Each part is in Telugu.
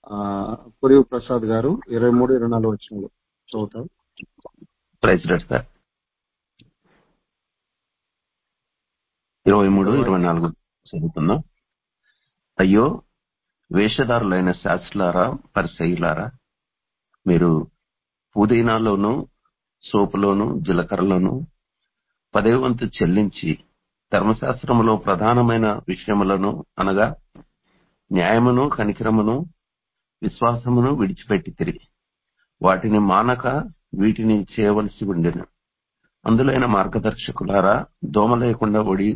పురి ప్రసాద్ గారు ఇరవై మూడు ఇరవై నాలుగు వచ్చినాలు చదువుతారు ప్రైజ్ రెడ్ సార్ ఇరవై మూడు ఇరవై నాలుగు చదువుకుందాం అయ్యో వేషధారులైన శాస్త్రులారా పరిసయులారా మీరు పుదీనాలోను సోపులోను జీలకర్రలోను పదే వంతు చెల్లించి ధర్మశాస్త్రములో ప్రధానమైన విషయములను అనగా న్యాయమును కనికరమును విశ్వాసమును విడిచిపెట్టి తిరిగి వాటిని మానక వీటిని చేయవలసి ఉండెను అందులైన మార్గదర్శకులారా దోమ లేకుండా ఒడి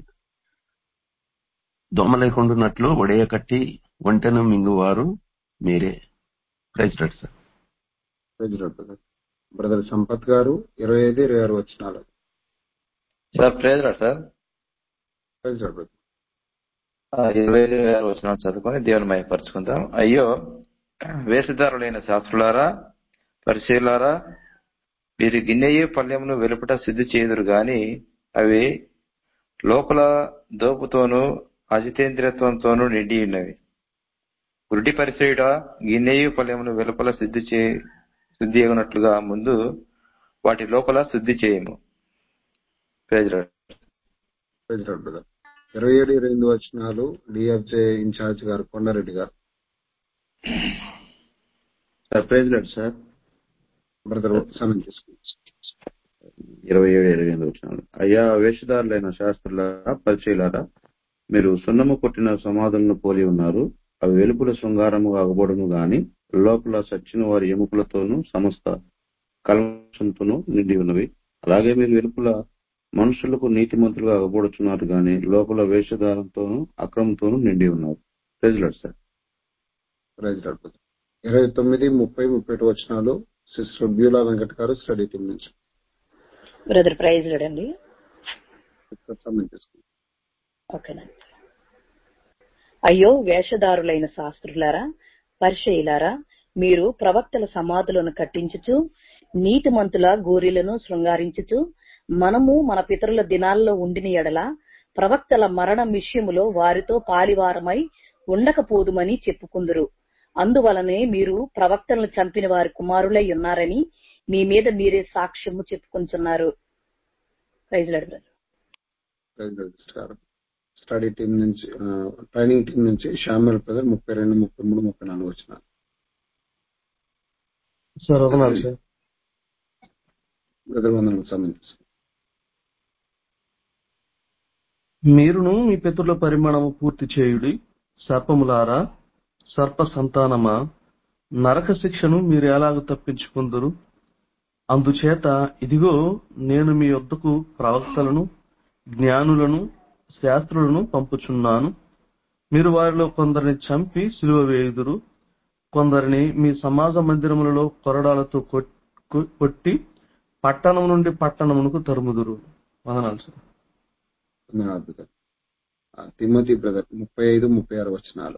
దోమ లేకుండాన్నట్లు ఒడియ కట్టి ఒంటెను మింగువారు మీరే ప్రైజ్ రెడ్ sir praise lord brother brother Sampath గారు ఇరవై ఐదు ఇరవై ఆరు వచ్చినాలు సార్ ప్రేజ్ రాడు సార్ ప్రైజ్ లార్డ్ బ్రదర్ ఆ, ఇరవై ఐదు వేల వచనాలు చదువుకొని దేవుని మయపరుచుకుందాం అయ్యో వేషధారులైన శాస్త్రులారా పరిశీలారా వీరి గిన్నెయు పల్లెమును వెలుపట సిద్ధి చేయుదురు గాని అవి లోపల దోపుతోనూ అజితేంద్రియత్వంతోనూ నిండి ఉన్నవి గురుడి పరిచయుడ గిన్నెయు పల్లెమును వెలుపల సిద్ధి చే శుద్ధి అగినట్లుగా ముందు వాటి లోపల శుద్ధి చేయము ప్రేజ్ రాడు ప్రైజ్ లార్డ్ బ్రదర్ ఇరవై ఏడు ఇరవై ఎనిమిది వచ్చినాలు డిఎఫ్జే ఇన్ఛార్జ్ గారు కొండారెడ్డి గారు sir praise lord sir brother సమయం తీసుకుంటారు ఇరవై ఏడు ఇరవై ఎనిమిది వచ్చినాలు అయ్యా వేషధారులైన శాస్త్రుల పరిచయలారా మీరు సున్నము కొట్టిన సమాధులను పోలి ఉన్నారు అవి వెలుపుల శృంగారము అగబడును గాని లోపల సచ్చిన వారి ఎముకలతోనూ సమస్త కల్మషంతోనూ నిండి ఉన్నవి అలాగే మీరు వెలుపుల మనుషులకు నీతిమంతులుగా అగబడుచున్నారు గాని లోపల వేషధారంతోనూ అక్రమంతోనూ నిండి ఉన్నారు praise lord sir praise lord brother ఇరవై తొమ్మిది ముప్పై ముప్పై ఒకటి వచ్చినాలు సిస్టర్ బ్యూలా వెంకట్ గారు స్టడీ టీం నుంచి బ్రదర్ ప్రైజ్ చూడండి సమయం తీసుకుంటారు ఓకేనండి అయ్యో వేషధారులైన శాస్త్రులారా పరిచయులారా మీరు ప్రవక్తల సమాధులను కట్టించుచు నీతిమంతుల గోరీలను శృంగారించుచు మనము మన పితరుల దినాల్లో ఉండిన ఎడల ప్రవక్తల మరణం విషయములో వారితో పాలివారమై ఉండకపోదుమని చెప్పుకుందురు అందువలనే మీరు ప్రవక్తలను చంపిన వారి కుమారులై ఉన్నారని మీ మీద మీరే సాక్ష్యము చెప్పుకుంటున్నారు praise lord brother praise lord sister గారు స్టడీ టీం నుంచి ఆ, ట్రైనింగ్ టీం నుంచి షామిల్ బ్రదర్ ముప్పై రెండు ముప్పై మూడు ముప్పై నాలుగు వచ్చినాలు సార్ వదనాలు సార్ బ్రదర్ వందనం సమయం తీసుకుంటారు మీరును మీ పితరుల పరిమాణము పూర్తి చేయుడి సర్పములారా సర్ప సంతానమా నరక శిక్షను మీరు ఎలాగ తప్పించుకుందరు అందుచేత ఇదిగో నేను మీ వద్దకు ప్రవక్తలను జ్ఞానులను శాస్త్రులను పంపుచున్నాను మీరు వారిలో కొందరిని చంపి సిలువ వేయుదురు కొందరిని మీ సమాజ మందిరములలో కొరడాలతో కొట్- కొ- కొట్టి పట్టణం నుండి పట్టణమునకు తరుముదురు వందనాలు సార్ వందనాలు బ్రదర్ ఆ, తిమోతి బ్రదర్ ముప్పై ఐదు ముప్పై ఆరు వచ్చినాలు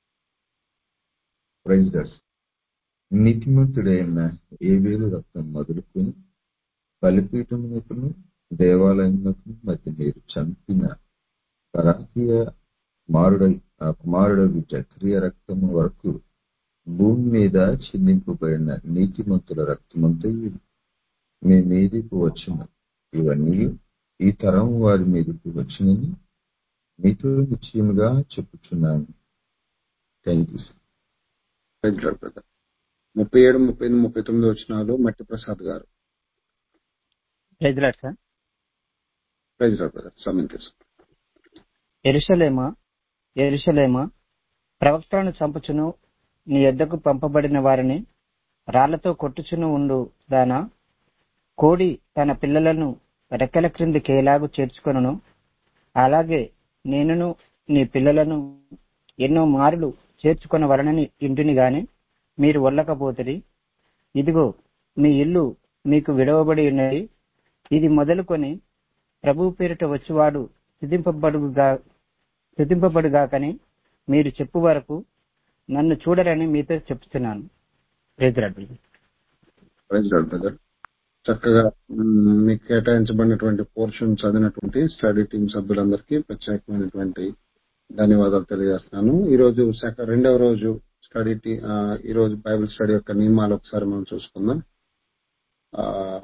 ప్రైజ్ దర్స్ నీతిమంతుడైన ఏబేలు రక్తం మొదలుకొని బలిపీఠమునకును దేవాలయమునకు మధ్య మీరు చంపిన పరాకీయ కుమారుడ ఆ కుమారుడు జక్రియ రక్తము వరకు భూమి మీద చిందింపబడిన నీతిమంతుల రక్తమంతయు మీ మీదకు వచ్చును ఇవన్నీ ఈ తరం వారి మీదకు వచ్చినని మీతో నిశ్చయముగా చెప్పుచున్నాను thank you praise lord brother ముప్పై ఏడు ముప్పై ఎనిమిది ముప్పై తొమ్మిది వచ్చినాలు మట్టి ప్రసాద్ గారు praise lord sir praise lord brother సమయం తీసుకుంటారు ఎరుషలేమా ఎరుషలేమా ప్రవక్తలను చంపుచును నీ యొద్దకు పంపబడిన వారిని రాళ్లతో కొట్టుచును ఉండు దానా కోడి తన పిల్లలను రెక్కల క్రిందికి ఎలాగూ చేర్చుకొనును అలాగే నేనును నీ పిల్లలను ఎన్నో మారులు చేర్చుకొన వలనని ఇంటిని గాని మీరు వల్లకపోతిరి ఇదిగో మీ ఇల్లు మీకు విడవబడి ఉన్నది ఇది మొదలుకొని ప్రభు పేరిట వచ్చువాడు స్థుతింపబడుగా స్థుతింపబడుగాకని మీరు చెప్పు వరకు నన్ను చూడరని మీతో చెప్తున్నాను ప్రేతురాడు ప్రైజ్ లార్డ్ బ్రదర్ చక్కగా మ్, మీకు కేటాయించబడినటువంటి పోర్షన్ చదివినటువంటి స్టడీ టీం సభ్యులందరికీ ప్రత్యేకమైనటువంటి ధన్యవాదాలు తెలియజేస్తున్నాను ఈ రోజు సెక- రెండవ రోజు స్టడీ టీ- ఆ, ఈ రోజు బైబిల్ స్టడీ యొక్క నియమాలు ఒకసారి మనం చూసుకుందాం ఆ,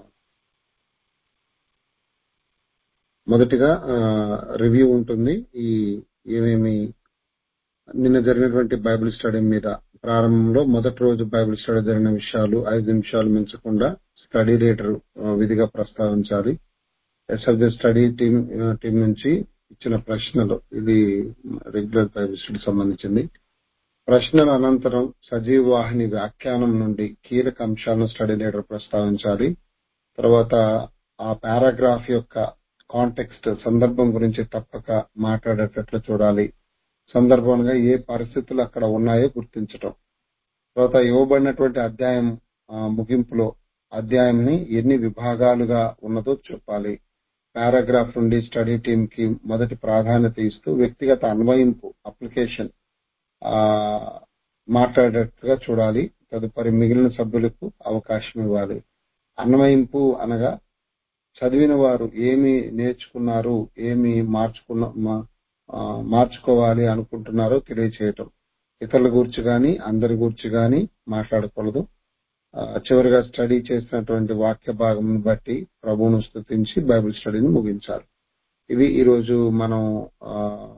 మొదటిగా రివ్యూ ఉంటుంది ఈ ఏమేమి నిన్న జరిగినటువంటి బైబిల్ స్టడీ మీద ప్రారంభంలో మొదటి రోజు బైబిల్ స్టడీ జరిగిన విషయాలు ఐదు నిమిషాలు మించకుండా స్టడీ లీడర్ విధిగా ప్రస్తావించాలి ఎస్ఎఫ్జి స్టడీ టీం టీం నుంచి ఇచ్చిన ప్రశ్నలు ఇది రెగ్యులర్ బైబిల్ స్టడీ సంబంధించింది ప్రశ్నల అనంతరం సజీవ వాహిని వ్యాఖ్యానం నుండి కీలక అంశాలను స్టడీ లీడర్ ప్రస్తావించాలి తర్వాత ఆ పారాగ్రాఫ్ యొక్క కాంటెక్స్ట్ సందర్భం గురించి తప్పక మాట్లాడేటట్లు చూడాలి సందర్భంగా ఏ పరిస్థితులు అక్కడ ఉన్నాయో గుర్తించటం తర్వాత ఇవ్వబడినటువంటి అధ్యాయం ఆ, ముగింపులో అధ్యాయంని ఎన్ని విభాగాలుగా ఉన్నదో చెప్పాలి పారాగ్రాఫ్ నుండి స్టడీ టీం కి మొదటి ప్రాధాన్యత ఇస్తూ వ్యక్తిగత అన్వయింపు అప్లికేషన్ ఆ మాట్లాడేట్టుగా చూడాలి తదుపరి మిగిలిన సభ్యులకు అవకాశం ఇవ్వాలి అన్వయింపు అనగా చదివిన వారు ఏమి నేర్చుకున్నారు ఏమి మార్చుకున్న మా- ఆ, మార్చుకోవాలి అనుకుంటున్నారో తెలియచేయటం ఇతరుల గురించి గాని అందరి గురించి గాని మాట్లాడకూడదు ఆ, చివరిగా స్టడీ చేసినటువంటి వాక్య భాగం బట్టి ప్రభువును స్తుతించి బైబిల్ స్టడీని ముగించాలి ఇవి ఈ రోజు మనం ఆ,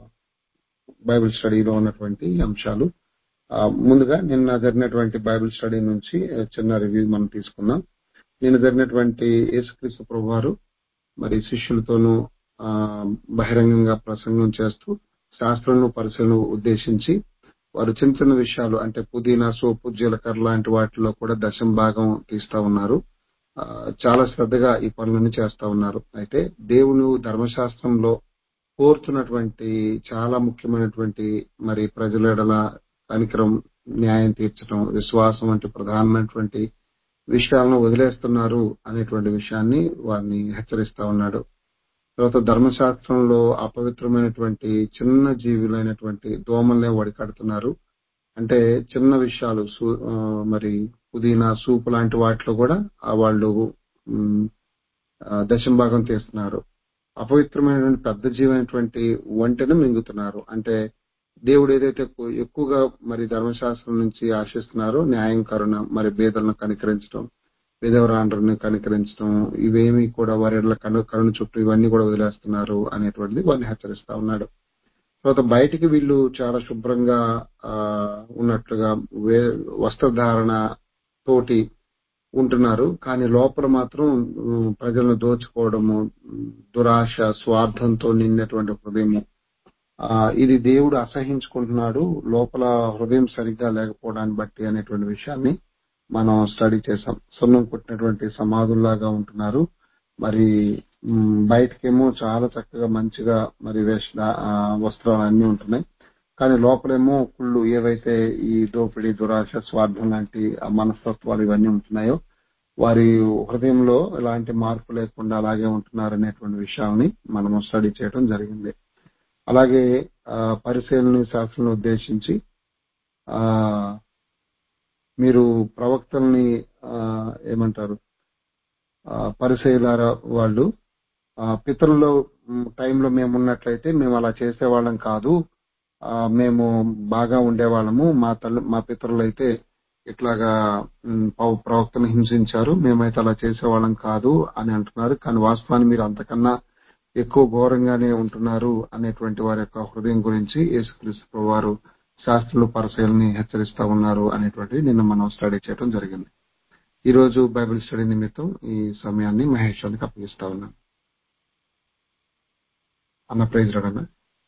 బైబిల్ స్టడీలో ఉన్నటువంటి అంశాలు ఆ, ముందుగా నిన్న జరిగినటువంటి బైబిల్ స్టడీ నుంచి ఆ, చిన్న రివ్యూ మనం తీసుకుందాం నిన్న జరిగినటువంటి యేసుక్రీస్తు ప్రభు వారు మరి శిష్యులతోనూ ఆ, బహిరంగంగా ప్రసంగం చేస్తూ శాస్త్రంను పరిశీలన ఉద్దేశించి వారు చిన్న చిన్న విషయాలు అంటే పుదీనా సోపు జీలకర్ర లాంటి వాటిలో కూడా దశం భాగం తీస్తా ఉన్నారు ఆ, చాలా శ్రద్ధగా ఈ పనులన్నీ చేస్తా ఉన్నారు అయితే దేవుని ధర్మశాస్త్రంలో కోరుతున్నటువంటి చాలా ముఖ్యమైనటువంటి మరి ప్రజల ఎడల కనికరం న్యాయం తీర్చడం విశ్వాసం వంటి ప్రధానమైనటువంటి విషయాలను వదిలేస్తున్నారు అనేటువంటి విషయాన్ని వారిని హెచ్చరిస్తా ఉన్నాడు తర్వాత ధర్మశాస్త్రంలో అపవిత్రమైనటువంటి చిన్న జీవులైనటువంటి దోమల్నే వడికడుతున్నారు అంటే చిన్న విషయాలు సు- ఆ, మరి పుదీనా సూపు లాంటి వాటిలో కూడా ఆ వాళ్ళు ఉమ్, ఆ, దశం భాగం తీస్తున్నారు అపవిత్రమైనటువంటి పెద్ద జీవైనటువంటి వంటను మింగుతున్నారు అంటే దేవుడు ఏదైతే ఎక్కు- ఎక్కువగా మరి ధర్మశాస్త్రం నుంచి ఆశిస్తున్నారో న్యాయం కరుణ మరి బేదలను కనికరించడం విధవరాండ్రుని కనికరించడం ఇవేమి కూడా వారి ఎడల కను కరుణ చుట్టూ ఇవన్నీ కూడా వదిలేస్తున్నారు అనేటువంటిది వారిని హెచ్చరిస్తా ఉన్నాడు తర్వాత బయటికి వీళ్ళు చాలా శుభ్రంగా ఆ, ఉన్నట్లుగా వే వస్త్రధారణ తోటి ఉంటున్నారు కానీ లోపల మాత్రం ఉమ్, ప్రజలను దోచుకోవడము ఉమ్, దురాశ స్వార్థంతో నిండినటువంటి హృదయము ఆ, ఇది దేవుడు అసహించుకుంటున్నాడు లోపల హృదయం సరిగ్గా లేకపోవడాన్ని బట్టి అనేటువంటి విషయాన్ని మనం స్టడీ చేసాం సున్నం కొట్టినటువంటి సమాధుల్లాగా ఉంటున్నారు మరి ఉమ్, బయటకేమో చాలా చక్కగా మంచిగా మరి వేష ఆ, వస్త్రాలు అన్ని ఉంటున్నాయి కానీ లోపలేమో కుళ్ళు ఏవైతే ఈ దోపిడీ దురాశ స్వార్థం లాంటి ఆ మనస్తత్వాలు ఇవన్నీ ఉంటున్నాయో వారి హృదయంలో ఎలాంటి మార్పు లేకుండా అలాగే ఉంటున్నారు అనేటువంటి విషయాన్ని మనము స్టడీ చేయడం జరిగింది అలాగే ఆ, పరిశీలన శాస్త్రం ఉద్దేశించి ఆ మీరు ప్రవక్తల్ని ఆ, ఏమంటారు ఆ, పరిశీలార వాళ్ళు ఆ, పితరుల మ్, టైంలో మేము ఉన్నట్లయితే మేము అలా చేసేవాళ్ళం కాదు ఆ, మేము బాగా ఉండేవాళ్ళము మా తల్లి మా పితరులు అయితే ఇట్లాగా మ్, పవ- ప్రవక్తను హింసించారు మేమైతే అలా చేసేవాళ్ళం కాదు అని అంటున్నారు కానీ వాస్తవాన్ని మీరు అంతకన్నా ఎక్కువ ఘోరంగానే ఉంటున్నారు అనేటువంటి వారి యొక్క హృదయం గురించి యేసుక్రీస్తు ప్రభు వారు శాస్త్రులు పరిశీలని హెచ్చరిస్తా ఉన్నారు అనేటువంటిది నిన్న మనం స్టడీ చేయడం జరిగింది ఈ రోజు బైబిల్ స్టడీ నిమిత్తం ఈ సమయాన్ని మహేష్ గారికి అప్పగిస్తా ఉన్నాను అన్న ప్రైజ్ రాడన్న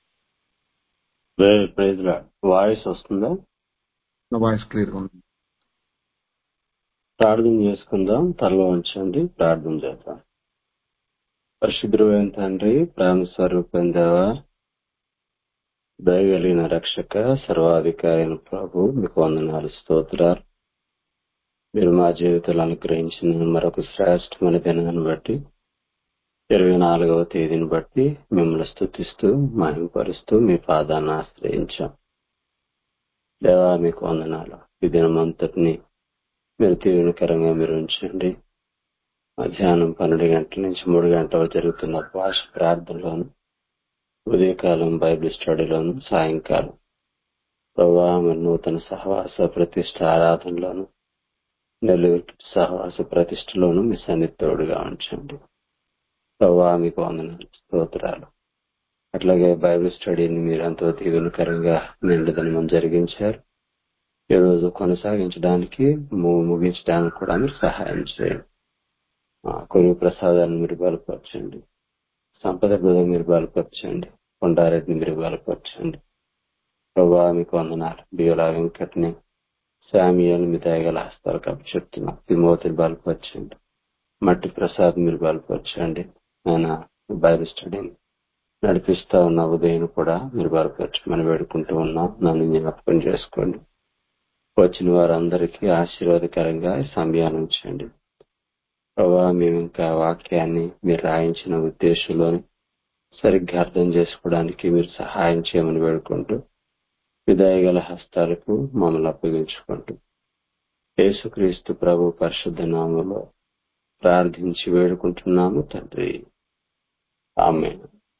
ప్రైజ్ వాయిస్ వస్తుందా నా వాయిస్ క్లియర్ గా ఉంది ప్రార్థన చేసుకుందాం తలలో ఉంచండి ప్రార్థన చేద్దాం పరిశుద్ధమైన తండ్రి ప్రేమ స్వరూపం దేవా దయగలిగిన రక్షక సర్వాధికారి అయిన ప్రభు మీకు వందనాలు స్తోత్రాలు మీరు మా జీవితాలు అనుగ్రహించిన మరొక శ్రేష్టమైన దినాన్ని బట్టి ఇరవై నాలుగవ తేదీని బట్టి మిమ్మల్ని స్తుతిస్తూ మహింపరుస్తూ మీ పాదాన్ని ఆశ్రయించాం దేవా మీకు వందనాలు ఈ దినమంతటిని మీరు దీవెనకరంగా మీరు ఉంచండి మధ్యాహ్నం పన్నెండు గంటల నుంచి మూడు గంటల వరకు జరుగుతున్న భాష ప్రార్థనలోను ఉదయకాలం బైబిల్ స్టడీలోను సాయంకాలం ప్రభా మరి నూతన సహవాస ప్రతిష్ట ఆరాధనలోను నెల్లూరు సహవాస ప్రతిష్టలోను మీ సన్నిధోడుగా ఉంచండి ప్రభా మీకు వందనాలు స్తోత్రాలు అట్లాగే బైబిల్ స్టడీని మీరు ఎంతో దీవులకరంగా నిండుదనం జరిగించారు ఈ రోజు కొనసాగించడానికి ము- ముగించడానికి కూడా మీరు సహాయం చేయండి ఆ, కొలువు ప్రసాదాన్ని మీరు బలపరచండి సంపద బృదం మీరు బలపరచండి కొండారెడ్డిని మీరు బలపరచండి ప్రభా మీకు వందనాలు బియోలా వెంకట్ని శామియాలు మీ దయగల హస్తాలు కప్పు చెప్తున్నా తిమోతిని బలపరచండి మట్టి ప్రసాద్ మీరు బలపరచండి ఆయన బైబిల్ స్టడీని నడిపిస్తా ఉన్న ఉదయం కూడా మీరు బలపరచమని వేడుకుంటూ ఉన్నాం నన్ను జ్ఞాపకం చేసుకోండి వచ్చిన వారందరికీ ఆశీర్వాదకరంగా ఈ సమయాన్ని ఉంచండి ప్రభా మేము ఇంకా వాక్యాన్ని మీరు రాయించిన ఉద్దేశంలోని సరిగ్గా అర్థం చేసుకోవడానికి మీరు సహాయం చేయమని వేడుకుంటూ విదాయగల హస్తాలకు మమ్మల్ని అప్పగించుకుంటూ యేసుక్రీస్తు ప్రభు పరిశుద్ధ నామంలో ప్రార్థించి వేడుకుంటున్నాము తండ్రి ఆమె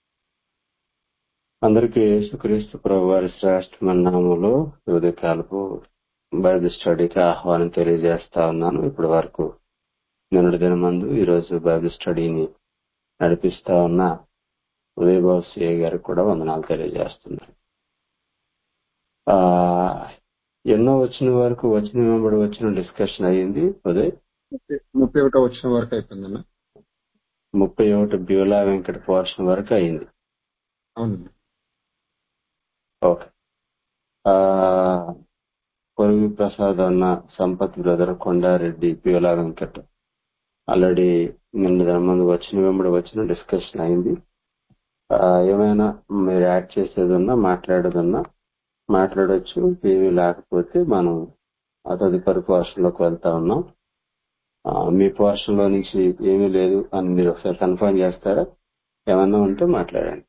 అందరికీ యేసుక్రీస్తు ప్రభు వారి శ్రేష్టమైన నామంలో ఉదయకాలపు బైబిల్ స్టడీకి ఆహ్వానం తెలియజేస్తా ఉన్నాను ఇప్పటి వరకు నిన్నటి దినమందు ఈరోజు బైబిల్ స్టడీని నడిపిస్తా ఉన్న ఉదయబాబు సిఏ గారికి కూడా వందనాలు తెలియజేస్తున్నాను ఆ ఎన్నో వచ్చిన వరకు వచ్చిన వెంబడి వచ్చిన డిస్కషన్ అయ్యింది ఉదయ్ ముప్పై ఒకటో వచ్చిన వరకు అయిపోయిందన్న ముప్పై ఒకటి బ్యూలా వెంకట పోర్షన్ వరకు అయింది అవునండి ఓకే ఆ పొరుగు ప్రసాద్ అన్న సంపత్ బ్రదర్ కొండారెడ్డి బ్యూలా వెంకట్ ఆల్రెడీ నిన్న ముందు వచ్చిన వెంబడి వచ్చిన డిస్కషన్ అయింది ఆ, ఏమైనా మీరు యాడ్ చేసేది ఉన్నా మాట్లాడేది మాట్లాడొచ్చు ఏమీ లేకపోతే మనం ఆ తదుపరి పోర్షన్ లోకి వెళ్తా ఉన్నాం ఆ, మీ పోర్షన్ లో నుంచి ఏమీ లేదు అని మీరు ఒకసారి కన్ఫర్మ్ చేస్తారా ఏమన్నా ఉంటే మాట్లాడండి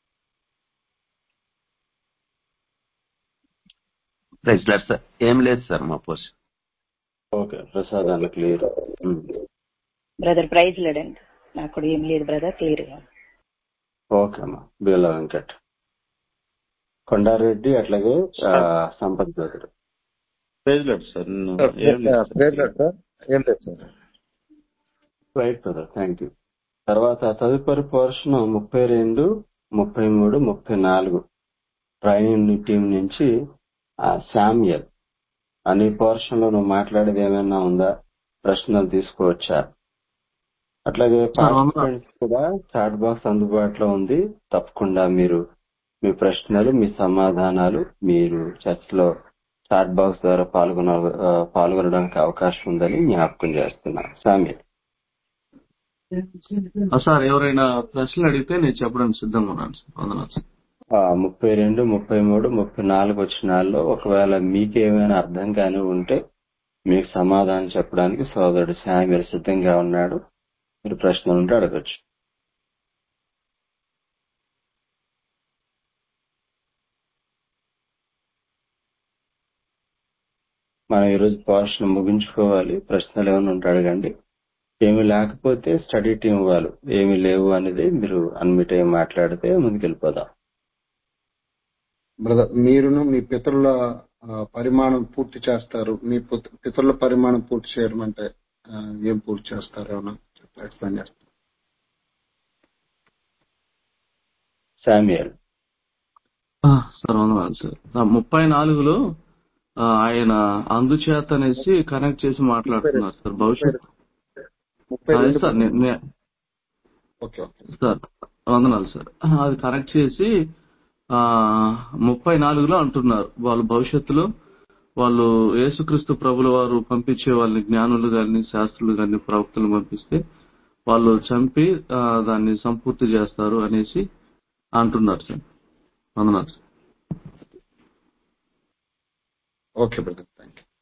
ప్రైజ్ లాడ్ సార్ ఏం లేదు సార్ మా పోస్ట్ ఓకే ప్రసాద్ అన్న క్లియర్ బ్రదర్ ప్రైజ్ లేడండి నాకు కూడా ఏం లేదు బ్రదర్ క్లియర్ గా ఉంది. ఓకే అమ్మా బీలా వెంకట్ కొండారెడ్డి అట్లాగే ఆ, Sampath brother praise lord sir నేను ఏం లేదు సార్. ప్రేర్ లేదు సార్ ఏం లేదు sir right brother thank you తర్వాత తదుపరి పోర్షన్ ముప్పై రెండు ముప్పై మూడు ముప్పై నాలుగు ట్రైనింగ్ టీం నుంచి ఆ, శామ్యల్ అనే పోర్షన్ లో నువ్వు మాట్లాడేది ఏమైనా ఉందా ప్రశ్నలు తీసుకోవచ్చా అట్లాగే పార్టిసిపెంట్స్ కూడా చాట్ బాక్స్ అందుబాటులో ఉంది తప్పకుండా మీరు మీ ప్రశ్నలు మీ సమాధానాలు మీరు చర్చలో చాట్ బాక్స్ ద్వారా పాల్గొన ఆ, పాల్గొనడానికి అవకాశం ఉందని జ్ఞాపకం చేస్తున్నా సామ్య ఆ, సార్ ఎవరైనా ప్రశ్నలు అడిగితే నేను చెప్పడానికి సిద్ధంగా ఉన్నాను సార్ వందనాలు సార్ ముప్పై రెండు ముప్పై మూడు ముప్పై నాలుగు వచ్చినాల్లో ఒకవేళ మీకేమైనా అర్థం కాని ఉంటే మీకు సమాధానం చెప్పడానికి సోదరుడు శామ్యుల్ సిద్ధంగా ఉన్నాడు మీరు ప్రశ్నలు ఉంటే అడగచ్చు మనం ఈరోజు పోర్షన్ ముగించుకోవాలి ప్రశ్నలు ఏమైనా ఉంటే అడగండి ఏమి లేకపోతే స్టడీ టీం వాళ్ళు ఏమి లేవు అనేది మీరు అన్మిట్ అయ్యి మాట్లాడితే ముందుకెళ్ళిపోదాం బ్రదర్ మీరును మీ పితరుల ఆ, పరిమాణం పూర్తి చేస్తారు మీ పుత- పితరుల పరిమాణం పూర్తి చేయడం అంటే ఆ, ఏం పూర్తి చేస్తారు ఏమన్నా ఎక్స్ప్లెయిన్ చేస్తారు శామ్యుయల్ ఆ, సార్ వందనాలు సార్ ఆ, ముప్పై నాలుగులో ఆ, ఆయన అందుచేత అనేసి కనెక్ట్ చేసి మాట్లాడుతున్నారు సార్ భవిష్యత్ ముప్పై అదే రెండు సార్ నే- నే- ఓకే ఓకే సార్ వందనాలు సార్ అది కనెక్ట్ చేసి ఆ ముప్పై నాలుగులో అంటున్నారు వాళ్ళు భవిష్యత్తులో వాళ్ళు యేసుక్రీస్తు ప్రభుల వారు పంపించే వాళ్ళని జ్ఞానులు గాని శాస్త్రులు గాని ప్రవక్తలు పంపిస్తే వాళ్ళు చంపి ఆ, దాన్ని సంపూర్తి చేస్తారు అనేసి అంటున్నారు సార్ వందనాలు sir okay brother thank you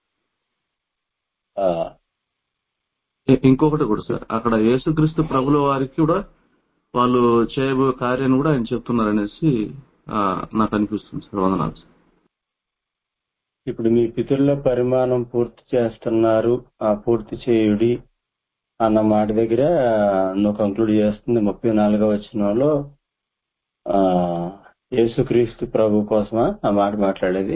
ఆ, ఇ- ఇంకొకటి కూడా సార్ అక్కడ యేసుక్రీస్తు ప్రభుల వారికి కూడా వాళ్ళు చేయబోయే కార్యాన్ని కూడా ఆయన చెప్తున్నారు అనేసి ఆ, నాకు అనిపిస్తుంది సార్ వందనాలు సార్ ఇప్పుడు మీ పితరుల పరిమాణం పూర్తి చేస్తున్నారు ఆ పూర్తి చేయుడి అన్న మాట దగ్గర నువ్వు కంక్లూడ్ చేస్తుంది ముప్పై నాలుగో వచనంలో ఆ యేసుక్రీస్తు ప్రభు కోసమా ఆ మాట మాట్లాడేది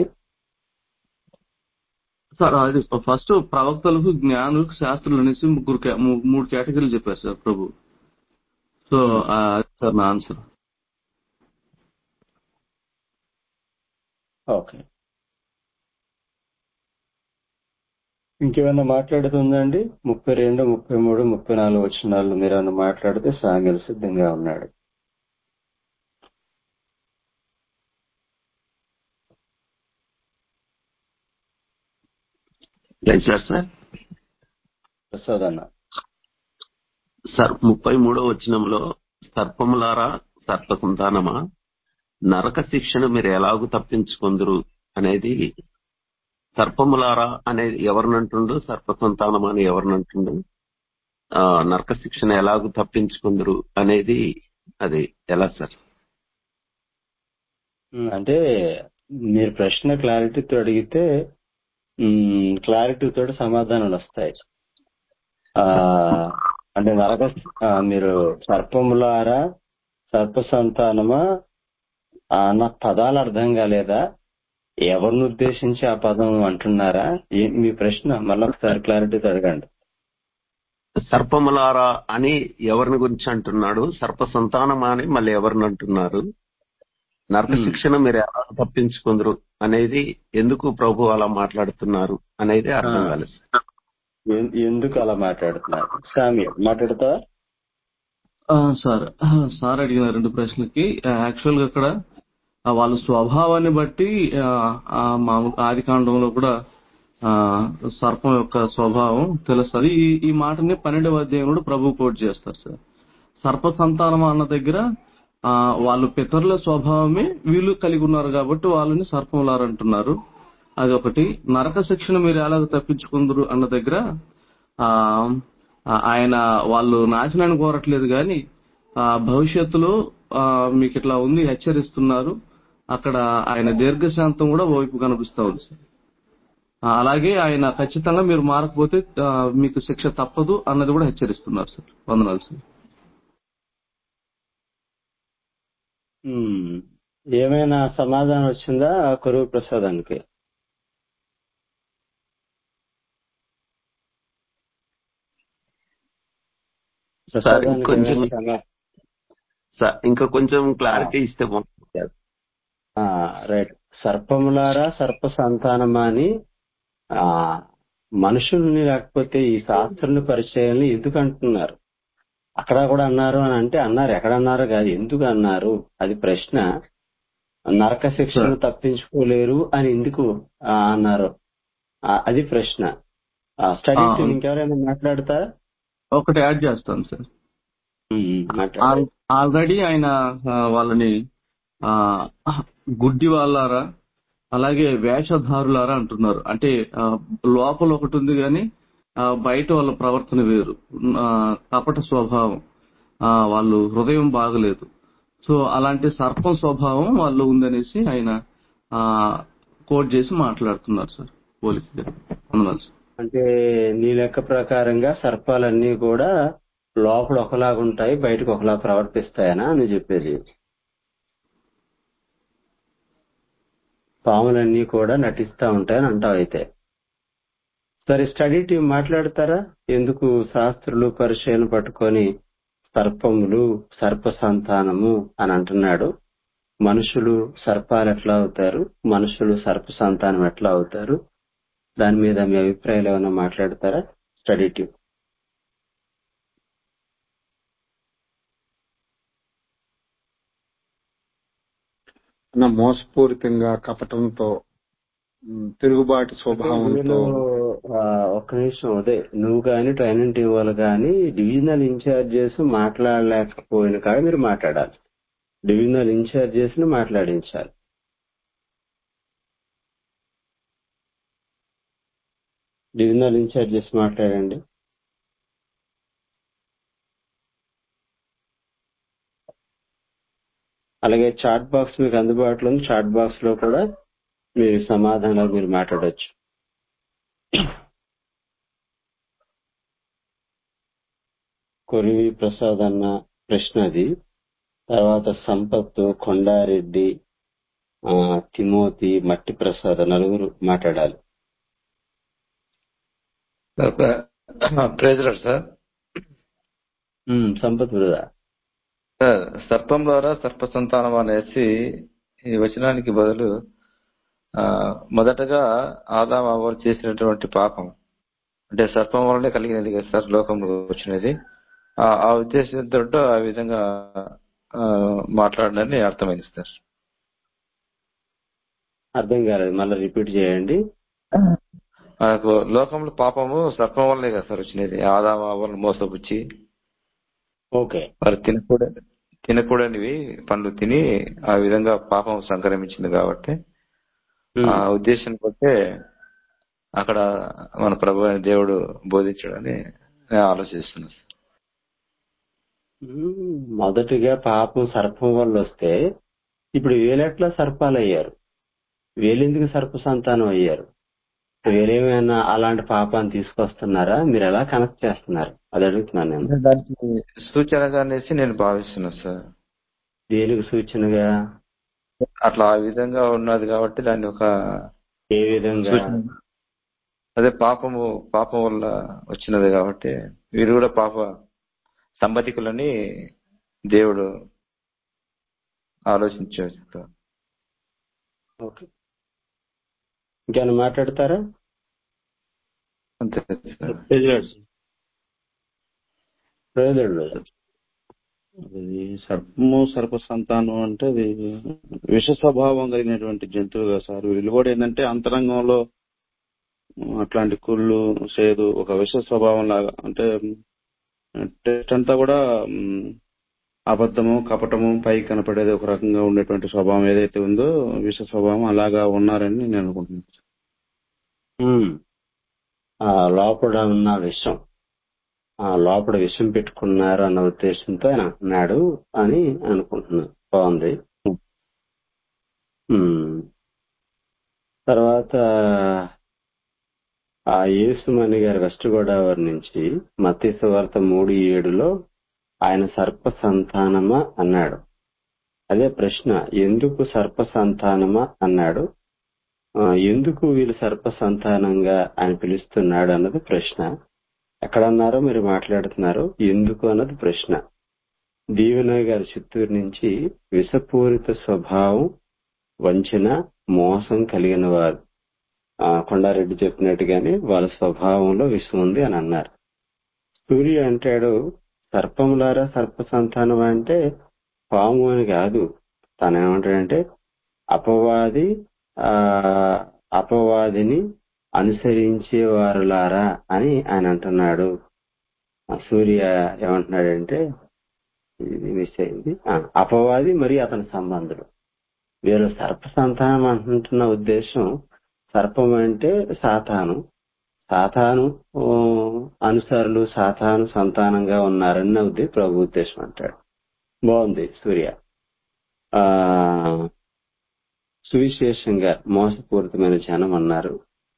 సార్ అది ఫస్ట్ ప్రవక్తలకు జ్ఞానులకు శాస్త్రులు అనేసి ముగ్గురు కే- మూ- మూడు కేటగిరీలు చెప్పారు సార్ ప్రభు సో ఆ, అది సార్ నా ఆన్సర్ ఓకే ఇంకేమైనా మాట్లాడుతుందండి ముప్పై రెండు ముప్పై మూడు ముప్పై నాలుగు వచ్చినాలు మీరు ఏమైనా మాట్లాడితే సాంగల్ సిద్ధంగా ఉన్నాడు లేదు సార్ ప్రసాద్ అన్న సార్ ముప్పై మూడో వచనంలో సర్పములారా సర్ప సంతానమా నరక శిక్షను మీరు ఎలాగూ తప్పించుకుందరు అనేది సర్పములారా అనేది ఎవరినంటుండు సర్ప సంతానం అని ఎవరినంటుండు ఆ, నరక శిక్షను ఎలాగూ తప్పించుకుందరు అనేది అది ఎలా సార్ ఉమ్, అంటే మీరు ప్రశ్న క్లారిటీతో అడిగితే క్లారిటీతో సమాధానాలు వస్తాయి ఆ అంటే నరక ఆ, మీరు సర్పములారా సర్ప సంతానమా ఆ, నాకు పదాలు అర్థం కాలేదా ఎవరిని ఉద్దేశించి ఆ పదం అంటున్నారా ఏ- మీ ప్రశ్న మళ్ళీ ఒకసారి క్లారిటీతో అడగండి సర్పములారా అని ఎవరిని గురించి అంటున్నాడు సర్ప సంతానమా అని మళ్ళీ ఎవరిని అంటున్నారు నరక ఉమ్. శిక్షణ మీరు ఎలా తప్పించుకుందరు అనేది ఎందుకు ప్రభు అలా మాట్లాడుతున్నారు అనేది అర్థం ఆ. కాలేదు ఎన్- ఎందుకు అలా మాట్లాడుతున్నారు సామ్య మాట్లాడతావా ఆ, సార్ ఆ, సార్ అడిగిన రెండు ప్రశ్నలకి యాక్చువల్ గా ఇక్కడ ఆ, వాళ్ళ స్వభావాన్ని బట్టి ఆ, ఆ మామూలు ఆది కాండంలో కూడా ఆ సర్పం యొక్క స్వభావం తెలుస్తుంది ఈ ఈ మాటని పన్నెండవ అధ్యాయం కూడా ప్రభు కోట్ చేస్తారు సార్ సర్ప సంతానం అన్న దగ్గర ఆ వాళ్ళు పితరుల స్వభావమే వీళ్ళు కలిగి ఉన్నారు కాబట్టి వాళ్ళని సర్పంలారు అంటున్నారు అది ఒకటి నరక శిక్షణ మీరు ఎలాగ తప్పించుకుందరు అన్న దగ్గర ఆ ఆ, ఆయన వాళ్ళు నాశనాన్ని కోరట్లేదు కానీ ఆ భవిష్యత్తులో ఆ, మీకు ఇట్లా ఉంది హెచ్చరిస్తున్నారు అక్కడ ఆయన దీర్ఘశాంతం కూడా వైపు కనిపిస్తా ఉంది సార్ ఆ, అలాగే ఆయన ఖచ్చితంగా మీరు మారకపోతే ఆ, మీకు శిక్ష తప్పదు అన్నది కూడా హెచ్చరిస్తున్నారు సార్ వందనాలు సార్ ఉమ్. ఏమైనా సమాధానం వచ్చిందా కరువు ప్రసాదానికి సార్ ప్రసాదానికి కొంచెం ఏమైనా సమా- సార్ ఇంకా కొంచెం క్లారిటీ ఇస్తే బాగుంటుంది సార్. ఆ, రైట్ సర్పములారా సర్ప సంతానమా అని ఆ మనుషుల్ని లేకపోతే ఈ శాస్త్రుని పరిచయాన్ని ఎందుకు అంటున్నారు అక్కడ కూడా అన్నారు అని అంటే అన్నారు ఎక్కడ అన్నారు కాదు ఎందుకు అన్నారు అది ప్రశ్న నరక శిక్షను సార్ తప్పించుకోలేరు అని ఎందుకు ఆ, అన్నారు ఆ, అది ప్రశ్న స్టడీ ఆ, టీం ఇంకెవరైనా మాట్లాడతారా ఒకటి యాడ్ చేస్తాను సార్ ఉమ్, మాట్లాడండి ఆల్రెడీ ఆయన ఆ, వాళ్ళని ఆ గుడ్డి వాళ్ళారా అలాగే వేషధారులారా అంటున్నారు అంటే ఆ, లోపల ఒకటి ఉంది కానీ ఆ, బయట వాళ్ళ ప్రవర్తన వేరు ఆ, కపట స్వభావం ఆ, వాళ్ళు హృదయం బాగలేదు సో అలాంటి సర్పం స్వభావం వాళ్ళు ఉందనేసి ఆయన ఆ కోట్ చేసి మాట్లాడుతున్నారు సార్ పోలీసు వందనాలు సార్ అంటే నీ లెక్క ప్రకారంగా సర్పాలన్నీ కూడా లోపల ఒకలాగా ఉంటాయి బయటకు ఒకలా ప్రవర్తిస్తాయనా అని చెప్పేది పాములన్నీ కూడా నటిస్తా ఉంటాయని అంటావు అయితే సరే స్టడీ టీం మాట్లాడతారా ఎందుకు శాస్త్రులు పరిచయం పట్టుకొని సర్పములు సర్ప సంతానము అని అంటున్నాడు మనుషులు సర్పాలు ఎట్లా అవుతారు మనుషులు సర్ప సంతానం ఎట్లా అవుతారు దాని మీద మీ అభిప్రాయాలు ఏమైనా మాట్లాడతారా స్టడీ టీం నా మోసపూరితంగా కపటంతో ఉమ్, తిరుగుబాటు అంటే స్వభావంతో వీళ్ళు ఆ, ఒక్క నిమిషం అదే నువ్వు కానీ ట్రైనింగ్ టీం వాళ్ళు కానీ డివిజనల్ ఇన్ఛార్జెస్ మాట్లాడలేకపోయిన కాడ మీరు మాట్లాడాలి డివిజనల్ ఇన్ఛార్జెస్ ని మాట్లాడించాలి డివిజనల్ ఇన్ఛార్జెస్ మాట్లాడండి అలాగే చాట్ బాక్స్ మీకు అందుబాటులో ఉంది చాట్ బాక్స్ లో కూడా మీరు సమాధానాలు మీరు మాట్లాడొచ్చు కొరివి ప్రసాద్ అన్న ప్రశ్న అది తర్వాత సంపత్ కొండారెడ్డి ఆ, తిమోతి మట్టి ప్రసాద్ నలుగురు మాట్లాడాలి ప్రేజర్ సార్ ఉమ్, సంపత్ బ్రదా సార్ సర్పం ద్వారా సర్ప సంతానం అనేసి ఈ వచనానికి బదులు ఆ, మొదటగా ఆదాం అవ్వలు చేసినటువంటి పాపం అంటే సర్పం వల్లనే కలిగినది కదా సార్ లోకంలో వచ్చినది ఆ ఆ ఉద్దేశంతో ఆ విధంగా ఆ, మాట్లాడనని అర్థమైంది సార్ అర్థం కాలేదు మళ్ళీ రిపీట్ చేయండి మనకు లోకంలో పాపము సర్పం వల్లనే కదా సార్ వచ్చినది ఆదాం అవ్వలు మోసపుచ్చి ఓకే వారు తినకూడ తినకూడనివి పండ్లు తిని ఆ విధంగా పాపం సంక్రమించింది కాబట్టి ఉమ్, ఆ ఉద్దేశం బట్టే అక్కడ మన ప్రభు అయిన దేవుడు బోధించాడని నేను ఆలోచిస్తున్నాను సార్. ఉమ్, మొదటిగా పాపం సర్పం వల్ల వస్తే ఇప్పుడు వేలెట్లా సర్పాలు అయ్యారు వేలెందుకు సర్ప సంతానం అయ్యారు వేరేమైనా అలాంటి పాపాన్ని తీసుకొస్తున్నారా మీరు ఎలా కనెక్ట్ చేస్తున్నారు అది అడుగుతున్నాను నేను అంటే దానికి సూచనగా అనేసి నేను భావిస్తున్నాను సార్ దేనికి సూచనగా అట్లా ఆ విధంగా ఉన్నది కాబట్టి దాన్ని ఒక ఏ విధంగా సూచన అదే పాపము పాపం వల్ల వచ్చినది కాబట్టి వీరు కూడా పాప సంబతికులని దేవుడు ఆలోచించారు ఓకే ఇంకేమైనా మాట్లాడతారా అంతే సార్ ప్రయోజనం అది సర్పము సర్ప సంతానం అంటే అది విష స్వభావం కలిగినటువంటి జంతువు కదా సార్ వీళ్ళు కూడా ఏంటంటే అంతరంగంలో ఉమ్, అట్లాంటి కుళ్ళు సేదు ఒక విష స్వభావం లాగా అంటే టెస్ట్ అంతా కూడా ఉమ్, అబద్ధము కపటము పై కనపడేది ఒక రకంగా ఉండేటువంటి స్వభావం ఏదైతే ఉందో విష స్వభావం అలాగా ఉన్నారని నేను అనుకుంటున్నాను ఉమ్. ఆ లోపల ఉన్న విషం ఆ లోపల విషం పెట్టుకున్నారు అన్న ఉద్దేశంతో ఆయన అంటున్నాడు అని అనుకుంటున్నాను బాగుంది ఉమ్. తర్వాత ఆ యేసుమణి గారి వెస్ట్ గోదావరి నుంచి మత్స్య వార్త మూడు ఏడులో ఆయన సర్ప సంతానమా అన్నాడు అదే ప్రశ్న ఎందుకు సర్ప సంతానమా అన్నాడు ఆ, ఎందుకు వీళ్ళు సర్ప సంతానంగా ఆయన పిలుస్తున్నాడు అన్నది ప్రశ్న ఎక్కడన్నారో మీరు మాట్లాడుతున్నారు ఎందుకు అన్నది ప్రశ్న దీవెన గారి చిత్తూరు నుంచి విషపూరిత స్వభావం వంచన మోసం కలిగిన వారు ఆ, కొండారెడ్డి చెప్పినట్టుగానే వాళ్ళ స్వభావంలో విషం ఉంది అని అన్నారు సూర్య అంటాడు సర్పములారా సర్ప సంతానం అంటే పాము అని కాదు తను ఏమంటాడంటే అపవాది ఆ అపవాదిని అనుసరించే వారులారా అని ఆయన అంటున్నాడు ఆ సూర్య ఏమంటున్నాడంటే ఇది మిస్ అయింది ఆ, అపవాది మరి అతని సంబంధులు వీళ్ళు సర్ప సంతానం అంటున్న ఉద్దేశం సర్పం అంటే సాతాను సాతాను ఓ, అనుసరులు సాతాను సంతానంగా ఉన్నారన్న ఉద్దే ప్రభు ఉద్దేశం అంటాడు బాగుంది సూర్య ఆ సువిశేషంగా మోసపూరితమైన జనం అన్నారు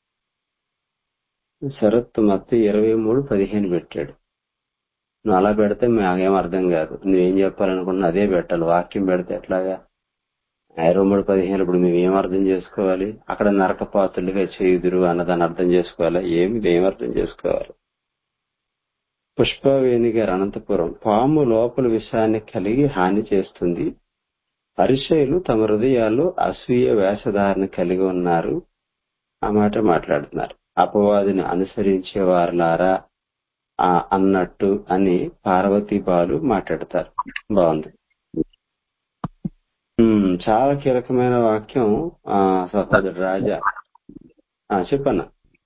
శరత్ మత్తు ఇరవై మూడు పదిహేను పెట్టాడు నువ్వు అలా పెడితే మాకేం అర్థం కాదు నువ్వేం చెప్పాలనుకున్నా అదే పెట్టాలి వాక్యం పెడితే ఎట్లాగా ఇరవై మూడు పదిహేను ఇప్పుడు మేము ఏం అర్థం చేసుకోవాలి అక్కడ నరకపాతులుగా చేయుదురు అన్నదాన్ని అర్థం చేసుకోవాలా ఏమి ఏం అర్థం చేసుకోవాలి పుష్పవేణి గారు అనంతపురం పాము లోపల విషయాన్ని కలిగి హాని చేస్తుంది పరిచయులు తమ హృదయాల్లో అసూయ వేషధారణ కలిగి ఉన్నారు ఆ మాట మాట్లాడుతున్నారు అపవాదిని అనుసరించే వారులారా ఆ అన్నట్టు అని పార్వతీ బాలు మాట్లాడతారు బాగుంది ఉమ్, చాలా కీలకమైన వాక్యం ఆ సహోదరు రాజా ఆ, చెప్పన్న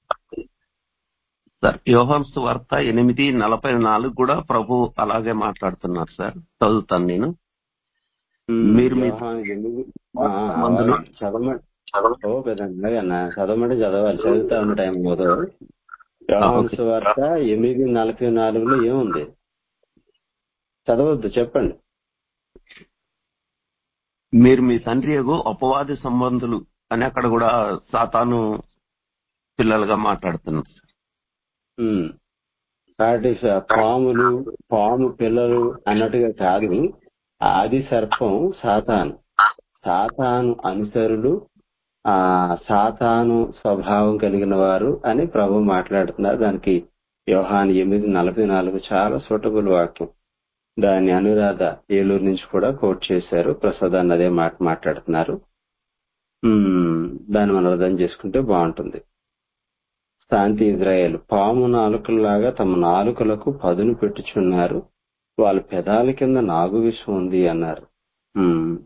సార్ యోహాన్ వార్త ఎనిమిది నలభై నాలుగు కూడా ప్రభు అలాగే మాట్లాడుతున్నారు సార్ చదువుతాను నేను ఉమ్, మీరు మీ యోహాను ఎందుకు ఆ, ఆ, మందులు చదవమ ఓ పెద్ద అన్న చదవమంటే చదవాలి చదువుతా ఉన్న టైం పోదు యోహాను ఓకే సువార్త ఎనిమిది నలభై నాలుగులో ఏముంది చదవద్దు చెప్పండి మీరు మీ తండ్రి యగు అపవాది సంబంధులు అని అక్కడ కూడా సాతాను పిల్లలుగా మాట్లాడుతున్నారు సార్. ఉమ్. కాబట్టి స- పాములు పాము పిల్లలు అన్నట్టుగా కాదు ఆది సర్పం సాతాను సాతాను అనుసరులు ఆ సాతాను స్వభావం కలిగిన వారు అని ప్రభు మాట్లాడుతున్నారు దానికి యోహాన్ ఎనిమిది నలభై నాలుగు చాలా సూటబుల్ వాక్యం దాన్ని అనురాధ ఏలూరు నుంచి కూడా కోట్ చేశారు ప్రసాద్ అన్న అదే మాట మాట్లాడుతున్నారు ఉమ్, దాన్ని మనం అర్థం చేసుకుంటే బాగుంటుంది శాంతి ఇజ్రాయేల్ పాము నాలుకల్లాగా తమ నాలుకలకు పదును పెట్టుచున్నారు వాళ్ళ పెదాల కింద నాగు విషం ఉంది అన్నారు ఉమ్.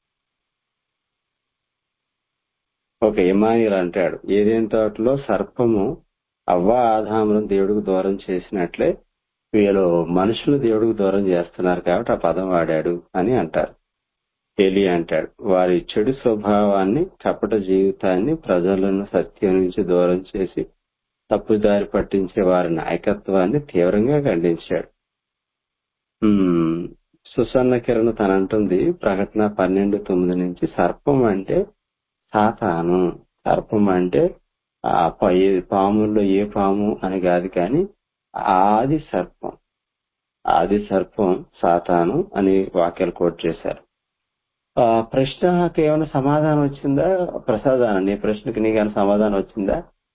ఒక ఇమానియల్ అంటాడు ఏదేం తోటలో సర్పము అవ్వ ఆదాములను దేవుడికి దూరం చేసినట్లే వీళ్ళు మనుషులు దేవుడికి దూరం చేస్తున్నారు కాబట్టి ఆ పదం వాడాడు అని అంటారు ఎలి అంటాడు వారి చెడు స్వభావాన్ని కపట జీవితాన్ని ప్రజలను సత్యం నుంచి దూరం చేసి తప్పుదారి పట్టించే వారి నాయకత్వాన్ని తీవ్రంగా ఖండించాడు ఉమ్, సుసన్న కిరణ్ తన అంటుంది ప్రకటన పన్నెండు తొమ్మిది నుంచి సర్పం అంటే సాతాను సర్పం అంటే ఆ ప- ఏ పాముల్లో ఏ పాము అని కాదు కానీ ఆది సర్పం ఆది సర్పం సాతాను అని వాక్యాలు కోట్ చేశారు ఆ ప్రశ్నకి ఏమైనా సమాధానం వచ్చిందా ప్రసాదాన నీ ప్రశ్నకి నీకేమైనా సమాధానం వచ్చిందా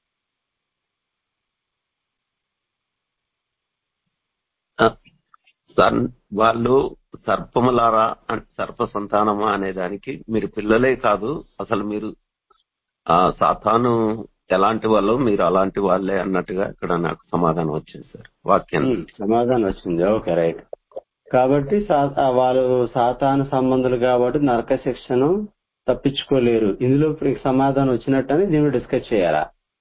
ఆ, సన్- వాళ్ళు సర్పములారా అన్- సర్ప సంతానమా అనే దానికి మీరు పిల్లలే కాదు అసలు మీరు ఆ సాతాను ఎలాంటి వాళ్ళు మీరు అలాంటి వాళ్ళే అన్నట్టుగా ఇక్కడ నాకు సమాధానం వచ్చింది సార్ వాక్యం ఉమ్, సమాధానం వచ్చింది ఓకే రైట్ కాబట్టి సా- ఆ వాళ్ళు సాతాను సంబంధులు కాబట్టి నరక శిక్షను తప్పించుకోలేరు ఇందులో ఇప్పుడు నీకు సమాధానం వచ్చినట్టని దీన్ని డిస్కస్ చేయాలా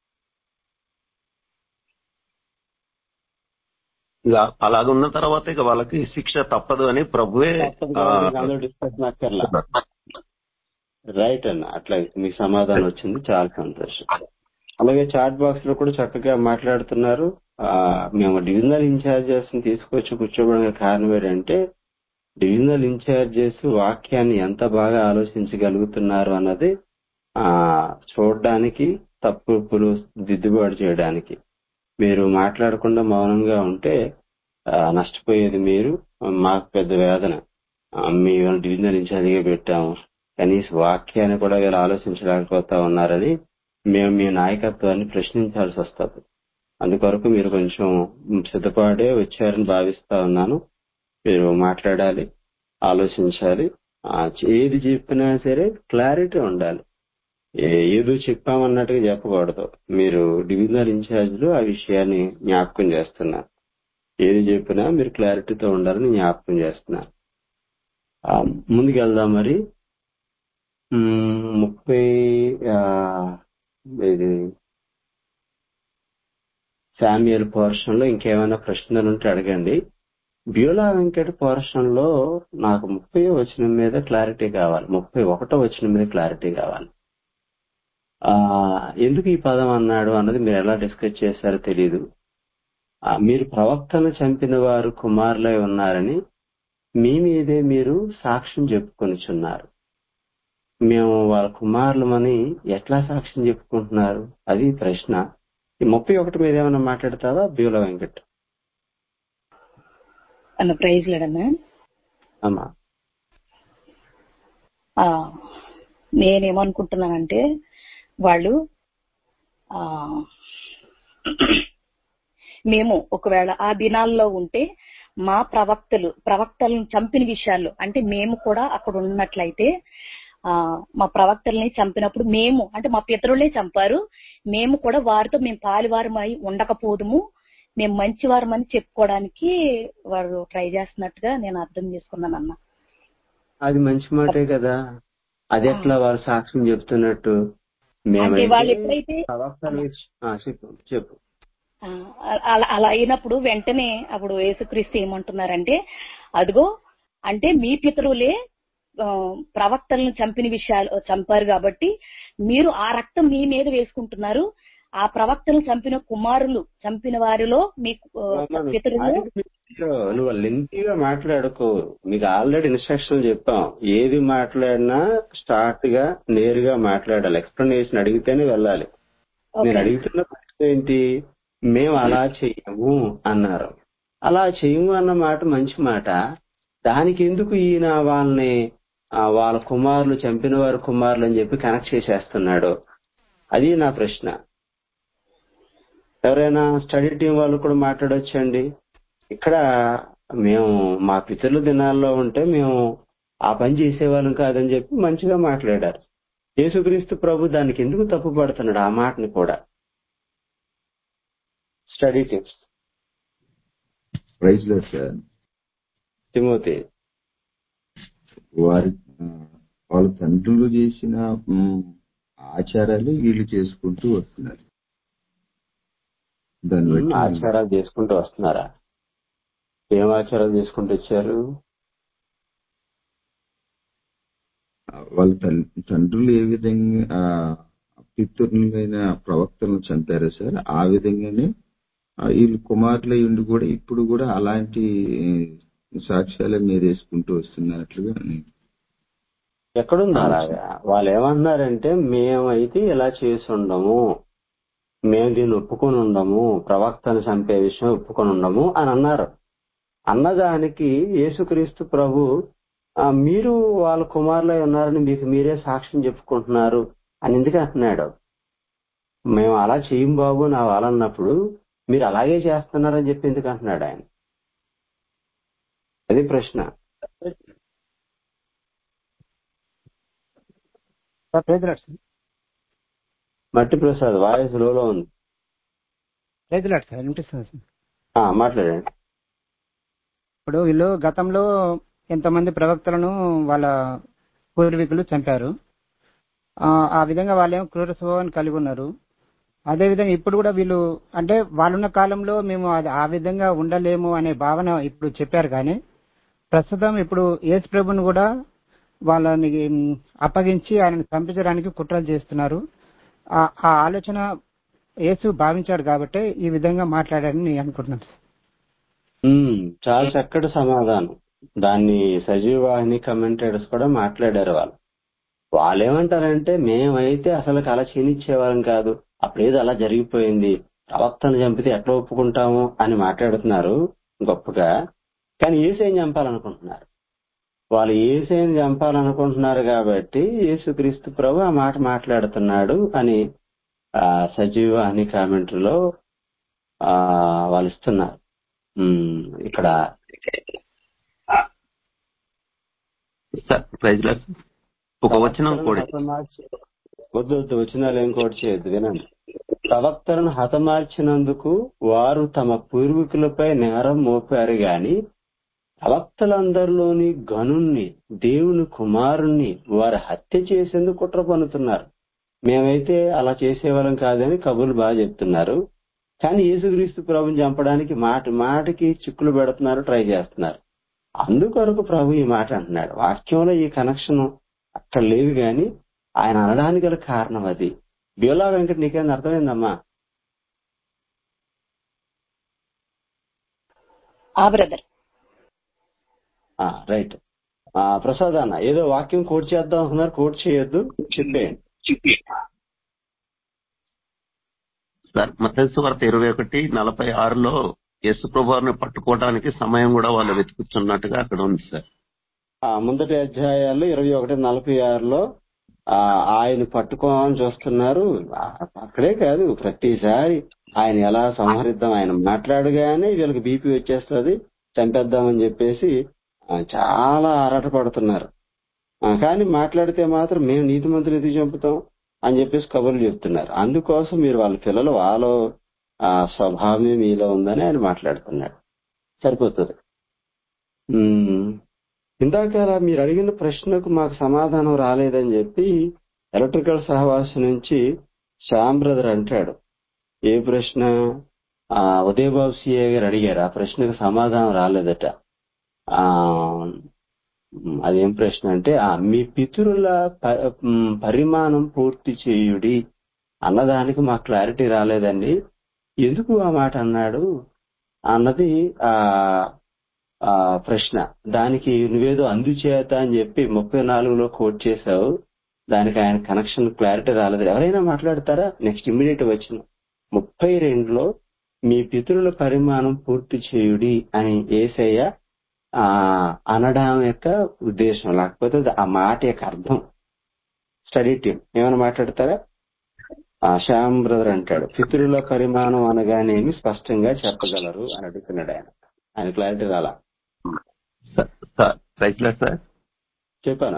ఇక అలాగున్న తర్వాత ఇక వాళ్ళకి శిక్ష తప్పదు అని ప్రభువే తప్పదు ఆ, కాబట్టి అందులో డిస్కషన్ అక్కర్లా రైట్ అన్న అట్లా మీకు సమాధానం వచ్చింది చాలా సంతోషం అలాగే చాట్ బాక్స్ లో కూడా చక్కగా మాట్లాడుతున్నారు ఆ, మేము డివిజనల్ ఇన్ఛార్జెస్ ని తీసుకొచ్చి కూర్చోబడిన కారణం ఏంటంటే డివిజనల్ ఇన్ఛార్జెస్ వాక్యాన్ని ఎంత బాగా ఆలోచించగలుగుతున్నారు అన్నది ఆ చూడడానికి తప్పులు దిద్దుబాటు చేయడానికి మీరు మాట్లాడకుండా మౌనంగా ఉంటే ఆ, నష్టపోయేది మీరు మాకు పెద్ద వేదన ఆ, మేము డివిజనల్ ఇన్ఛార్జిగా పెట్టాము కనీసం వాక్యాన్ని కూడా వీళ్ళు ఆలోచించలేకపోతా ఉన్నారని మేము మీ నాయకత్వాన్ని ప్రశ్నించాల్సి వస్తుంది అందుకొరకు మీరు కొంచెం సిద్ధపాటే వచ్చారని భావిస్తా ఉన్నాను మీరు మాట్లాడాలి ఆలోచించాలి ఆ, ఏది చెప్పినా సరే క్లారిటీ ఉండాలి ఏ- ఏదో చెప్పామన్నట్టుగా చెప్పకూడదు మీరు డివిజనల్ ఇన్ఛార్జ్లు ఆ విషయాన్ని జ్ఞాపకం చేస్తున్నారు ఏది చెప్పినా మీరు క్లారిటీతో ఉండాలని జ్ఞాపకం చేస్తున్నారు ఆ, ముందుకెళ్దాం మరి మ్మ్, ముప్పై ఆ, ఇది శామ్యుయల్ పోర్షన్ లో ఇంకేమైనా ప్రశ్నలు ఉంటే అడగండి బ్యూలా వెంకట పోర్షన్ లో నాకు ముప్పై వచనం మీద క్లారిటీ కావాలి ముప్పై ఒకటో వచనం మీద క్లారిటీ కావాలి ఆ ఎందుకు ఈ పదం అన్నాడు అన్నది మీరు ఎలా డిస్కస్ చేశారో తెలియదు ఆ, మీరు ప్రవక్తను చంపిన వారు కుమారులై ఉన్నారని మీ మీదే మీరు సాక్ష్యం చెప్పుకొనిచున్నారు మేము వాళ్ళ కుమారులమని ఎట్లా సాక్ష్యం చెప్పుకుంటున్నారు అది ప్రశ్న ఈ ముప్పై ఒకటి మీద ఏమైనా మాట్లాడతావా బ్యూల వెంకట్ అన్న ప్రైజ్ లేడన్నా అమ్మా ఆ, నేనేమనుకుంటున్నానంటే వాళ్ళు ఆ మేము ఒకవేళ ఆ దినాల్లో ఉంటే మా ప్రవక్తలు ప్రవక్తలను చంపిన విషయాల్లో అంటే మేము కూడా అక్కడ ఉన్నట్లయితే ఆ మా ప్రవక్తల్ని చంపినప్పుడు మేము అంటే మా పితరులే చంపారు మేము కూడా వారితో మేము పాలివారమై ఉండకపోదుము మేము మంచివారమని చెప్పుకోవడానికి వారు ట్రై చేస్తున్నట్టుగా నేను అర్థం చేసుకున్నాను అన్న అది మంచి మాటే కదా అది ఎట్లా వాళ్ళు సాక్ష్యం చెప్తున్నట్టు అంటే వాళ్ళు మేమైతే ఎప్పుడైతే ప్రవక్తల విష- ఆ, చెప్పు చెప్పు ఆ, అలా అలా అయినప్పుడు వెంటనే అప్పుడు యేసుక్రీస్తు ఏమంటున్నారంటే అదిగో అంటే మీ పితరులే ఆ, ప్రవక్తలను చంపిన విషయాలు చంపారు కాబట్టి మీరు ఆ రక్తం మీ మీద వేసుకుంటున్నారు ఆ ప్రవక్తలను చంపిన కుమారులు చంపిన వారిలో మీ ఆ, అమ్మా, పితరులు అది మీరు నువ్వు లెంతీగా మాట్లాడుకో మీకు ఆల్రెడీ ఇన్స్ట్రక్షన్ చెప్పాం ఏది మాట్లాడినా స్టార్ట్ గా నేరుగా మాట్లాడాలి ఎక్స్ప్లెనేషన్ అడిగితేనే వెళ్ళాలి నేను ఓకే అడుగుతున్న ప్రశ్న ఏంటి మేము అలా చెయ్యము అన్నారు అలా చెయ్యము అన్న మాట మంచి మాట దానికి ఎందుకు ఈయన వాళ్ళని ఆ, వాళ్ళ కుమారులు చంపిన వారి కుమారులు అని చెప్పి కనెక్ట్ చేసేస్తున్నాడు అది నా ప్రశ్న ఎవరైనా స్టడీ టీం వాళ్ళు కూడా మాట్లాడొచ్చండి ఇక్కడ మేము మా పితరుల దినాల్లో ఉంటే మేము ఆ పని చేసేవాళ్ళం కాదని చెప్పి మంచిగా మాట్లాడారు యేసుక్రీస్తు ప్రభు దానికి ఎందుకు తప్పు పడుతున్నాడు ఆ మాటని కూడా స్టడీ టిప్స్ ప్రైజ్ లేదు సార్ తిమోతి వారి ఆ, వాళ్ళ తండ్రులు చేసిన ఉమ్, ఆచారాలు వీళ్ళు చేసుకుంటూ వస్తున్నారు దాన్ని ఉమ్, బట్టి ఆచారాలు చేసుకుంటూ వస్తున్నారా ఏం ఆచారాలు చేసుకుంటూ వచ్చారు ఆ, వాళ్ళ తల్- తండ్రులు ఏ విధంగా ఆ, పితృలైన ప్రవక్తలను చంపారో సార్ ఆ విధంగానే ఆ, వీళ్ళు కుమారులై ఉండి కూడా ఇప్పుడు కూడా అలాంటి సాక్ష్యాలే మీరు వేసుకుంటూ వస్తున్నట్లుగా నేను ఎక్కడుంది ఆలోచన అలాగా వాళ్ళు ఏమంటున్నారంటే మేమైతే ఇలా చేసి ఉండము మేము దీన్ని ఒప్పుకొని ఉండము ప్రవక్తను చంపే విషయం ఒప్పుకొని ఉండము అని అన్నారు అన్నదానికి యేసుక్రీస్తు ప్రభు "ఆ, మీరు వాళ్ళ కుమారులై ఉన్నారని మీకు మీరే సాక్ష్యం చెప్పుకుంటున్నారు అని ఎందుకు అంటున్నాడు మేము అలా చేయం బాబు నా వాళ్ళన్నప్పుడు మీరు అలాగే చేస్తున్నారని చెప్పి ఎందుకు అంటున్నాడు ఆయన అది ప్రశ్న సార్ ప్రైజ్ లాడ్ సార్ మట్టి ప్రసాద్ వాయిస్ లోలో ఉంది ప్రైజ్ లాడ్ సార్ వినిపిస్తుంది సార్ ఆ, మాట్లాడండి ఇప్పుడు వీళ్ళు గతంలో ఎంతమంది ప్రవక్తలను వాళ్ళ పూర్వీకులు చంపారు ఆ ఆ విధంగా వాళ్ళేమో క్రూర స్వభావాన్ని కలిగి ఉన్నారు అదే విధంగా ఇప్పుడు కూడా వీళ్ళు అంటే వాళ్ళున్న కాలంలో మేము అది ఆ విధంగా ఉండలేము అనే భావన ఇప్పుడు చెప్పారు కానీ ప్రస్తుతం ఇప్పుడు యేసు ప్రభుని కూడా వాళ్ళని ఉమ్, అప్పగించి ఆయనను చంపించడానికి కుట్రలు చేస్తున్నారు ఆ ఆ ఆలోచన యేసు భావించాడు కాబట్టి ఈ విధంగా మాట్లాడారని నేను అనుకుంటున్నాను సార్. ఉమ్, చాలా చక్కటి సమాధానం దాన్ని సజీవ వాహిని కమెంటేటర్స్ కూడా మాట్లాడారు వాళ్ళు వాళ్ళు ఏమంటారంటే మేమైతే అసలు అలా క్షీణించేవారం కాదు అప్పుడేదో అలా జరిగిపోయింది ప్రవక్తను చంపితే ఎట్లా ఒప్పుకుంటాము అని మాట్లాడుతున్నారు గొప్పగా కానీ ఏసేని చంపాలనుకుంటున్నారు వాళ్ళు ఏసేని చంపాలనుకుంటున్నారు కాబట్టి యేసుక్రీస్తు ప్రభు ఆ మాట మాట్లాడుతున్నాడు అని ఆ సజీవ అని కామెంటరీలో ఆ వాళ్ళు ఇస్తున్నారు ఉమ్, ఇక్కడ సార్ ప్రైజ్ లాడ్ ఒక వచనం ప్రవక్తలను కూడా హతమార్చి వద్దు వద్దు వచ్చినాలు ఏం కోట్ చేయొద్దు వినండి ప్రవక్తలను హతమార్చినందుకు వారు తమ పూర్వీకులపై నేరం మోపారు గాని ప్రవక్తలందరిలోని గనుణ్ణి దేవుని కుమారుణ్ణి వారు హత్య చేసేందుకు కుట్ర పన్నుతున్నారు మేమైతే అలా చేసేవాళ్ళం కాదని కబుర్లు బాగా చెప్తున్నారు కానీ యేసుక్రీస్తు ప్రభుని చంపడానికి మాట మాటకి చిక్కులు పెడుతున్నారు ట్రై చేస్తున్నారు అందుకొరకు ప్రభు ఈ మాట అంటున్నాడు వాక్యంలో ఈ కనెక్షన్ అక్కడ లేదు గాని ఆయన అనడానికి గల కారణం అది బియోలా వెంకట నీకేం అర్థమైందమ్మా ఆ బ్రదర్ ఆ, రైట్ ఆ, ప్రసాద్ అన్న ఏదో వాక్యం కోట్ చేద్దాం అనుకున్నారు కోట్ చేయొద్దు చెప్పేయండి సార్ మత్స్సు వార్త ఇరవై ఒకటి నలభై ఆరులో యేసు ప్రభువారిని పట్టుకోవడానికి సమయం కూడా వాళ్ళు వెతుకుతున్నట్టుగా అక్కడ ఉంది సార్ ఆ ముందటి అధ్యాయాల్లో ఇరవై ఒకటి నలభై ఆరులో ఆ ఆయన పట్టుకోవాలని చూస్తున్నారు ఆ, అక్కడే కాదు ప్రతిసారి ఆయన ఎలా సంహరిద్దాం ఆయన మాట్లాడగానే వీళ్ళకి బీపీ వచ్చేస్తుంది చంపేద్దామని చెప్పేసి ఆ, చాలా ఆరాట పడుతున్నారు ఆ, కానీ మాట్లాడితే మాత్రం మేము నీతి మంత్రులు ఎందుకు చంపుతాం అని చెప్పేసి కబుర్లు చెప్తున్నారు అందుకోసం మీరు వాళ్ళ పిల్లలు వాళ్ళ ఆ, స్వభావమే మీలో ఉందని ఆయన మాట్లాడుతున్నాడు సరిపోతుంది ఉమ్, ఇందాక మీరు అడిగిన ప్రశ్నకు మాకు సమాధానం రాలేదని చెప్పి ఎలక్ట్రికల్ సహవాసి నుంచి శ్యామ్ బ్రదర్ అంటాడు ఏ ప్రశ్న ఆ, ఉదయబాబు సిఏ గారు అడిగారు ఆ ప్రశ్నకు సమాధానం రాలేదట ఆ ఉమ్, అదేం ప్రశ్న అంటే ఆ మీ పితరుల ప- ఉమ్, పరిమాణం పూర్తి చేయుడి అన్నదానికి మాకు క్లారిటీ రాలేదండి ఎందుకు ఆ మాట అన్నాడు అన్నది ఆ ఆ ప్రశ్న దానికి నువ్వేదో అందుచేత అని చెప్పి ముప్పై నాలుగులో కోట్ చేశావు దానికి ఆయన కనెక్షన్ క్లారిటీ రాలేదు ఎవరైనా మాట్లాడతారా నెక్స్ట్ ఇమ్మీడియట్ వచ్చిన ముప్పై రెండులో మీ పితరుల పరిమాణం పూర్తి చేయుడి అని ఏసయ్య ఆ అనడం యొక్క ఉద్దేశం లేకపోతే ఆ మాట యొక్క అర్థం స్టడీ టీం ఏమైనా మాట్లాడతారా ఆ శ్యామ్ బ్రదర్ అంటాడు పితృల పరిమాణం అనగానేమి స్పష్టంగా చెప్పగలరు అని అడుగుతున్నాడు ఆయన ఆయన క్లారిటీ రాలా సార్ సార్ రైట్లా సార్ చెప్పానా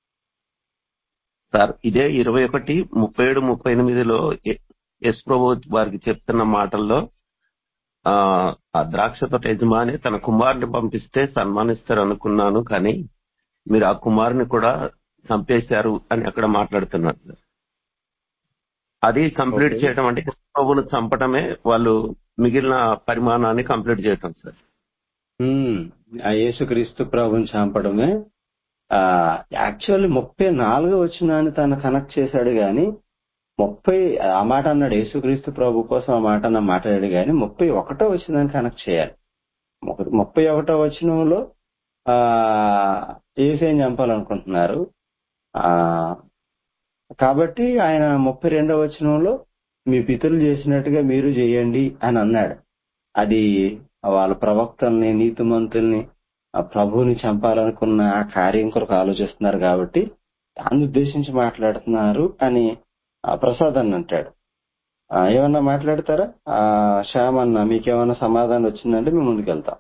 సార్ ఇదే ఇరవై ఒకటి ముప్పై ఏడు ముప్పై ఎనిమిదిలో ఎ- ఎస్ ప్రభు వారికి చెప్తున్న మాటల్లో ఆ ఆ ద్రాక్ష తోట యజమాని తన కుమారుని పంపిస్తే సన్మానిస్తారు అనుకున్నాను కానీ మీరు ఆ కుమారుని కూడా చంపేశారు అని అక్కడ మాట్లాడుతున్నారు సార్ అది కంప్లీట్ ఓకే చేయడం అంటే ప్రభువును చంపడమే వాళ్ళు మిగిలిన పరిమాణాన్ని కంప్లీట్ చేయటం సార్ ఉమ్, ఆ యేసుక్రీస్తు ప్రభుని చంపడమే ఆ యాక్చువల్లీ ముప్పై నాలుగో వచ్చినాన్ని తను కనెక్ట్ చేశాడు గాని ముప్పై ఆ మాట అన్నాడు యేసుక్రీస్తు ప్రభు కోసం ఆ మాట అన్న మాట్లాడాడు గాని ముప్పై ఒకటో వచ్చిందని కనెక్ట్ చేయాలి ముప్ప- ముప్పై ఒకటో వచనంలో ఆ ఏసేం చంపాలనుకుంటున్నారు ఆ కాబట్టి ఆయన ముప్పై రెండవ వచనంలో మీ పితరులు చేసినట్టుగా మీరు చేయండి అని అన్నాడు అది వాళ్ళ ప్రవక్తల్ని నీతిమంతుల్ని ఆ ప్రభువుని చంపాలనుకున్న ఆ కార్యం కొరకు ఆలోచిస్తున్నారు కాబట్టి దాన్ని ఉద్దేశించి మాట్లాడుతున్నారు అని ఆ ప్రసాద్ అన్న అంటాడు ఆ, ఏమన్నా మాట్లాడతారా ఆ శ్యామ్ అన్న మీకేమన్నా సమాధానం వచ్చిందంటే మేము ముందుకెళ్తాం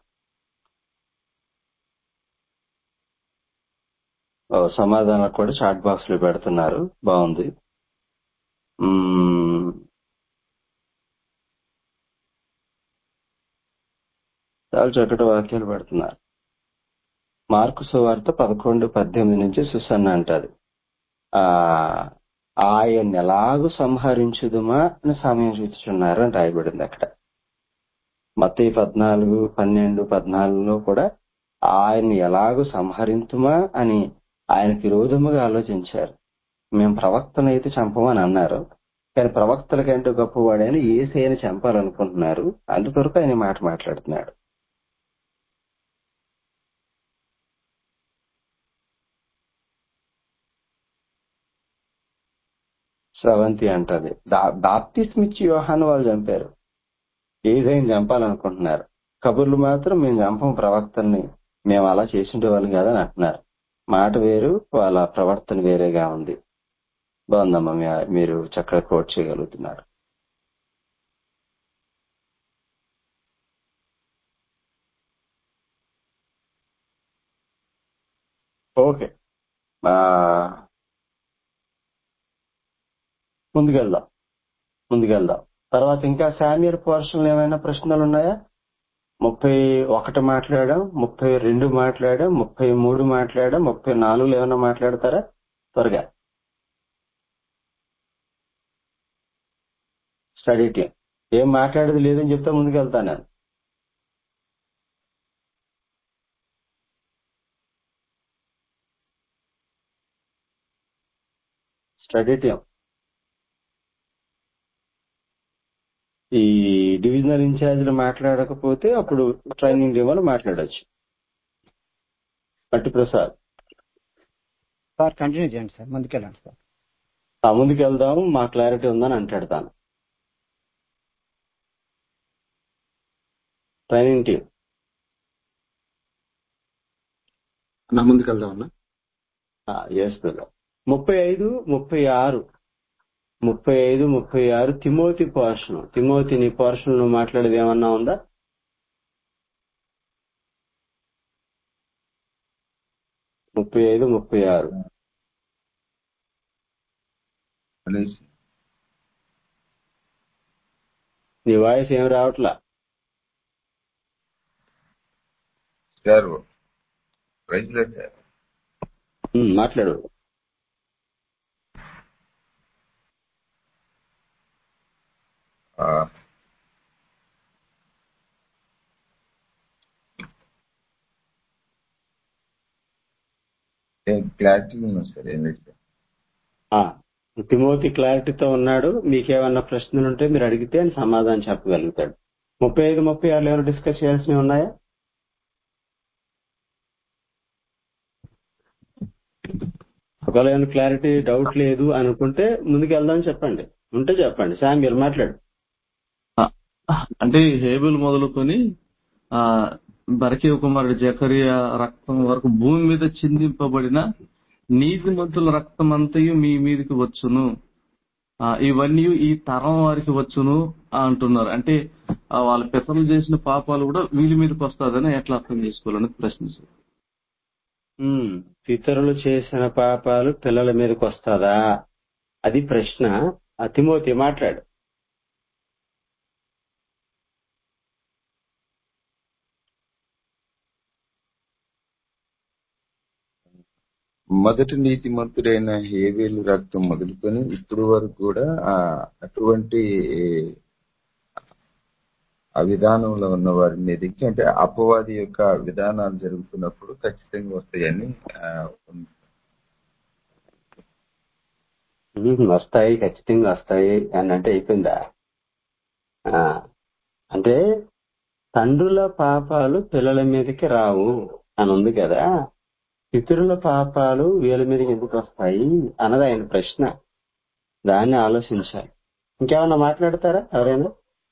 ఓ సమాధానాలు కూడా చాట్ బాక్స్ లో పెడుతున్నారు బాగుంది మ్మ్. చాలా చక్కటి వాక్యాలు పెడుతున్నారు మార్కు సువార్త పదకొండు పద్దెనిమిది నుంచి సుసన్న అంటది ఆ ఆయన ఎలాగూ సంహరించుదుమా అని సమయం చూచుచున్నారు అని రాయబడింది అక్కడ మత్తయి పద్నాలుగు పన్నెండు పద్నాలుగులో కూడా ఆయన్ని ఎలాగూ సంహరింతుమా అని ఆయనకి విరోధముగా ఆలోచించారు మేము ప్రవక్తనైతే చంపమని అన్నారు కానీ ప్రవక్తల కంటే గొప్పవాడని ఏసైని చంపాలనుకుంటున్నారు అందుకొరకు ఆయన ఈ మాట మాట్లాడుతున్నాడు స్రవంతి అంటది బాప్తిస్మ్ ఇచ్చి యోహాను వాళ్ళు చంపారు ఏదైనా చంపాలనుకుంటున్నారు కబుర్లు మాత్రం మేము చంపం ప్రవక్తల్ని మేము అలా చేసిండే వాళ్ళం కాదని అంటున్నారు మాట వేరు వాళ్ళ ప్రవర్తన వేరేగా ఉంది బాగుందమ్మా మీ- మీరు చక్కగా కోట్ చేయగలుగుతున్నారు ఓకే ఆ, ముందుకెళ్దాం ముందుకెళ్దాం తర్వాత ఇంకా శామ్యర్ పోర్షన్లు ఏమైనా ప్రశ్నలు ఉన్నాయా ముప్పై ఒకటి మాట్లాడాం ముప్పై రెండు మాట్లాడాం ముప్పై మూడు మాట్లాడాం ముప్పై నాలుగులో ఏమైనా మాట్లాడతారా త్వరగా స్టడీ టీం ఏం మాట్లాడేది లేదని చెప్తే ముందుకెళ్తాను నేను స్టడీ టీం ఈ డివిజనల్ ఇన్ఛార్జీలు మాట్లాడకపోతే అప్పుడు ట్రైనింగ్ టీం వాళ్ళు మాట్లాడొచ్చు పట్టి ప్రసాద్ సార్ కంటిన్యూ చేయండి సార్ ముందుకెళ్ళండి సార్ ఆ ముందుకు వెళ్దాం మా క్లారిటీ ఉందని అంటాడు తాను ట్రైనింగ్ టీం నా ముందుకు వెళ్దామన్నా ఎస్ బ్రదర్ ముప్పై ఐదు ముప్పై ఆరు ముప్పై ఐదు ముప్పై ఆరు తిమోతి పోర్షన్ తిమోతి నీ పోర్షన్ నువ్వు మాట్లాడేది ఏమన్నా ఉందా ముప్పై ఐదు ముప్పై ఆరు అనేసి నీ వాయిస్ ఏం రావట్లా సార్ ప్రైజ్ లేదు సార్ ఉమ్, మాట్లాడు ఆ, ఏం క్లారిటీ ఉన్నా సార్ ఏం లేదు సార్ ఆ, తిమోతి క్లారిటీతో ఉన్నాడు మీకేమన్నా ప్రశ్నలు ఉంటే మీరు అడిగితే ఆయన సమాధానం చెప్పగలుగుతాడు ముప్పై ఐదు ముప్పై ఆరులో ఏమైనా డిస్కస్ చేయాల్సినవి ఉన్నాయా ఒకవేళ ఏమైనా క్లారిటీ డౌట్ లేదు అనుకుంటే ముందుకు వెళ్దామని చెప్పండి ఉంటే చెప్పండి శామ్యుల్ మాట్లాడు ఆ, అంటే హేబుల్ మొదలుకొని ఆ బరకీయ కుమారుడు జకరియా రక్తం వరకు భూమి మీద చిందింపబడిన నీతిమంతుల రక్తం అంతయు మీ మీదకి వచ్చును ఆ, ఇవన్నీ ఈ తరం వారికి వచ్చును అంటున్నారు అంటే ఆ, వాళ్ళ పితరులు చేసిన పాపాలు కూడా వీళ్ళ మీదకి వస్తుందని ఎట్లా అర్థం చేసుకోవాలని ప్రశ్నించారు ఉమ్, పితరులు చేసిన పాపాలు పిల్లల మీదకి వస్తుందా అది ప్రశ్న అతిమోతి మాట్లాడు మొదటి నీతిమంతుడైన హేవేలు రక్తం మొదలుకొని ఇప్పుడు వరకు కూడా ఆ అటువంటి ఆ విధానంలో ఉన్న వారి మీదకి అంటే అపవాది యొక్క విధానాలు జరుగుతున్నప్పుడు ఖచ్చితంగా వస్తాయని ఆ, ఉంది. ఉమ్, వస్తాయి ఖచ్చితంగా వస్తాయి అని అంటే అయిపోయిందా ఆ, అంటే తండ్రుల పాపాలు పిల్లల మీదకి రావు అని ఉంది కదా పితరుల పాపాలు వీళ్ళ మీదకి ఎందుకు వస్తాయి అన్నది ఆయన ప్రశ్న దాన్ని ఆలోచించాలి ఇంకేమన్నా మాట్లాడతారా ఎవరైనా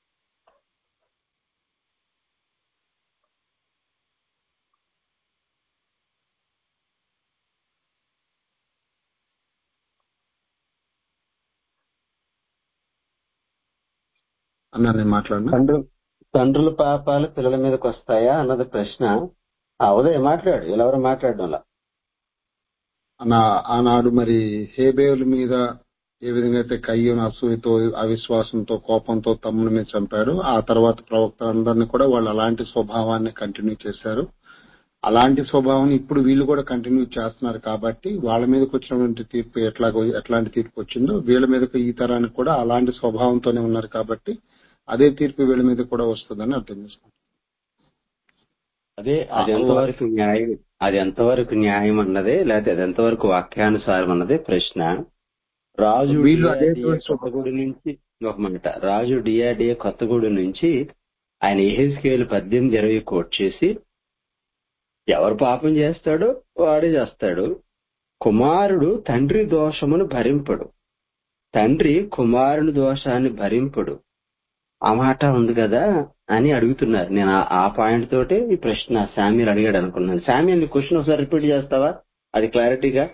అన్నా నేను మాట్లాడినా తండ్రు తండ్రుల పాపాలు పిల్లల మీదకి వస్తాయా అన్నది ప్రశ్న ఆ, ఉదయం మాట్లాడు ఎవరు మాట్లాడడంలా అన్న ఆనాడు మరి హేబేల మీద ఏ విధంగా అయితే కయ్యను అసూయతో అవిశ్వాసంతో కోపంతో తమ్ముని మీద చంపాడు ఆ తర్వాత ప్రవక్తలందరినీ కూడా వాళ్ళు అలాంటి స్వభావాన్ని కంటిన్యూ చేశారు అలాంటి స్వభావం ఇప్పుడు వీళ్ళు కూడా కంటిన్యూ చేస్తున్నారు కాబట్టి వాళ్ళ మీదకి వచ్చినటువంటి తీర్పు ఎట్లాగో ఎట్లాంటి తీర్పు వచ్చిందో వీళ్ళ మీదకి ఈ తరానికి కూడా అలాంటి స్వభావంతోనే ఉన్నారు కాబట్టి అదే తీర్పు వీళ్ళ మీద కూడా వస్తుందని అర్థం చేసుకుంటాం అదే అది ఎంతవరకు న్యాయం అది ఎంతవరకు న్యాయం అన్నదే లేకపోతే అది ఎంతవరకు వాక్యానుసారం అన్నదే ప్రశ్న రాజు వీళ్ళు అదే డిఆర్డిఏ కొత్తగూడి నుంచి ఒక మాట రాజు డిఆర్డిఏ కొత్తగూడి నుంచి ఆయన ఏహెస్కేలు పద్దెనిమిది ఇరవై కోట్ చేసి ఎవరు పాపం చేస్తాడో వాడే చేస్తాడు కుమారుడు తండ్రి దోషమును భరింపడు తండ్రి కుమారుని దోషాన్ని భరింపడు ఆ మాట ఉంది కదా అని అడుగుతున్నారు నేను ఆ- ఆ పాయింట్ తోటే ఈ ప్రశ్న శామ్యుల్ అడిగాడు అనుకున్నాను శామ్యుల్ నీ క్వశ్చన్ ఒకసారి రిపీట్ చేస్తావా అది క్లారిటీగా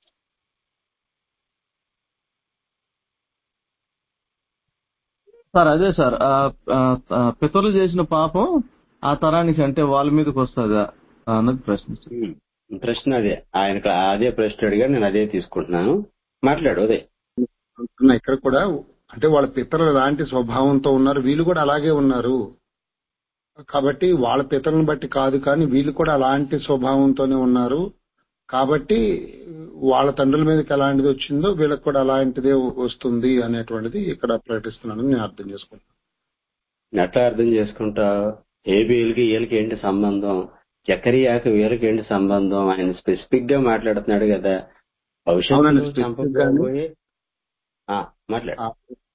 సార్ అదే సార్ ఆ, ఆ, ఆ, పితరులు చేసిన పాపం ఆ తరానికి అంటే వాళ్ళ మీదకి వస్తుందా అన్నది ప్రశ్నించారు ఉమ్. ప్రశ్న అదే ఆయనకు అదే ప్రశ్న అడిగాడు నేను అదే తీసుకుంటున్నాను మాట్లాడు అదే అంటున్నా ఇక్కడ కూడా అంటే వాళ్ళ పితరులు ఎలాంటి స్వభావంతో ఉన్నారు వీళ్ళు కూడా అలాగే ఉన్నారు కాబట్టి వాళ్ళ పితరులను బట్టి కాదు కానీ వీళ్ళు కూడా అలాంటి స్వభావంతోనే ఉన్నారు కాబట్టి వాళ్ళ తండ్రుల మీదకి ఎలాంటిది వచ్చిందో వీళ్ళకి కూడా అలాంటిదే వస్తుంది అనేటువంటిది ఇక్కడ ప్రకటిస్తున్నాను నేను అర్థం చేసుకుంటాను ఎట్లా అర్థం చేసుకుంటా ఏబిఎల్కి వీళ్ళకి ఏంటి సంబంధం జకరియాకి వీళ్ళకి ఏంటి సంబంధం ఆయన స్పెసిఫిక్ గా మాట్లాడుతున్నాడు కదా అవునండి, భవిష్యత్తులో specific గానే. చంపబోయే ఆ, మాట్లాడు ఆ-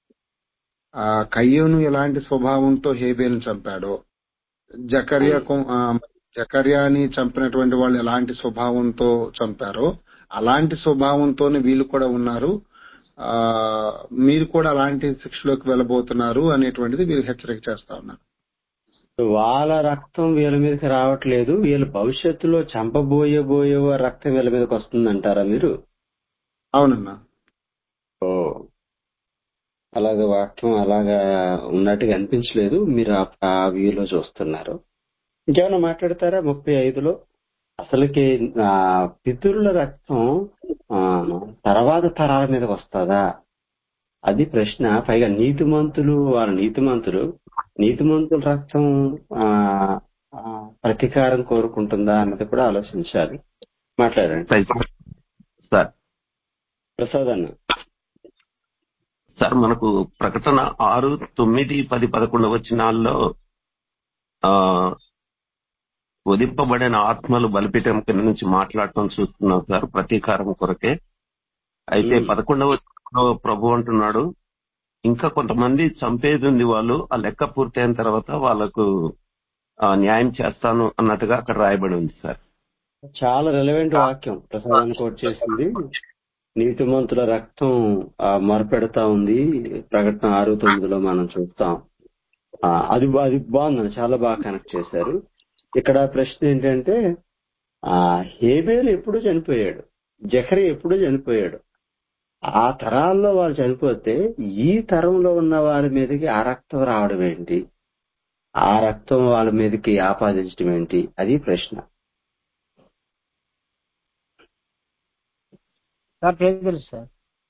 ఆ కయ్యూను ఎలాంటి స్వభావంతో హేబేలను చంపాడో జకర్యా కు- ఆ, జకర్యాని చంపినటువంటి వాళ్ళు ఎలాంటి స్వభావంతో చంపారో అలాంటి స్వభావంతోనే వీళ్ళు కూడా ఉన్నారు ఆ మీరు కూడా అలాంటి శిక్షలోకి వెళ్ళబోతున్నారు అనేటువంటిది వీళ్ళు హెచ్చరిక చేస్తా ఉన్నారు వాళ్ళ రక్తం వీళ్ళ మీదకి రావట్లేదు వీళ్ళు భవిష్యత్తులో చంపబోయే బోయే రక్తం వీళ్ళ మీదకి వస్తుందంటారా మీరు అవునన్నా ఓ అలాగే వాక్యం అలాగా ఉన్నట్టుగా అనిపించలేదు మీరు ఆ- ఆ వ్యూలో చూస్తున్నారు ఇంకేమైనా మాట్లాడతారా ముప్పై ఐదులో అసలుకి ఆ పితరుల రక్తం ఆ, తర్వాత తరాల మీదకి వస్తుందా అది ప్రశ్న పైగా నీతిమంతులు వాళ్ళ నీతిమంతులు నీతిమంతుల రక్తం ఆ ఆ, ప్రతీకారం కోరుకుంటుందా అన్నది కూడా ఆలోచించాలి మాట్లాడండి సార్ ప్రసాద్ అన్న సార్ మనకు ప్రకటన ఆరు తొమ్మిది పది పదకొండు వచ్చినాల్లో ఆ ఉదింపబడిన ఆత్మలు బలిపీఠం కింద నుంచి మాట్లాడటం చూస్తున్నాం సార్ ప్రతీకారం కొరకే అయితే మ్మ్. పదకొండవ వచనంలో ప్రభు అంటున్నాడు ఇంకా కొంతమంది చంపేది ఉంది వాళ్ళు ఆ లెక్క పూర్తయిన తర్వాత వాళ్ళకు ఆ, న్యాయం చేస్తాను అన్నట్టుగా అక్కడ రాయబడి ఉంది సార్ చాలా రెలవెంట్ వాక్యం ప్రసాదాన్ని కోట్ చేసింది నీతిమంతుల రక్తం ఆ, మొరపెడతా ఉంది ప్రకటన ఆరు తొమ్మిదిలో మనం చూస్తాం ఆ, అది బా- అది బాగుంది చాలా బాగా కనెక్ట్ చేశారు ఇక్కడ ప్రశ్న ఏంటంటే ఆ హేబేలు ఎప్పుడు చనిపోయాడు జకరి ఎప్పుడు చనిపోయాడు ఆ తరాల్లో వాళ్ళు చనిపోతే ఈ తరంలో ఉన్న వారి మీదకి ఆ రక్తం రావడం ఏంటి ఆ రక్తం వాళ్ళ మీదకి ఆపాదించడం ఏంటి అది ప్రశ్న సార్ ప్రేజ్ తెలుసు సార్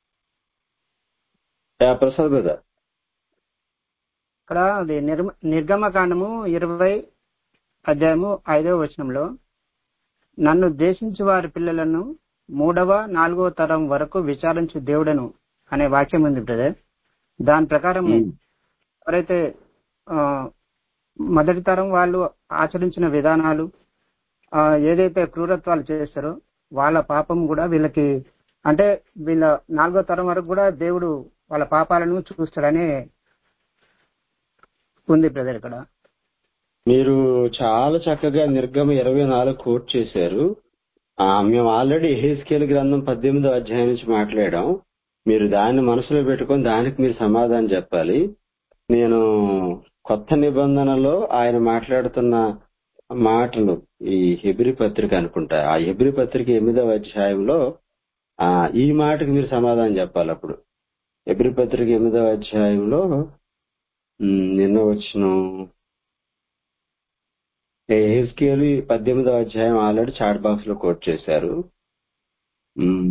ఆ, ప్రసాద్ బ్రదర్ ఇక్కడ అది నిర్మ నిర్గమకాండము ఇరవై అధ్యాయము ఐదవ వచనంలో నన్ను దేశించు వారి పిల్లలను మూడవ నాలుగవ తరం వరకు విచారించు దేవుడను అనే వాక్యం ఉంది బ్రదర్ దాని ప్రకారం ఎవరైతే ఆ, మొదటి తరం వాళ్ళు ఆచరించిన విధానాలు ఆ, ఏదైతే క్రూరత్వాలు చేస్తారో వాళ్ళ పాపం కూడా వీళ్ళకి అంటే వీళ్ళ నాలుగో తరం వరకు కూడా దేవుడు వాళ్ళ పాపాలను చూస్తాడని ఉంది బ్రదర్ ఇక్కడ మీరు చాలా చక్కగా నిర్గమ ఇరవై నాలుగు కోట్ చేశారు ఆ, మేము ఆల్రెడీ హేస్కేల్ గ్రంథం పద్దెనిమిదో అధ్యాయం నుంచి మాట్లాడాం మీరు దాన్ని మనసులో పెట్టుకొని దానికి మీరు సమాధానం చెప్పాలి నేను కొత్త నిబంధనలో ఆయన మాట్లాడుతున్న మాటలు ఈ హెబ్రి పత్రిక అనుకుంటా ఆ హెబ్రి పత్రిక ఎనిమిదవ అధ్యాయంలో ఆ ఈ మాటకి మీరు సమాధానం చెప్పాలి అప్పుడు హెబ్రి పత్రిక ఎనిమిదవ అధ్యాయంలో ఉమ్, నిన్న వచ్చిన హెస్కేల్ పద్దెనిమిదవ అధ్యాయం ఆల్రెడీ చాట్ బాక్స్ లో కోట్ చేశారు ఉమ్,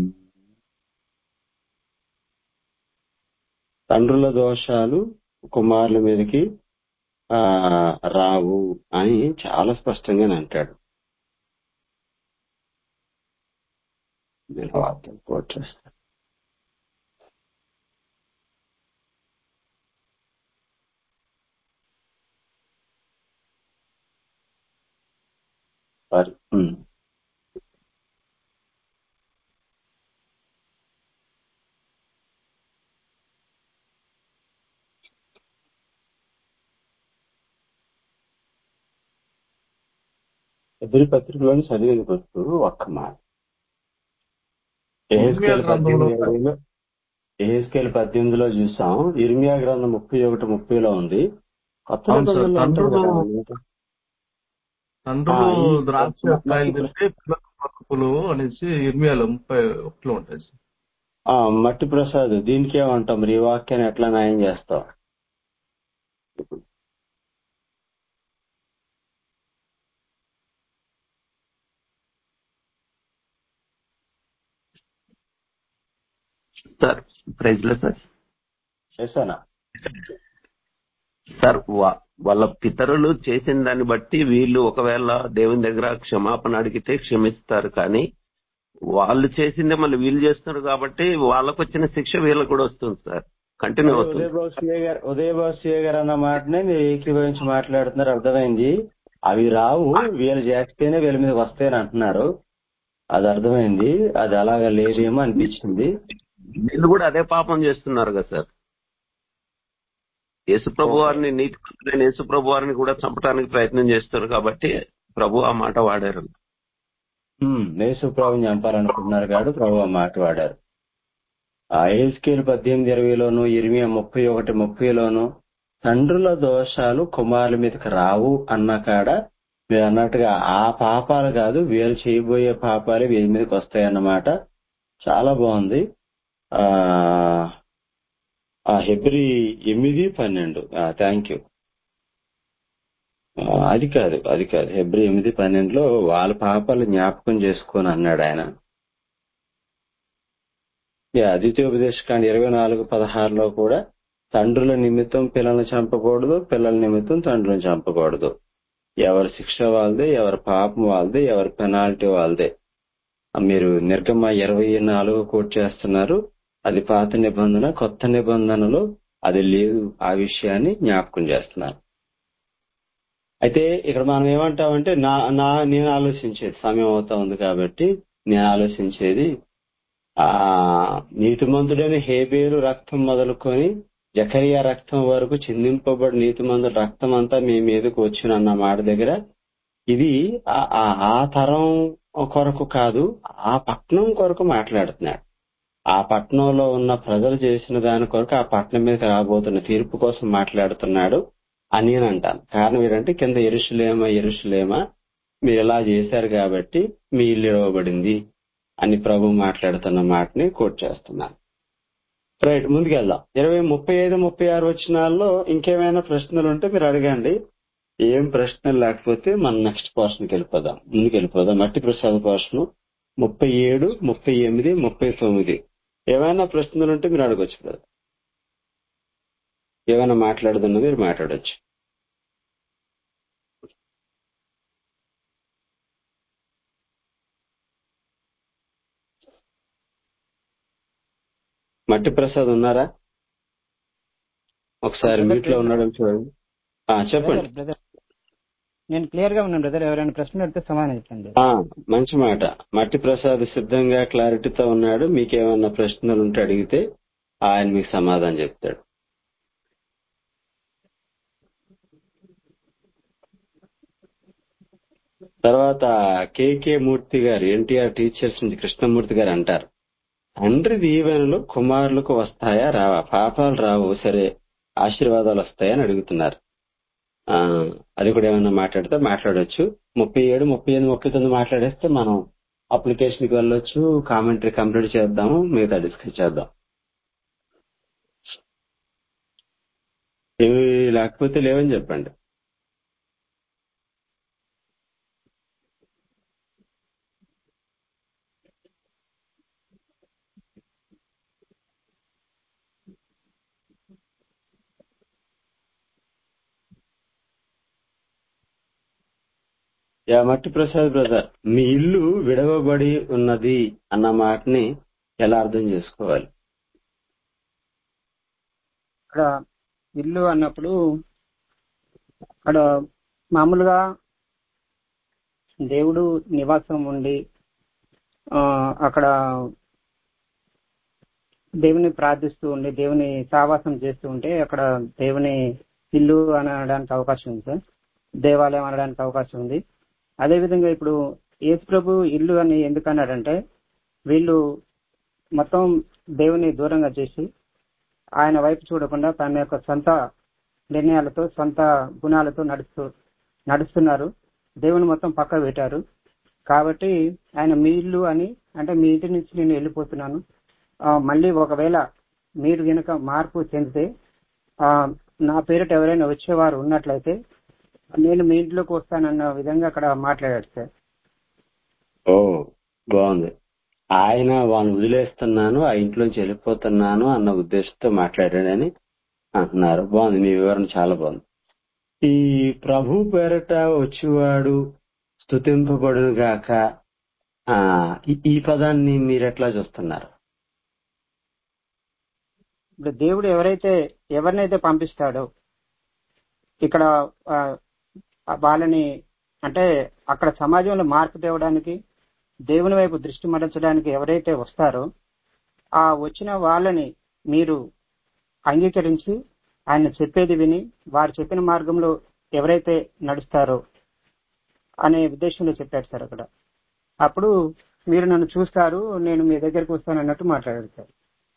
తండ్రుల దోషాలు కుమారుల మీదకి ఆ రావు అని చాలా స్పష్టంగానే అంటాడు నేను వాక్యం కోట్ చేస్తాను సారీ ఉమ్. హెబ్రీ పత్రికలోని చదివిన వస్తూ ఒక్క మాట ఇర్మియా ఎహెస్కేల్ గ్రంథంలో పద్దెనిమిది ఇరవైలో ఎహెస్కేల్ పద్దెనిమిదిలో చూసాం ఇర్మియా గ్రంథం ముప్పై ఒకటి ముప్పైలో ఉంది కొత్త అవును సార్ నిబంధనలో ఉంటుంది తండ్రులు కదా ఆ, తండ్రులు ఈ ద్రాక్ష మ- కాయలు మట్టి తింటే పిల్లలు పలుకులు అనేసి ఇర్మియాలో ముప్పై ఒకటిలో ఉంటాయి సార్ ఆ, మట్టి ప్రసాద్ దీనికి ఏమంటాం మరి ఈ వాక్యాన్ని ఎట్లా న్యాయం చేస్తాం సార్ ప్రైజ్ లో సార్ చేశానా సార్ వా- వాళ్ళ పితరులు చేసిన దాన్ని బట్టి వీళ్ళు ఒకవేళ దేవుని దగ్గర క్షమాపణ అడిగితే క్షమిస్తారు కానీ వాళ్ళు చేసిందే మళ్ళీ వీళ్ళు చేస్తున్నారు కాబట్టి వాళ్ళకు వచ్చిన శిక్ష వీళ్ళకు కూడా వస్తుంది సార్ కంటిన్యూ అదే అవుతుంది ఉదయబాబు సిఏ గారు ఉదయబాబు సిఏ గారు అన్న మాటనే మీరు ఏకీభవించి మాట్లాడుతున్నారు అర్థమైంది అవి రావు వీళ్ళు చేస్తేనే వీళ్ళ మీద వస్తాయని అంటున్నారు అది అర్థమైంది అది అలాగా లేదేమో అనిపించింది వీళ్ళు కూడా అదే పాపం చేస్తున్నారు కదా సార్ యేసుప్రభు ఓకే వారిని నీతి యేసుప్రభు వారిని కూడా చంపడానికి ప్రయత్నం చేస్తారు కాబట్టి ప్రభు ఆ మాట వాడారు యేసు ప్రభుని చంపాలనుకుంటున్నారు కాదు ప్రభు ఆ మాట వాడారు ఆ ఏస్కేల్ పద్దెనిమిది ఇరవైలోను ఇరవై ముప్పై ఒకటి ముప్పైలోను తండ్రుల దోషాలు కుమారుల మీదకి రావు అన్న కాడ మీరు అన్నట్టుగా ఆ పాపాలు కాదు వీళ్ళు చేయబోయే పాపాలు వీళ్ళ మీదకి వస్తాయన్నమాట చాలా బాగుంది ఆ ఆ హెబ్రి ఎనిమిది పన్నెండు థ్యాంక్ యూ అది కాదు అది కాదు హెబ్రి ఎనిమిది పన్నెండులో వాళ్ళ పాపాలు జ్ఞాపకం చేసుకొని అన్నాడు ఆయన యా, ద్వితీయోపదేశకాండ ఇరవై నాలుగు పదహారులో కూడా తండ్రుల నిమిత్తం పిల్లల్ని చంపకూడదు పిల్లల నిమిత్తం తండ్రులను చంపకూడదు ఎవరి శిక్ష వాళ్ళదే ఎవరి పాపం వాళ్ళదే ఎవరి పెనాల్టీ వాళ్ళదే ఆ మీరు నిర్గమ ఇరవై నాలుగు కోట్ చేస్తున్నారు అది పాత నిబంధన కొత్త నిబంధనలో అది లేదు ఆ విషయాన్ని జ్ఞాపకం చేస్తున్నారు అయితే ఇక్కడ మనం ఏమంటామంటే నా నా నేను ఆలోచించేది సమయం అవుతా ఉంది కాబట్టి నేను ఆలోచించేది ఆ నీతిమంతుడైన హేబేలు రక్తం మొదలుకొని జకరియా రక్తం వరకు చిందింపబడి నీతిమంతుల రక్తం అంతా మీ మీదకు వచ్చిన మాట దగ్గర ఇది ఆ- ఆ- ఆ తరం కొరకు కాదు ఆ పట్టణం కొరకు మాట్లాడుతున్నాడు ఆ పట్టణంలో ఉన్న ప్రజలు చేసిన దాని కొరకు ఆ పట్టణం మీదకి రాబోతున్న తీర్పు కోసం మాట్లాడుతున్నాడు అని నేను అంటాను కారణం ఏంటంటే కింద ఎరుషులేమా ఎరుషులేమా మీరు ఇలా చేశారు కాబట్టి మీ ఇల్లు ఇవ్వబడింది అని ప్రభు మాట్లాడుతున్న మాటని కోట్ చేస్తున్నాను రైట్ ముందుకెళ్దాం ఇరవై ముప్పై ఐదు ముప్పై ఆరు వచ్చినాల్లో ఇంకేమైనా ప్రశ్నలు ఉంటే మీరు అడగండి ఏం ప్రశ్నలు లేకపోతే మనం నెక్స్ట్ పోర్షన్కి వెళ్ళిపోదాం ముందుకు వెళ్ళిపోదాం మట్టి ప్రసాద్ పోర్షన్ ముప్పై ఏడు ముప్పై ఎనిమిది ముప్పై తొమ్మిది ఏమైనా ప్రశ్నలు ఉంటే మీరు అడగొచ్చు బ్రదర్ ఏమైనా మాట్లాడుతున్నా మీరు మాట్లాడొచ్చు మట్టి ప్రసాద్ ఉన్నారా ఒకసారి బ్రదర్ మీట్ లో ఉన్నాడని చూడండి ఆ, చెప్పండి బ్రదర్ బ్రదర్ నేను క్లియర్ గా ఉన్నాను బ్రదర్ ఎవరైనా ప్రశ్న అడిగితే సమాధానం ఇచ్చండి ఆ మంచి మాట మట్టి ప్రసాద్ సిద్ధంగా క్లారిటీతో ఉన్నాడు మీకేమన్నా ప్రశ్నలు ఉంటే అడిగితే ఆయన మీకు సమాధానం చెప్తాడు తర్వాత కేకే మూర్తి గారు ఎన్టీఆర్ టీచర్స్ నుంచి కృష్ణమూర్తి గారు అంటారు తండ్రి దీవెనలు కుమారులకు వస్తాయా రావా పాపాలు రావు సరే ఆశీర్వాదాలు వస్తాయని అడుగుతున్నారు ఆ అది కూడా ఏమైనా మాట్లాడితే మాట్లాడొచ్చు ముప్పై ఏడు ముప్పై ఎనిమిది ముప్పై తొమ్మిది మాట్లాడేస్తే మనం అప్లికేషన్ కి వెళ్ళొచ్చు కామెంటరీ కంప్లీట్ చేద్దాము మిగతా డిస్కస్ చేద్దాం ఏమి లేకపోతే లేవని చెప్పండి యా మట్టి ప్రసాద్ బ్రదర్ మీ ఇల్లు విడవబడి ఉన్నది అన్న మాటని ఎలా అర్థం చేసుకోవాలి ఇక్కడ ఇల్లు అన్నప్పుడు అక్కడ మామూలుగా దేవుడు నివాసం ఉండి ఆ, అక్కడ దేవుని ప్రార్థిస్తూ ఉండి దేవుని సావాసం చేస్తూ ఉంటే అక్కడ దేవుని ఇల్లు అనడానికి అవకాశం ఉంది సార్ దేవాలయం అనడానికి అవకాశం ఉంది అదేవిధంగా ఇప్పుడు యేసు ప్రభు ఇల్లు అని ఎందుకు అన్నాడంటే వీళ్ళు మొత్తం దేవుని దూరంగా చేసి ఆయన వైపు చూడకుండా తన యొక్క సొంత నిర్ణయాలతో సొంత గుణాలతో నడుస్తూ నడుస్తున్నారు దేవుని మొత్తం పక్క పెట్టారు కాబట్టి ఆయన మీ ఇల్లు అని అంటే మీ ఇంటి నుంచి నేను వెళ్ళిపోతున్నాను ఆ, మళ్ళీ ఒకవేళ మీరు గనుక మార్పు చెందితే ఆ, నా పేరిట ఎవరైనా వచ్చేవారు ఉన్నట్లయితే నేను మీ ఇంట్లోకి వస్తానన్న విధంగా అక్కడ మాట్లాడాడు సార్ ఓ బాగుంది ఆయన వాళ్ళని వదిలేస్తున్నాను ఆ ఇంట్లోంచి వెళ్ళిపోతున్నాను అన్న ఉద్దేశంతో మాట్లాడాడని అంటున్నారు బాగుంది మీ వివరణ చాలా బాగుంది ఈ ప్రభు పేరట వచ్చేవాడు స్తుతింపబడును గాక ఆ ఈ- ఈ పదాన్ని మీరు ఎట్లా చూస్తున్నారు ఇప్పుడు దేవుడు ఎవరైతే ఎవరినైతే పంపిస్తాడో ఇక్కడ ఆ, వాళ్ళని అంటే అక్కడ సమాజంలో మార్పు తేవడానికి దేవుని వైపు దృష్టి మరల్చడానికి ఎవరైతే వస్తారో ఆ వచ్చిన వాళ్ళని మీరు అంగీకరించి ఆయన చెప్పేది విని వారు చెప్పిన మార్గంలో ఎవరైతే నడుస్తారో అనే ఉద్దేశంలో చెప్పాడు సార్ అక్కడ అప్పుడు మీరు నన్ను చూస్తారు నేను మీ దగ్గరికి వస్తాను అన్నట్టు మాట్లాడాడు సార్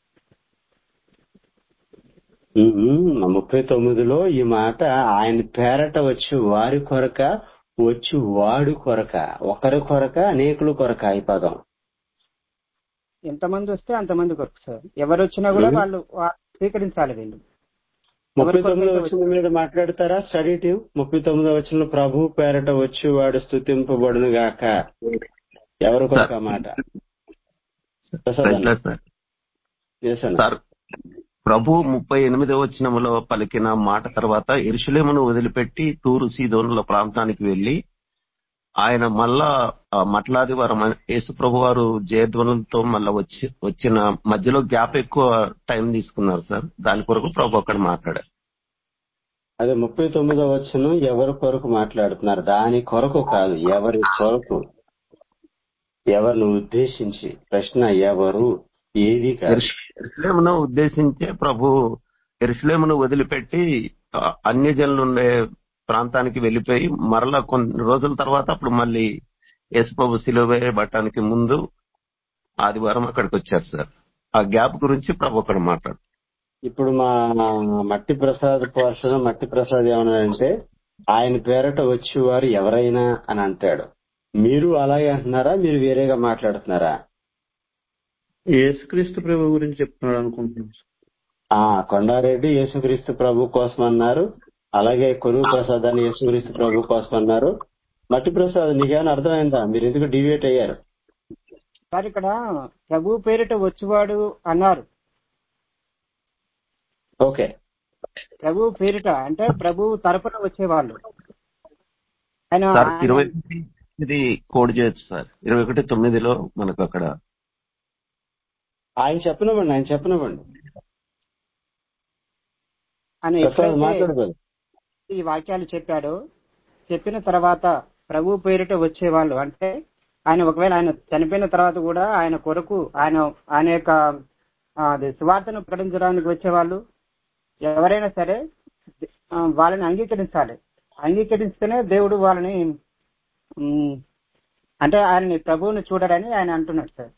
ఉమ్మ్, ముప్పై తొమ్మిదిలో ఈ మాట ఆయన పేరట వచ్చి వారి కొరక వచ్చి వాడు కొరక ఒకరి కొరక అనేకుల కొరక ఈ పదం ఎంతమంది వస్తే అంతమంది కొరకు సార్ ఎవరు వచ్చినా కూడా ఉమ్. వాళ్ళు వా- స్వీకరించాలి వీళ్ళు ముప్పై ఎవరి తొమ్మిదో కొరకైతే వచ్చిన మీద మాట్లాడతారా స్టడీ టీమ్ ముప్పై తొమ్మిదో వచ్చిన ప్రభు పేరట వచ్చి వాడు స్థుతింపబడును గాక ఎవరి కొరక ఆ మాట ప్రసాద్ అన్న. రైట్ సార్ చేశాను సార్ ప్రభు ముప్పై ఎనిమిదో వచనములో పలికిన మాట తర్వాత ఎరుషులేమును వదిలిపెట్టి తూరు సీదోనుల ప్రాంతానికి వెళ్లి ఆయన మళ్ళా ఆ, మట్లాది వారం యేసు ప్రభు వారు జయధ్వనులతో మళ్ళా వచ్చి వచ్చిన మధ్యలో గ్యాప్ ఎక్కువ టైం తీసుకున్నారు సార్ దాని కొరకు ప్రభు అక్కడ మాట్లాడారు అదే ముప్పై తొమ్మిదో వచ్చిన ఎవరి కొరకు మాట్లాడుతున్నారు దాని కొరకు కాదు ఎవరి కొరకు ఎవరిని ఉద్దేశించి ప్రశ్న ఎవరు ఏది కాదు ఎరుషులేమును ఉద్దేశించే ప్రభు ఎరుషులేమును వదిలిపెట్టి ఆ, అన్యజనులు ఉండే ప్రాంతానికి వెళ్లిపోయి మరలా కొన్ని రోజుల తర్వాత అప్పుడు మళ్ళీ యేసు ప్రభు సిలువ వేయబట్టానికి ముందు ఆదివారం అక్కడికి వచ్చారు సార్ ఆ గ్యాప్ గురించి ప్రభు అక్కడ మాట్లాడు ఇప్పుడు మా మట్టి ప్రసాద్ పోర్షన్ మట్టి ప్రసాద్ ఏమన్నాడంటే ఆయన పేరట వచ్చేవారు ఎవరైనా అని అంటాడు మీరు అలాగే అంటున్నారా మీరు వేరేగా మాట్లాడుతున్నారా యేసుక్రీస్తు ప్రభు గురించి చెప్తున్నాడు అనుకుంటున్నాను సార్. ఆ కొండారెడ్డి యేసుక్రీస్తు ప్రభు కోసం అన్నారు అలాగే కొనుగు ప్రసాద్ అని యేసుక్రీస్తు ప్రభు కోసం అన్నారు మట్టి ప్రసాద్ నీకేమైనా అర్థమైందా మీరు ఎందుకు డివేట్ అయ్యారు సార్ ఇక్కడ ప్రభు పేరిట వచ్చేవాడు అన్నారు ఓకే ప్రభు పేరిట అంటే ప్రభు తరపున వచ్చేవాళ్ళు ఆయన సార్ ఆయన- ఇరవై ఒకటి ఇది కోడ్ చేయొచ్చు సార్ ఇరవై ఒకటి తొమ్మిదిలో మనకు అక్కడ ఆయన చెప్పనివ్వండి ఆయన చెప్పనివ్వండి ఆయన ప్రసాద్ ఎప్పుడైతే మాట్లాడదు ఈ వాక్యాలు చెప్పాడో చెప్పిన తర్వాత ప్రభు పేరిట వచ్చేవాళ్ళు అంటే ఆయన ఒకవేళ ఆయన చనిపోయిన తర్వాత కూడా ఆయన కొరకు ఆయన ఆయన యొక్క ఆ, అది సువార్తను ప్రకటించడానికి వచ్చేవాళ్ళు ఎవరైనా సరే ఆ, వాళ్ళని అంగీకరించాలి అంగీకరిస్తేనే దేవుడు వాళ్ళని ఉమ్, అంటే ఆయనని ప్రభువుని చూడరని ఆయన అంటున్నాడు సార్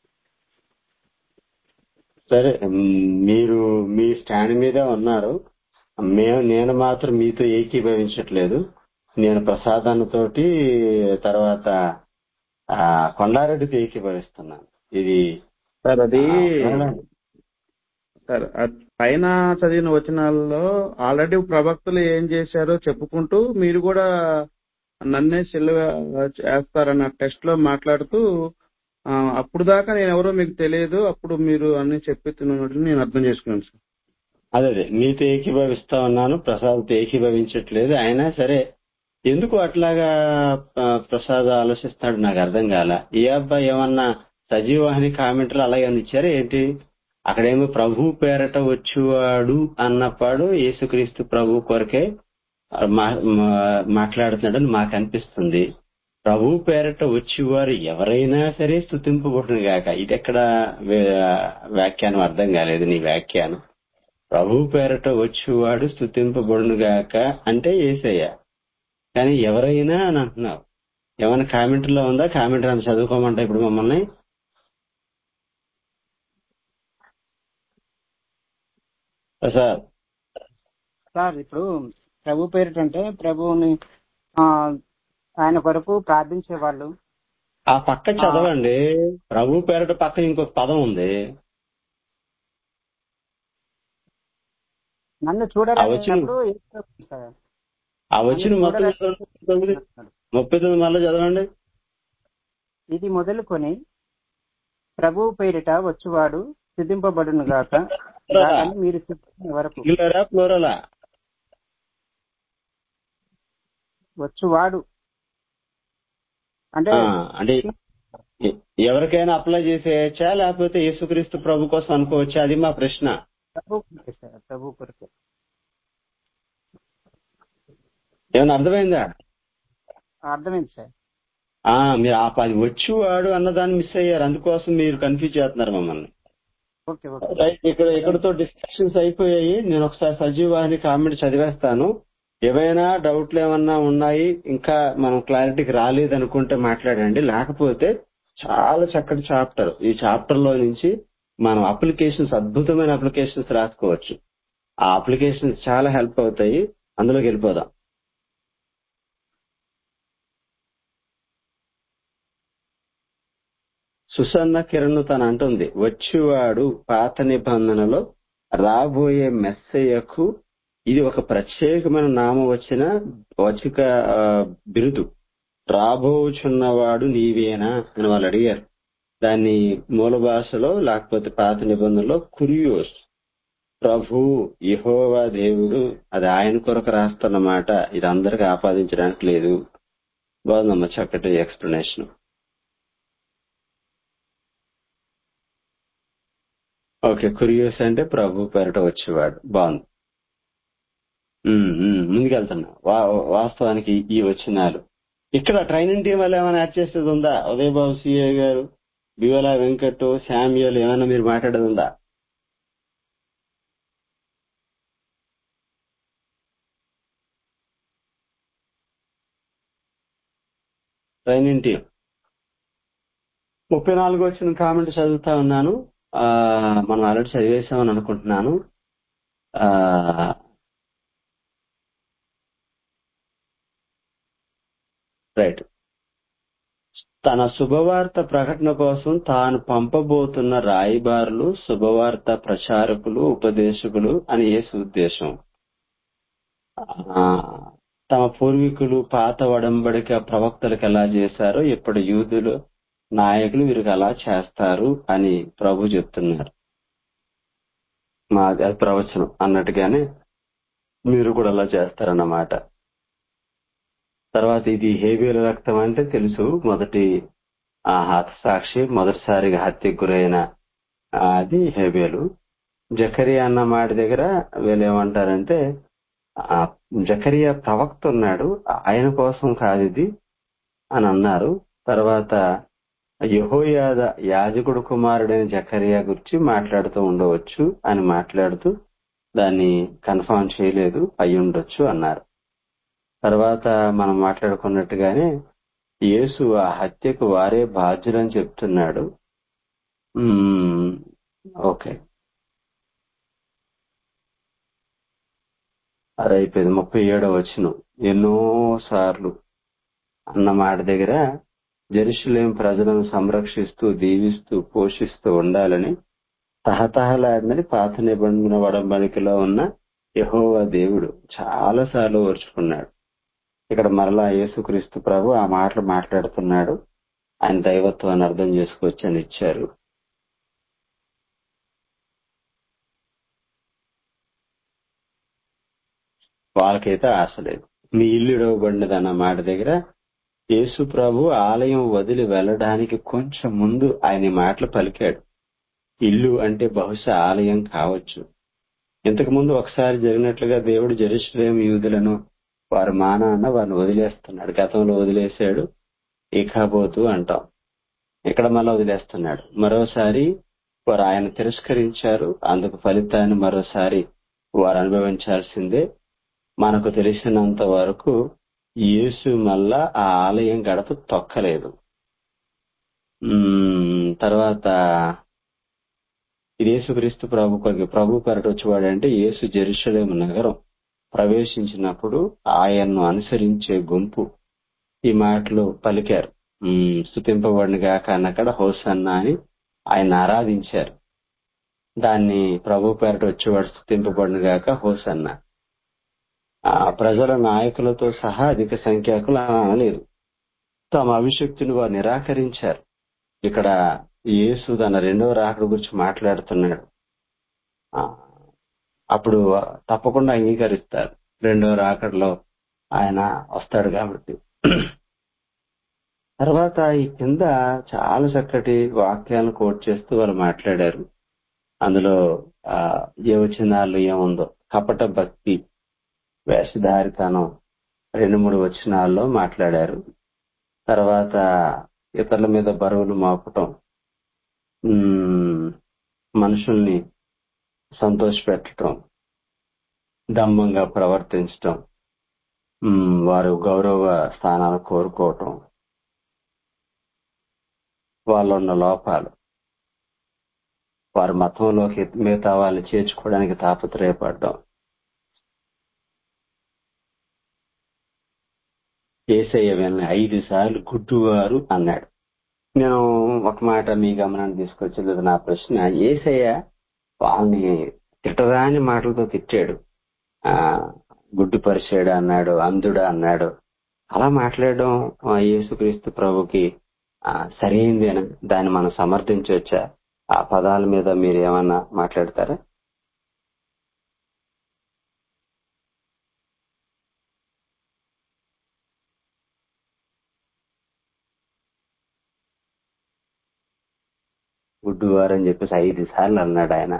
సరే మ్, మీరు మీ స్టాండ్ మీదే ఉన్నారు మేము నేను మాత్రం మీతో ఏకీభవించట్లేదు నేను ప్రసాదానితోటి తర్వాత ఆ, కొండారెడ్డితో ఏకీభవిస్తున్నాను ఇది సార్ అది ఆ, సార్ ఆ పైన చదివిన వచనాల్లో ఆల్రెడీ ప్రవక్తలు ఏం చేశారో చెప్పుకుంటూ మీరు కూడా నన్నే సిల్వ చేస్తారన్న టెస్ట్ లో మాట్లాడుతూ ఆ, అప్పుడు దాకా నేను ఎవరో మీకు తెలియదు అప్పుడు మీరు అన్ని చెప్పిస్తున్నట్లు నేను అర్థం చేసుకున్నాను సార్ అదే అదే మీతో ఏకీభవిస్తా ఉన్నాను ప్రసాద్తో ఏకీభవించట్లేదు అయినా సరే ఎందుకు అట్లాగా ఆ, ప్రసాద్ ఆలోచిస్తాడు నాకు అర్థం కాల ఏ అబ్బాయి ఏమన్నా సజీవాహిని కామెంట్లు అలాగే ఇచ్చారా ఏంటి అక్కడేమో ప్రభు పేరట వచ్చేవాడు అన్నప్పుడు యేసుక్రీస్తు ప్రభు కొరకే మా- మా- మాట్లాడుతున్నాడని మాకు అనిపిస్తుంది ప్రభు పేరట వచ్చేవారు ఎవరైనా సరే స్థుతింపబడును గాక ఇది ఎక్కడ వ్యాఖ్యానం అర్థం కాలేదు నీ వ్యాఖ్యానం ప్రభు పేరట వచ్చేవాడు స్థుతింపబడును గాక అంటే ఏసయ్య కానీ ఎవరైనా అని అంటున్నావు ఏమైనా కామెంట్లో ఉందా కామెంట్ అని చదువుకోమంటా ఇప్పుడు మమ్మల్ని సార్ సార్ ఇప్పుడు ప్రభు పేరిట అంటే ప్రభువుని ఆ, ఆయన కొరకు ప్రార్థించే వాళ్ళు ఆ పక్క చదవండి ప్రభు పేరట పక్క ఇంకొక పదం ఉంది నన్ను ఆ వచ్చిన చూడాలన్నప్పుడు ఏం చేస్తాం సార్? ఆ వచ్చిన నన్ను మొత్తం చూడాలని చదవండి ముప్పై తొమ్మిది ముప్పై తొమ్మిది మళ్ళీ చదవండి ఇది మొదలుకొని ప్రభు పేరిట వచ్చువాడు సిద్ధింపబడును గాక గాకని మీరు సిద్ధించిన వరకు సింగులరా ప్లూరలా వచ్చువాడు అంటే ఆ, అంటే ఎ- ఎవరికైనా అప్లై చేసేయచ్చా లేకపోతే యేసుక్రీస్తు ప్రభు కోసం అనుకోవచ్చా అది మా ప్రశ్న ప్రభు కొరకే సార్ ప్రభు కొరకే ఏమైనా అర్థమైందా అర్థమైంది సార్ ఆ మీరు ఆ పది వచ్చేవాడు అన్నదాన్ని మిస్ అయ్యారు అందుకోసం మీరు కన్ఫ్యూజ్ చేస్తున్నారు మమ్మల్ని ఓకే ఓకే రైట్ ఇక్కడ ఇక్కడతో డిస్కషన్స్ అయిపోయాయి నేను ఒకసారి సజీవాహిని కామెంట్ చదివేస్తాను ఏవైనా డౌట్లు ఏమన్నా ఉన్నాయి ఇంకా మనం క్లారిటీకి రాలేదు అనుకుంటే మాట్లాడండి లేకపోతే చాలా చక్కటి చాప్టర్ ఈ చాప్టర్ లో నుంచి మనం అప్లికేషన్స్ అద్భుతమైన అప్లికేషన్స్ రాసుకోవచ్చు ఆ అప్లికేషన్స్ చాలా హెల్ప్ అవుతాయి అందులోకి వెళ్ళిపోదాం సుసన్న కిరణ్ తను అంటుంది వచ్చేవాడు పాత నిబంధనలో రాబోయే మెస్సయ్యకు ఇది ఒక ప్రత్యేకమైన నామం వచ్చిన వచిక ఆ, బిరుదు రాబోచున్నవాడు నీవేనా అని వాళ్ళు అడిగారు దాన్ని మూల భాషలో లేకపోతే పాత నిబంధనలో కురియోస్ ప్రభు యెహోవా దేవుడు అది ఆయన కొరకు రాస్తున్నమాట ఇది అందరికి ఆపాదించడానికి లేదు బాగుందమ్మా చక్కటి ఎక్స్ప్లెనేషన్ ఓకే కురియోస్ అంటే ప్రభు పేరట వచ్చేవాడు బాగుంది ఉమ్, ఉమ్, ముందుకెళ్తున్నా వా- వాస్తవానికి ఈ వచ్చినాలు ఇక్కడ ట్రైనింగ్ టీం వల్ల ఏమైనా యాడ్ చేసేది ఉందా ఉదయ్ బాబు సిఏ గారు బివలా వెంకట్ శామ్యుల్ ఏమైనా మీరు మాట్లాడేది ఉందా ట్రైనింగ్ టీం ముప్పై నాలుగు వచ్చిన కామెంట్ చదువుతా ఉన్నాను ఆ మనం ఆల్రెడీ చదివేసామని అనుకుంటున్నాను ఆ రైట్ తన శుభవార్త ప్రకటన కోసం తాను పంపబోతున్న రాయిబారులు శుభవార్త ప్రచారకులు ఉపదేశకులు అని యేసు ఉద్దేశం ఆ, తమ పూర్వీకులు పాత వడంబడిక ప్రవక్తలకు ఎలా చేశారో ఇప్పుడు యూదులు నాయకులు వీరికి అలా చేస్తారు అని ప్రభు చెప్తున్నారు మా అది ప్రవచనం అన్నట్టుగానే మీరు కూడా అలా చేస్తారన్నమాట తర్వాత ఇది హేబేల రక్తం అంటే తెలుసు మొదటి ఆ హతసాక్షి మొదటిసారిగా హత్యకు గురైన ఆ, అది హేబేలు జకరియా అన్న మాట దగ్గర వీళ్ళు ఏమంటారంటే ఆ జకరియా ప్రవక్త ఉన్నాడు ఆయన కోసం కాదు ఇది అని అన్నారు తర్వాత యహోయాద యాజకుడు కుమారుడైన జకరియా గురించి మాట్లాడుతూ ఉండవచ్చు అని మాట్లాడుతూ దాన్ని కన్ఫర్మ్ చేయలేదు అయి ఉండొచ్చు అన్నారు తర్వాత మనం మాట్లాడుకున్నట్టుగానే యేసు ఆ హత్యకు వారే బాధ్యులని చెప్తున్నాడు మ్మ్, ఓకే అది అయిపోయింది ముప్పై ఏడో వచ్చిన ఎన్నో సార్లు అన్న మాట దగ్గర జెరూసలేం ప్రజలను సంరక్షిస్తూ దీవిస్తూ పోషిస్తూ ఉండాలని తహతహలాడినది పాత నిబంధన వడంబడికలో ఉన్న యెహోవా దేవుడు చాలా సార్లు ఓర్చుకున్నాడు ఇక్కడ మరలా యేసుక్రీస్తు ప్రభు ఆ మాటలు మాట్లాడుతున్నాడు ఆయన దైవత్వాన్ని అర్థం చేసుకోవచ్చు అని ఇచ్చారు వాళ్ళకైతే ఆశ లేదు మీ ఇల్లు ఇడవబడినది అన్న మాట దగ్గర యేసు ప్రభు ఆలయం వదిలి వెళ్ళడానికి కొంచెం ముందు ఆయన ఈ మాటలు పలికాడు ఇల్లు అంటే బహుశా ఆలయం కావచ్చు ఇంతకు ముందు ఒకసారి జరిగినట్లుగా దేవుడు జెరూసలేం యూదులను వారి మానాన్న వారిని వదిలేస్తున్నాడు గతంలో వదిలేశాడు ఇకపోతూ అంటాం ఇక్కడ మళ్ళీ వదిలేస్తున్నాడు మరోసారి వారు ఆయన తిరస్కరించారు అందుకు ఫలితాన్ని మరోసారి వారు అనుభవించాల్సిందే మనకు తెలిసినంత వరకు యేసు మళ్ళా ఆ ఆలయం గడప తొక్కలేదు మ్మ్, తర్వాత ఇది యేసుక్రీస్తు ప్రభు కొరకు ప్రభు పెరట వచ్చేవాడంటే యేసు జెరూసలేం నగరం ప్రవేశించినప్పుడు ఆయన్ను అనుసరించే గుంపు ఈ మాటలు పలికారు మ్మ్, స్తుతింపబడిన గాక అన్నక్కడ హోసన్న అని ఆయన ఆరాధించారు దాన్ని ప్రభు పేరట వచ్చేవాడు స్తుతింపబడిన గాక హోసన్న ఆ ప్రజల నాయకులతో సహా అధిక సంఖ్యాకులు అనలేదు తమ అభిషక్తిని వారు నిరాకరించారు ఇక్కడ యేసు తన రెండవ రాకడ గురించి మాట్లాడుతున్నాడు ఆ, అప్పుడు తప్పకుండా అంగీకరిస్తారు రెండవ రాకడలో ఆయన వస్తాడు కాబట్టి తర్వాత ఈ కింద చాలా చక్కటి వాక్యాలను కోట్ చేస్తూ వాళ్ళు మాట్లాడారు అందులో ఆ ఏ వచనాలు ఏముందో కపట భక్తి వేషధారితనం రెండు మూడు వచనాల్లో మాట్లాడారు తర్వాత ఇతరుల మీద బరువులు మోపటం ఉమ్, మనుషుల్ని సంతోషపెట్టడం దంభంగా ప్రవర్తించటం ఉమ్, వారు గౌరవ స్థానాలు కోరుకోవటం వాళ్ళలో ఉన్న లోపాలు వారి మతంలోకి మిగతా వాళ్ళని చేర్చుకోవడానికి తాపత్రయపడడం ఏసయ్య వెళ్ళిన ఐదు సార్లు గుడ్డువారు అన్నాడు నేను ఒక మాట మీ గమనాన్ని తీసుకొచ్చలేదు నా ప్రశ్న ఏసయ్య వాళ్ళని తిట్టరాని మాటలతో తిట్టాడు ఆ గుడ్డు పరిచాడు అన్నాడు అంధుడు అన్నాడు అలా మాట్లాడడం ఆ యేసుక్రీస్తు ప్రభుకి ఆ, సరైంది అని దాన్ని మనం సమర్థించవచ్చా ఆ పదాల మీద మీరు ఏమన్నా మాట్లాడతారా గుడ్డువారు అని చెప్పేసి ఐదు సార్లు అన్నాడు ఆయన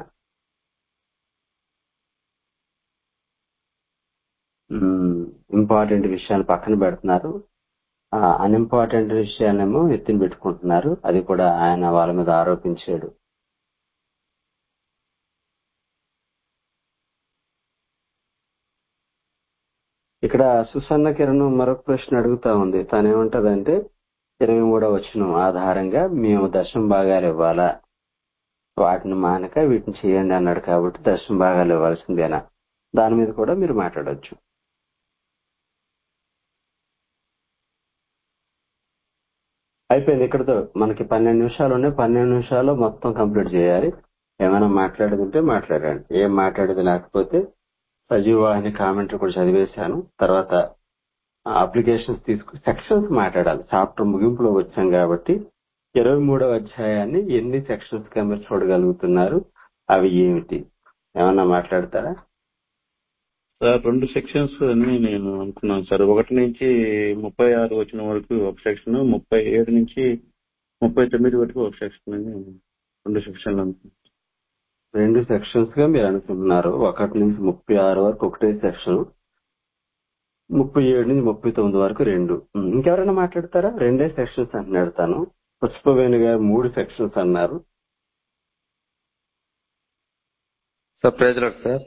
ఇంపార్టెంట్ విషయాలు పక్కన పెడుతున్నారు అన్ఇంపార్టెంట్ విషయాలేమో ఎత్తిన పెట్టుకుంటున్నారు అది కూడా ఆయన వాళ్ళ మీద ఆరోపించాడు ఇక్కడ సుసన్న కిరణ్ మరొక ప్రశ్న అడుగుతా ఉంది తనేమంటదంటే ఇరవై మూడో వచ్చిన ఆధారంగా మేము దశం భాగాలు ఇవ్వాలా వాటిని మానక వీటిని చేయండి అన్నాడు కాబట్టి దశం భాగాలు ఇవ్వాల్సిందేనా దాని మీద కూడా మీరు మాట్లాడొచ్చు అయిపోయింది ఇక్కడతో మనకి పన్నెండు నిమిషాలు ఉన్నాయి పన్నెండు నిమిషాలు మొత్తం కంప్లీట్ చేయాలి ఏమైనా మాట్లాడేది ఉంటే మాట్లాడండి ఏం మాట్లాడేది లేకపోతే సజీవాహిని కామెంటరీ కూడా చదివేశాను తర్వాత అప్లికేషన్స్ తీసుకు సెక్షన్స్ మాట్లాడాలి చాప్టర్ ముగింపులో వచ్చాం కాబట్టి ఇరవై మూడవ అధ్యాయాన్ని ఎన్ని సెక్షన్స్ గా మీరు చూడగలుగుతున్నారు అవి ఏమిటి ఏమన్నా మాట్లాడతారా సార్ రెండు సెక్షన్స్ అని నేను అనుకున్నాను సార్ ఒకటి నుంచి ముప్పై ఆరు వచ్చిన వరకు ఒక సెక్షన్ ముప్పై ఏడు నుంచి ముప్పై తొమ్మిది వరకు ఒక సెక్షన్ అని రెండు సెక్షన్లు అనుకున్నాను రెండు సెక్షన్స్ గా మీరు అనుకుంటున్నారు ఒకటి నుంచి ముప్పై ఆరు వరకు ఒకటే సెక్షన్ ముప్పై ఏడు నుంచి ముప్పై తొమ్మిది వరకు రెండు ఉమ్, ఇంకెవరైనా మాట్లాడతారా రెండే సెక్షన్స్ అంటున్నాడు తను పుష్పవేణి గారు మూడు సెక్షన్స్ అన్నారు సార్ ప్రేజలాడు సార్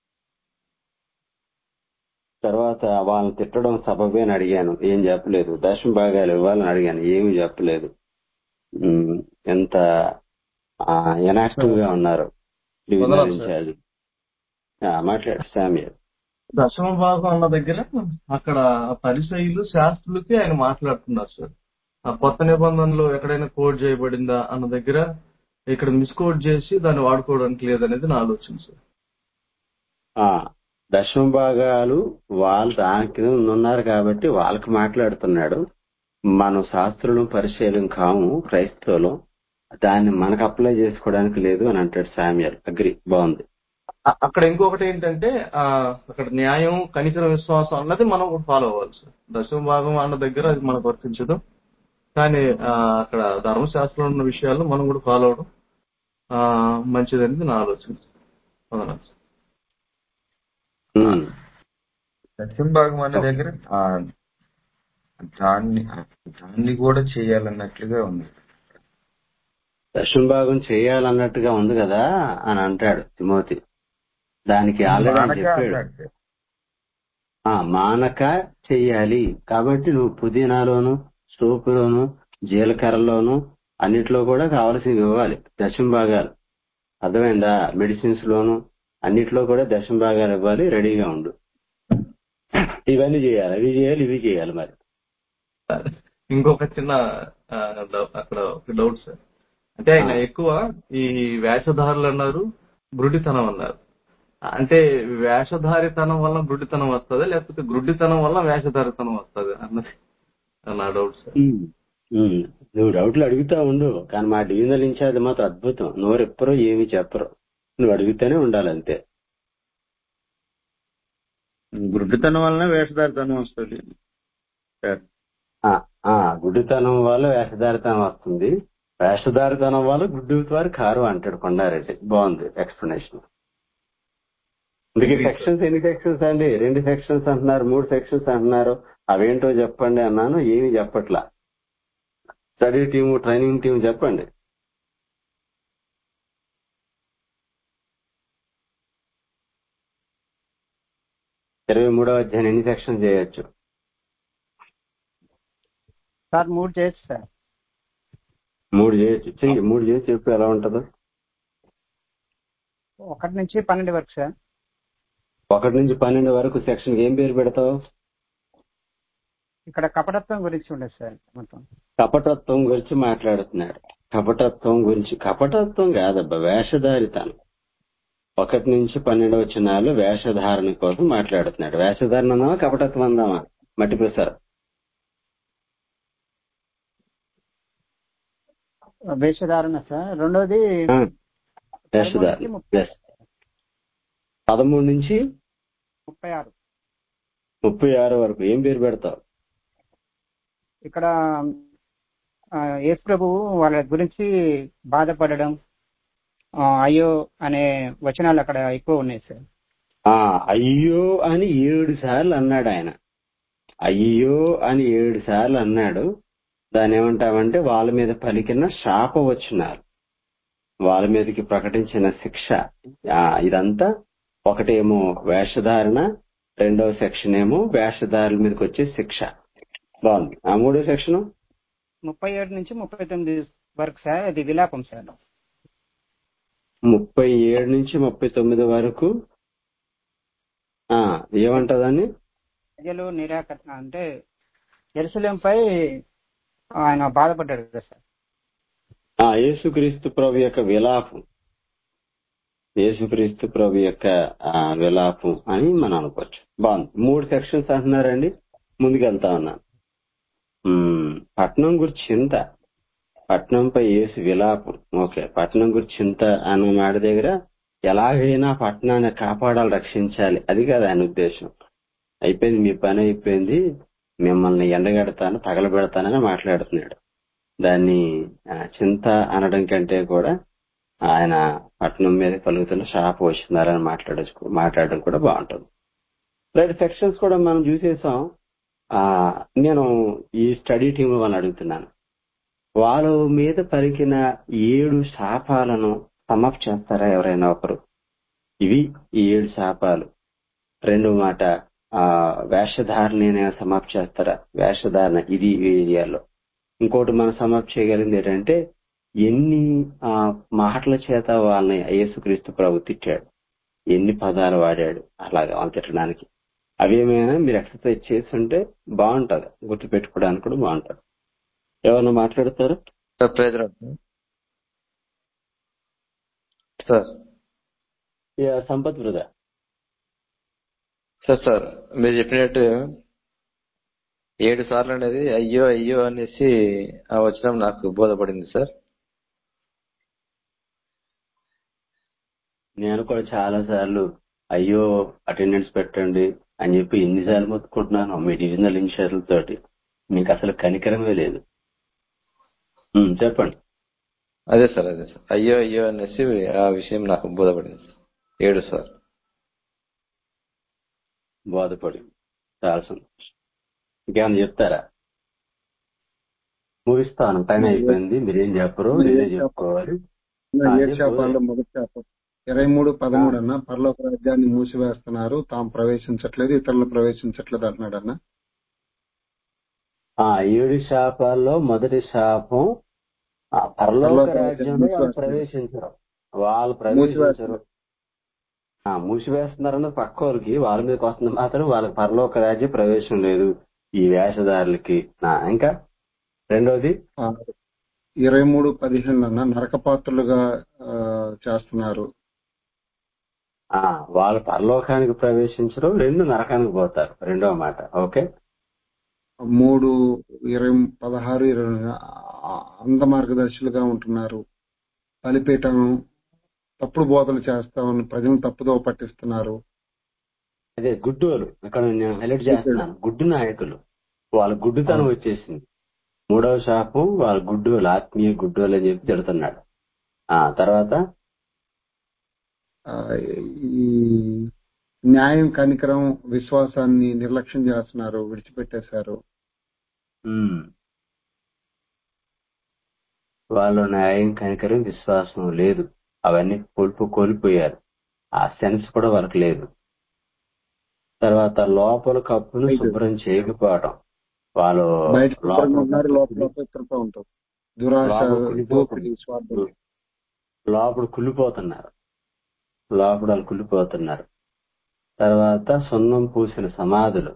తర్వాత వాళ్ళని తిట్టడం సబబే అని అడిగాను ఏం చెప్పలేదు దశమ భాగాలు ఇవ్వాలని అడిగాను ఏమీ చెప్పలేదు ఉమ్, ఎంత ఎనాక్టివ్ గా ఉన్నారు డివిజనల్ వదలాలి సార్. ఇన్ఛార్జ్ ఆ, మాట్లాడు సామ్యల్ దశమ భాగం అన్న దగ్గర అక్కడ పరిసయులు శాస్త్రులకి ఆయన మాట్లాడుతున్నారు సార్ ఆ కొత్త నిబంధనలో ఎక్కడైనా కోడ్ చేయబడిందా అన్న దగ్గర ఇక్కడ మిస్కోడ్ చేసి దాన్ని వాడుకోవడానికి లేదనేది నా ఆలోచన సార్ ఆ దశమ భాగాలు వాళ్ళు దాని కింద ఉన్నారు కాబట్టి వాళ్ళకి మాట్లాడుతున్నాడు మనం శాస్త్రులు పరిశీలం కాము క్రైస్తవులు దాన్ని మనకు అప్లై చేసుకోవడానికి లేదు అని అంటాడు సామ్యల్ అగ్రి బాగుంది అ- అక్కడ ఇంకొకటి ఏంటంటే ఆ అక్కడ న్యాయం కనికర విశ్వాసం అన్నది మనం కూడా ఫాలో అవ్వాలి సార్ దశమ భాగం అన్న దగ్గర అది మనకు వర్తించదు కానీ ఆ, అక్కడ ధర్మశాస్త్రంలో ఉన్న విషయాలను మనం కూడా ఫాలో అవడం ఆ, మంచిదనేది నా ఆలోచన వందనాలు సార్. ఉమ్. దశమ భాగం అనే దగ్గర ఆ దాన్ని దాన్ని కూడా చేయాలన్నట్లుగా ఉంది దశమ భాగం చేయాలన్నట్టుగా ఉంది కదా అని అంటాడు తిమోతి దానికి ఆల్రెడీ ఆయన మానక చెప్పాడు అన్నాడు సార్. ఆ మానక చెయ్యాలి కాబట్టి నువ్వు పుదీనాలోను సోపులోను జీలకర్రలోను అన్నిట్లో కూడా కావలసినవి ఇవ్వాలి దశమ భాగాలు అర్థమైందా మెడిసిన్స్ లోను అన్నిట్లో కూడా దశమ భాగాలు ఇవ్వాలి రెడీగా ఉండు ఇవన్నీ చేయాలి అవి చేయాలి ఇవి చేయాలి మరి ఇంకొక చిన్న ఆ, డౌ- అక్కడ ఒక డౌట్ సార్ అంటే ఆయన ఎక్కువ ఈ వేషధారులు అన్నారు గురుడితనం అన్నారు అంటే వేషధారితనం వల్ల గురుడితనం వస్తుందా లేకపోతే గురుడితనం వల్ల వేషధారితనం వస్తుంది అన్నది నా డౌట్ సార్ ఉమ్, ఉమ్. నువ్వు డౌట్లు అడుగుతా ఉండు కానీ మా డివిజనల్ ఇన్ఛార్జ్ మాత్రం అద్భుతం నోరెప్పరో ఏమి చెప్పరు నువ్వు అడుగుతూనే ఉండాలి అంతే గుడ్డితనం వలన వేషధారితనం వస్తుంది సార్ ఆ, ఆ, గుడ్డితనం వల్ల వేషధారితనం వస్తుంది వేషధారితనం వల్ల గుడ్డి వారు కారు అంటాడు కొండారెడ్డి బాగుంది ఎక్స్ప్లెనేషన్ అందుకే సెక్షన్స్ ఎన్ని సెక్షన్స్ అండి రెండు సెక్షన్స్ అంటున్నారు మూడు సెక్షన్స్ అంటున్నారు అవేంటో చెప్పండి అన్నాను ఏమీ చెప్పట్లా స్టడీ టీము ట్రైనింగ్ టీం చెప్పండి ఇరవై మూడవ అధ్యాయం ఎన్ని సెక్షన్స్ చేయొచ్చు సార్ మూడు చేయొచ్చు సార్ మూడు చేయొచ్చు చెయ్యి మూడు చేసి చెప్పు ఎలా ఉంటుందో ఒకటి నుంచి పన్నెండు వరకు సార్ ఒకటి నుంచి పన్నెండు వరకు సెక్షన్ ఏం పేరు పెడతావు ఇక్కడ కపటత్వం గురించి ఉండదు సార్ మొత్తం కపటత్వం గురించి మాట్లాడుతున్నాడు కపటత్వం గురించి కపటత్వం కాదబ్బా వేషధారితనం ఒకటి నుంచి పన్నెండు వచనాలు వేషధారణ కోసం మాట్లాడుతున్నాడు వేషధారణ అందామా కపటత్వం అందామా మట్టి ప్రసాద్ వేషధారణ సార్ రెండోది ఆ, పదమూడు వేషధారణ నుంచి ముప్పై Yes. పదమూడు నుంచి ముప్పై ఆరు ముప్పై ఆరు వరకు ఏం పేరు పెడతావు ఇక్కడ ఆ, యేసు ప్రభువు వాళ్ళ గురించి బాధపడడం ఆ, అయ్యో అనే వచనాలు అక్కడ ఎక్కువ ఉన్నాయి సార్ ఆ అయ్యో అని ఏడు సార్లు అన్నాడు ఆయన అయ్యో అని ఏడు సార్లు అన్నాడు దాన్ని ఏమంటామంటే వాళ్ళ మీద పలికిన శాపవచనాలు వాళ్ళ మీదకి ప్రకటించిన శిక్ష ఆ, ఇదంతా ఒకటేమో వేషధారణ రెండవ సెక్షన్ ఏమో వేషధారుల మీదకి వచ్చే శిక్ష బాగుంది ఆ మూడో సెక్షన్ ముప్పై ఏడు నుంచి ముప్పై తొమ్మిది వరకు సార్ అది విలాపం సార్ ముప్పై ఏడు నుంచి ముప్పై తొమ్మిది వరకు ఆ ఏమంటదని ప్రజలు నిరాకరణ అంటే ఎరుసలేంపై ఆయన బాధపడ్డాడు కదా సార్ ఆ యేసుక్రీస్తు ప్రభు యొక్క విలాపం యేసుక్రీస్తు ప్రభు యొక్క ఆ, విలాపం అని మనం అనుకోవచ్చు బాగుంది మూడు సెక్షన్స్ అంటున్నారండి ముందుకెళ్తా ఉన్నాను ఉమ్, పట్నం గురించి చింత పట్నంపై యేసు విలాపం ఓకే పట్నం గురించి చింత అన్న మాట దగ్గర ఎలాగైనా పట్టణాన్ని కాపాడాలి రక్షించాలి అది కాదు ఆయన ఉద్దేశం అయిపోయింది మీ పని అయిపోయింది మిమ్మల్ని ఎండగడతాను తగలబెడతానని మాట్లాడుతున్నాడు దాన్ని ఆ, చింత అనడం కంటే కూడా ఆయన పట్టణం మీద కలుగుతున్న శాప వచ్చిందారని మాట్లాడచ్చు మాట్లాడడం కూడా బాగుంటుంది రైట్ సెక్షన్స్ కూడా మనం చూసేసాం ఆ నేను ఈ స్టడీ టీం వాళ్ళని అడుగుతున్నాను వాళ్ళ మీద పలికిన ఏడు శాపాలను సమప్ చేస్తారా ఎవరైనా ఒకరు ఇవి ఈ ఏడు శాపాలు రెండో మాట ఆ వేషధారణ సమాప్తి చేస్తారా వేషధారణ ఇది ఈ ఏరియాలో ఇంకోటి మనం సమాప్తి చేయగలిగింది ఏంటంటే ఎన్ని ఆ మాటల చేత వాళ్ళని యేసుక్రీస్తు ప్రభు తిట్టాడు ఎన్ని పదాలు వాడాడు అలాగా వాళ్ళు తిట్టడానికి అవేమైనా మీరు ఎక్సర్సైజ్ చేస్తుంటే బాగుంటది గుర్తు పెట్టుకోవడానికి కూడా బాగుంటది ఎవరన్నా మాట్లాడతారు సార్ ప్రైజ్ రాడ్ సార్ ఇక సంపత్ బ్రదా సార్ సార్ మీరు చెప్పినట్టు ఏడు సార్లు అనేది అయ్యో అయ్యో అనేసి ఆ వచనం నాకు బోధపడింది సార్ నేను కూడా చాలా సార్లు అయ్యో అటెండెన్స్ పెట్టండి అని చెప్పి ఎన్నిసార్లు మొత్తుకుంటున్నాను మీ డివిజనల్ ఇన్షియర్లతోటి మీకు అసలు కనికరమే లేదు ఉమ్, చెప్పండి అదే సార్ అదే సార్ అయ్యో అయ్యో అనేసి ఆ విషయం నాకు బోధపడింది సార్ ఏడు సార్ బోధపడి చాలా సంతోషం ఇంకేమైనా చెప్తారా ముగిస్తాను టైం అయిపోయింది మీరేం చెప్పరు మీరే చెప్పుకోవాలి ఆ, ఏడు చెప్పు. శాపాల్లో మొదటి శాపం ఇరవై మూడు పదమూడు అన్న పరలోక రాజ్యాన్ని మూసివేస్తున్నారు తాము ప్రవేశించట్లేదు ఇతరులు ప్రవేశించట్లేదు అంటున్నాడు అన్న ఆ ఏడు శాపాల్లో మొదటి శాపం ఆ పరలోక పరలోక రాజ్యంలో వాళ్ళు మూసివేస్తున్నారు. ప్రవేశించరు వాళ్ళు ప్రవేశించరు మూసివేస్తున్నారు. ఆ మూసివేస్తున్నారన్నది పక్క వాళ్ళకి వాళ్ళ మీదకి వస్తుంది మాత్రం వాళ్ళకి పరలోక రాజ్య ప్రవేశం లేదు ఈ వేషధారులకి ఆ, ఇంకా రెండోది ఆ, ఇరవై మూడు పదిహేను అన్న నరకపాత్రులుగా ఆ, చేస్తున్నారు ఆ వాళ్ళు పరలోకానికి ప్రవేశించరు రెండు నరకానికి పోతారు రెండో మాట ఓకే మూడు ఇరవై పదహారు ఇరవై ఆ, అంధ మార్గదర్శులుగా ఉంటున్నారు బలిపీఠం తప్పుడు బోధలు చేస్తామని ప్రజలను తప్పుదో పట్టిస్తున్నారు అదే గుడ్డోలు ఇక్కడ నేను హైలైట్ చేస్తున్నాను గుడ్డు నాయకులు వాళ్ళ గుడ్డుతనం వచ్చేసింది మూడవ శాపం వాళ్ళ గుడ్డోలు ఆత్మీయ గుడ్డోలు అని చెప్పి తిడుతున్నాడు ఆ తర్వాత ఆ, ఈ న్యాయం కనికరం విశ్వాసాన్ని నిర్లక్ష్యం చేస్తున్నారు విడిచిపెట్టేశారు ఉమ్, వాళ్ళు న్యాయం కనికరం విశ్వాసం లేదు అవన్నీ కోల్పు కోల్పోయారు ఆ సెన్స్ కూడా వాళ్ళకి లేదు తర్వాత లోపల కప్పును అయితే. శుభ్రం చేయకపోవడం వాళ్ళు బయట శుభ్రంగా ఉన్నారు లోపల లోపల అపవిత్రత ఉంటారు దురాశ లోపల కుళ్ళిపోతుంది. దోపిడీ స్వార్థం లోపల కుళ్ళిపోతున్నారు లోపల వాళ్ళు కుళ్ళిపోతున్నారు తర్వాత సున్నం పూసిన సమాధులు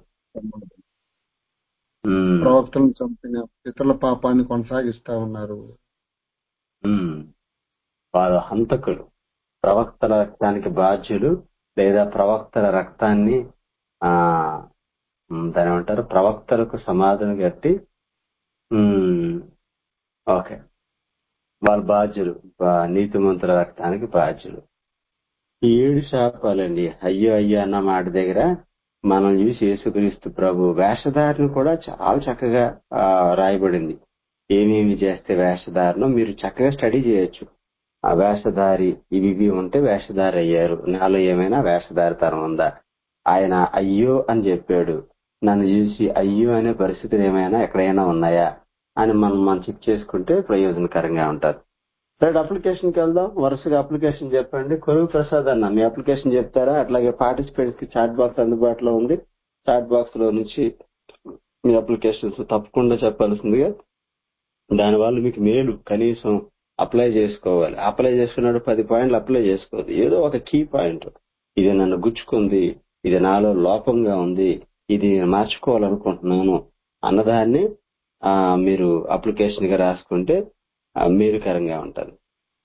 ఉమ్, ప్రవక్తలను చంపిన ఇతరుల పాపాన్ని కొనసాగిస్తా ఉన్నారు ఉమ్, వారు హంతకులు ప్రవక్తల రక్తానికి బాధ్యులు లేదా ప్రవక్తల రక్తాన్ని ఆ ఉమ్, దాని ఏమంటారు ప్రవక్తలకు సమాధులు కట్టి ఉమ్, ఓకే వాళ్ళ బాధ్యులు బా- నీతిమంతుల రక్తానికి బాధ్యులు ఈ ఏడు శాపాలండి అయ్యో అయ్యో అన్న మాట దగ్గర మనం చూసి యేసుక్రీస్తు ప్రభు వేషధారణ కూడా చాలా చక్కగా ఆ, రాయబడింది ఏమేమి చేస్తే వేషధారణ మీరు చక్కగా స్టడీ చేయొచ్చు ఆ వేషధారి ఇవి ఇవి ఉంటే వేషధారి అయ్యారు నాలో ఏమైనా వేషధారితనం ఉందా ఆయన అయ్యో అని చెప్పాడు నన్ను చూసి అయ్యో అనే పరిస్థితులు ఏమైనా ఎక్కడైనా ఉన్నాయా అని మనం మనం చెక్ చేసుకుంటే ప్రయోజనకరంగా ఉంటారు రైట్ అప్లికేషన్కి వెళ్దాం వరుసగా అప్లికేషన్ చెప్పండి కొరువు ప్రసాద్ అన్న మీ అప్లికేషన్ చెప్తారా అట్లాగే పార్టిసిపేట్స్ కి చాట్ బాక్స్ అందుబాటులో ఉంది చాట్ బాక్స్ లో నుంచి మీ అప్లికేషన్స్ తప్పకుండా చెప్పాల్సిందిగా దానివల్ల మీకు మేలు కనీసం అప్లై చేసుకోవాలి అప్లై చేసుకున్నాడు పది పాయింట్లు అప్లై చేసుకోవద్దు ఏదో ఒక కీ పాయింట్ ఇది నన్ను గుచ్చుకుంది ఇది నాలో లోపంగా ఉంది ఇది నేను మార్చుకోవాలనుకుంటున్నాను అన్నదాన్ని ఆ, మీరు అప్లికేషన్ గా రాసుకుంటే ఆ, మేలుకరంగా ఉంటుంది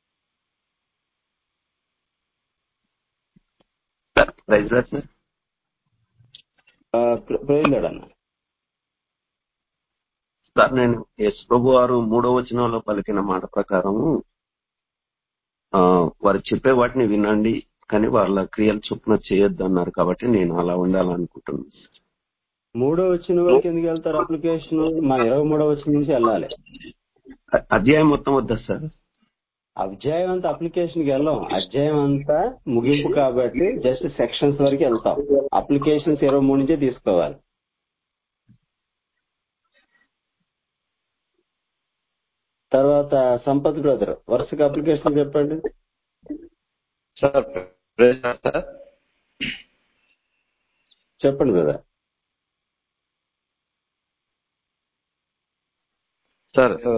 సార్ ప్రైజ్ లార్డ్ సార్ ఆ, ప్ర- ప్రేమిలాడు అన్న సార్ నేను యేసు ప్రభు వారు మూడో వచనంలో పలికిన మాట ప్రకారము ఆ, వారు చెప్పే వాటిని వినండి కానీ వాళ్ళ క్రియలు చొప్పున చేయొద్దు అన్నారు కాబట్టి నేను అలా ఉండాలనుకుంటున్నాను మూడో వచ్చిన వరకు ఎందుకు వెళ్తారు అప్లికేషన్ మన ఇరవై మూడో వచ్చిన నుంచి వెళ్ళాలి అ- అధ్యాయం మొత్తం వద్దా సార్ అధ్యాయం అంతా అప్లికేషన్ కి వెళ్ళాం అధ్యాయం అంతా ముగింపు కాబట్టి జస్ట్ సెక్షన్స్ వరకు వెళ్తాం అప్లికేషన్స్ ఇరవై మూడు నుంచే తీసుకోవాలి తర్వాత సంపత్ బ్రదర్ వరుసగా అప్లికేషన్ చెప్పండి సార్ ప్రైజ్ లార్డ్ సార్ చెప్పండి బ్రదర్ సార్ ఆ,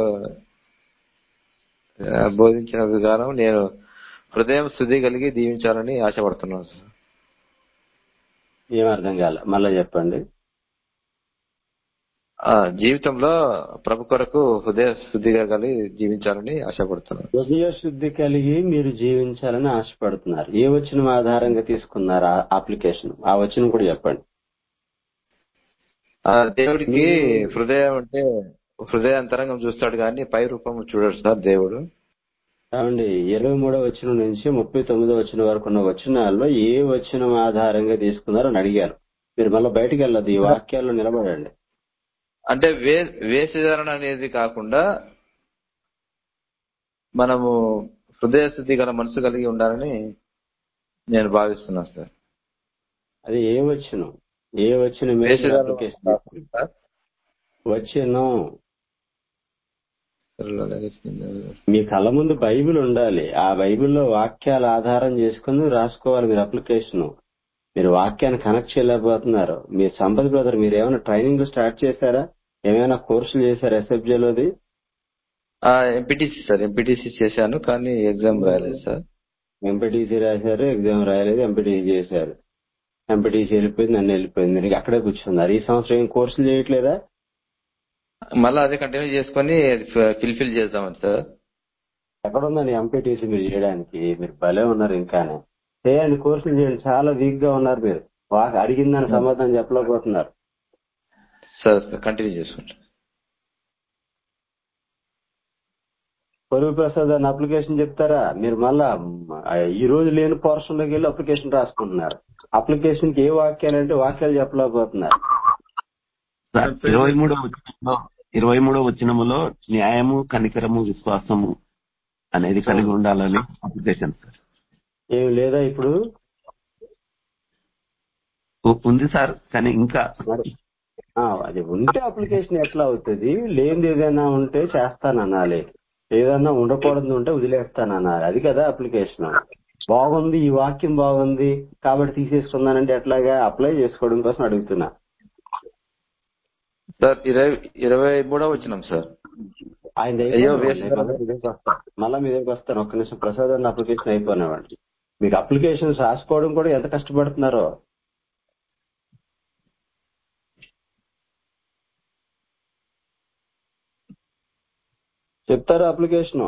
ఆ, బోధించిన విధానం నేను హృదయం శుద్ధి కలిగి దీవించాలని ఆశపడుతున్నాను సార్ ఏం అర్థం కాలే మళ్ళీ చెప్పండి ఆ, జీవితంలో ప్రభు కొరకు హృదయ శుద్ధిగా కలిగి జీవించాలని ఆశపడుతున్నాను హృదయ శుద్ధి కలిగి మీరు జీవించాలని ఆశపడుతున్నారు ఏ వచ్చిన ఆధారంగా తీసుకున్నారు ఆ అప్లికేషన్ ఆ వచ్చిన కూడా చెప్పండి ఆ, దేవుడికి హృదయం అంటే హృదయ అంతరంగం చూస్తాడు కానీ పై రూపం చూడడు సార్ దేవుడు ఏమండి ఇరవై మూడో వచ్చిన నుంచి ముప్పై తొమ్మిదో వచ్చిన వరకు ఉన్న వచనాల్లో ఏ వచనం ఆధారంగా తీసుకున్నారో అని అడిగారు మీరు మళ్ళీ బయటికి వెళ్ళదు ఈ వాక్యాల్లో నిలబడండి అంటే వే వేషధారణ అనేది కాకుండా మనము హృదయ శుద్ధి గల మనసు కలిగి ఉండాలని నేను భావిస్తున్నాను సార్ అది ఏ వచ్చిన ఏ వచ్చిన మీద వేషధారణ అప్లికేషన్ కాకుండా వచ్చిన మీ కళ్ళ ముందు బైబిల్ ఉండాలి ఆ బైబిల్లో వాక్యాల ఆధారం చేసుకుని రాసుకోవాలి మీరు అప్లికేషన్ మీరు వాక్యాన్ని కనెక్ట్ చేయలేకపోతున్నారు మీ సంపద బ్రదర్ మీరు ఏమైనా ట్రైనింగ్ స్టార్ట్ చేశారా ఏమైనా కోర్సులు చేశారా ఎస్ఎఫ్జేలోది ఎంపీటీసీ సార్ ఎంపీటీసీ చేశాను కానీ ఎగ్జామ్ రాయలేదు సార్ ఎంపీటీసీ రాశారు ఎగ్జామ్ రాయలేదు ఎంపీటీసీ చేశారు ఎంపీటీసీ వెళ్ళిపోయింది నన్ను వెళ్ళిపోయింది మీరు అక్కడే కూర్చున్నారు ఈ సంవత్సరం ఏం కోర్సులు చేయట్లేదా మళ్ళీ అదే కంటిన్యూ చేసుకొని ఫిల్ఫిల్ చేద్దామని సార్ ఎక్కడ ఉందండి ఎంపీటీసీ మీరు చేయడానికి మీరు భలే ఉన్నారు ఇంకానే చేయండి కోర్సులు చేయండి చాలా వీక్ గా ఉన్నారు మీరు వాక్ అడిగిందని సమాధానం చెప్పలేకపోతున్నారు సార్ కంటిన్యూ చేసుకుంటాం పొరుగు ప్రసాద్ అని అప్లికేషన్ చెప్తారా మీరు మళ్ళా ఆ, ఈ రోజు లేని పోర్షన్ లోకి వెళ్ళి అప్లికేషన్ రాసుకుంటున్నారు అప్లికేషన్ కి ఏ వాక్యాలు అంటే వాక్యాలు చెప్పలేకపోతున్నారు సార్ ఇరవై మూడో వచనంలో ఇరవై మూడో వచనములో న్యాయము కనికరము విశ్వాసము అనేది కలిగి ఉండాలని అప్లికేషన్ సార్ ఏం లేదా ఇప్పుడు ఉ- ఉంది సార్ కానీ ఇంకా మరి ఆ, అది ఉంటే అప్లికేషన్ ఎట్లా అవుతుంది లేనిది ఏదైనా ఉంటే చేస్తాననాలి ఏదైనా ఉండకూడదు ఉంటే వదిలేస్తానన్నారు అది కదా అప్లికేషన్ బాగుంది ఈ వాక్యం బాగుంది కాబట్టి తీసేసుకున్నానంటే ఎట్లాగా అప్లై చేసుకోవడం కోసం అడుగుతున్నా సార్ ఇరవై ఇరవై మూడో వచ్చినాం సార్ ఆయన అయ్యో, అయిపోయినాడు. వేస్ట్ నేను మళ్ళా మీ దగ్గరికి వస్తాను. మళ్ళా మీ దగ్గరికి వస్తాను ఒక్క నిమిషం ప్రసాద్ అన్న అప్లికేషన్ అయిపోయినామండి మీకు అప్లికేషన్స్ రాసుకోవడం కూడా ఎంత కష్టపడుతున్నారో చెప్తారా అప్లికేషన్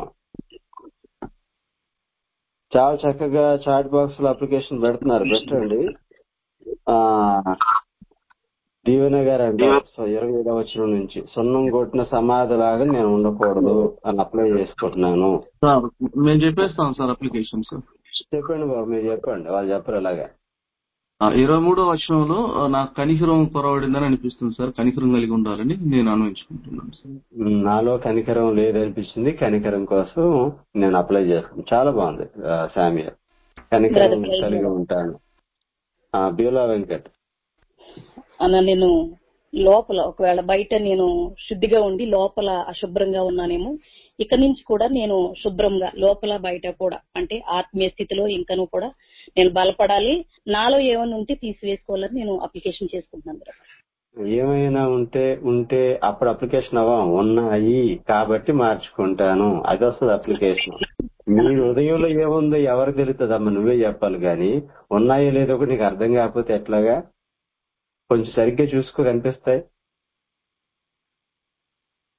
చాలా చక్కగా చాట్ బాక్స్ లో అప్లికేషన్ పెడుతున్నారు పెట్టండి ఆ దీవెన గారు అంటే సో ఇరవై ఏడవ వచ్చిన నుంచి సున్నం కొట్టిన సమాధి లాగా నేను ఉండకూడదు అని అప్లై చేసుకుంటున్నాను సార్ మేము చెప్పేస్తాం సార్ అప్లికేషన్ సార్ చెప్పండి బాబు మీరు చెప్పండి వాళ్ళు చెప్పరు అలాగా ఆ, ఇరవై మూడో వర్షంలో ఆ, నాకు కనికరం కొరవడిందని అనిపిస్తుంది సార్ కనికరం కలిగి ఉండాలని నేను అన్వయించుకుంటున్నాను సార్ ఉమ్, నాలో కనికరం లేదనిపించింది కనికరం కోసం నేను అప్లై చేస్తాను చాలా బాగుంది ఆ, సామ్య కనికరం Brother, praise కలిగి God. ఉంటాను ఆ, బీలా వెంకట్ అన్న నేను లోపల ఒకవేళ బయట నేను శుద్ధిగా ఉండి లోపల అశుభ్రంగా ఉన్నానేమో ఇక నుంచి కూడా నేను శుభ్రంగా లోపల బయట కూడా అంటే ఆత్మీయ స్థితిలో ఇంకను కూడా నేను బలపడాలి నాలో ఏమైనా ఉంటే తీసివేసుకోవాలని నేను అప్లికేషన్ చేసుకుంటున్నాను brother. ఏమైనా ఉంటే ఉంటే అప్పుడు అప్లికేషన్ అవ్వం ఉన్నాయి కాబట్టి మార్చుకుంటాను అది వస్తుంది అప్లికేషన్ మీ హృదయంలో ఏముందో ఎవరికి తెలుస్తుంది అమ్మ నువ్వే చెప్పాలి కానీ ఉన్నాయో లేదో కూడా నీకు అర్థం కాకపోతే ఎట్లాగా కొంచెం సరిగ్గా చూసుకో కనిపిస్తాయి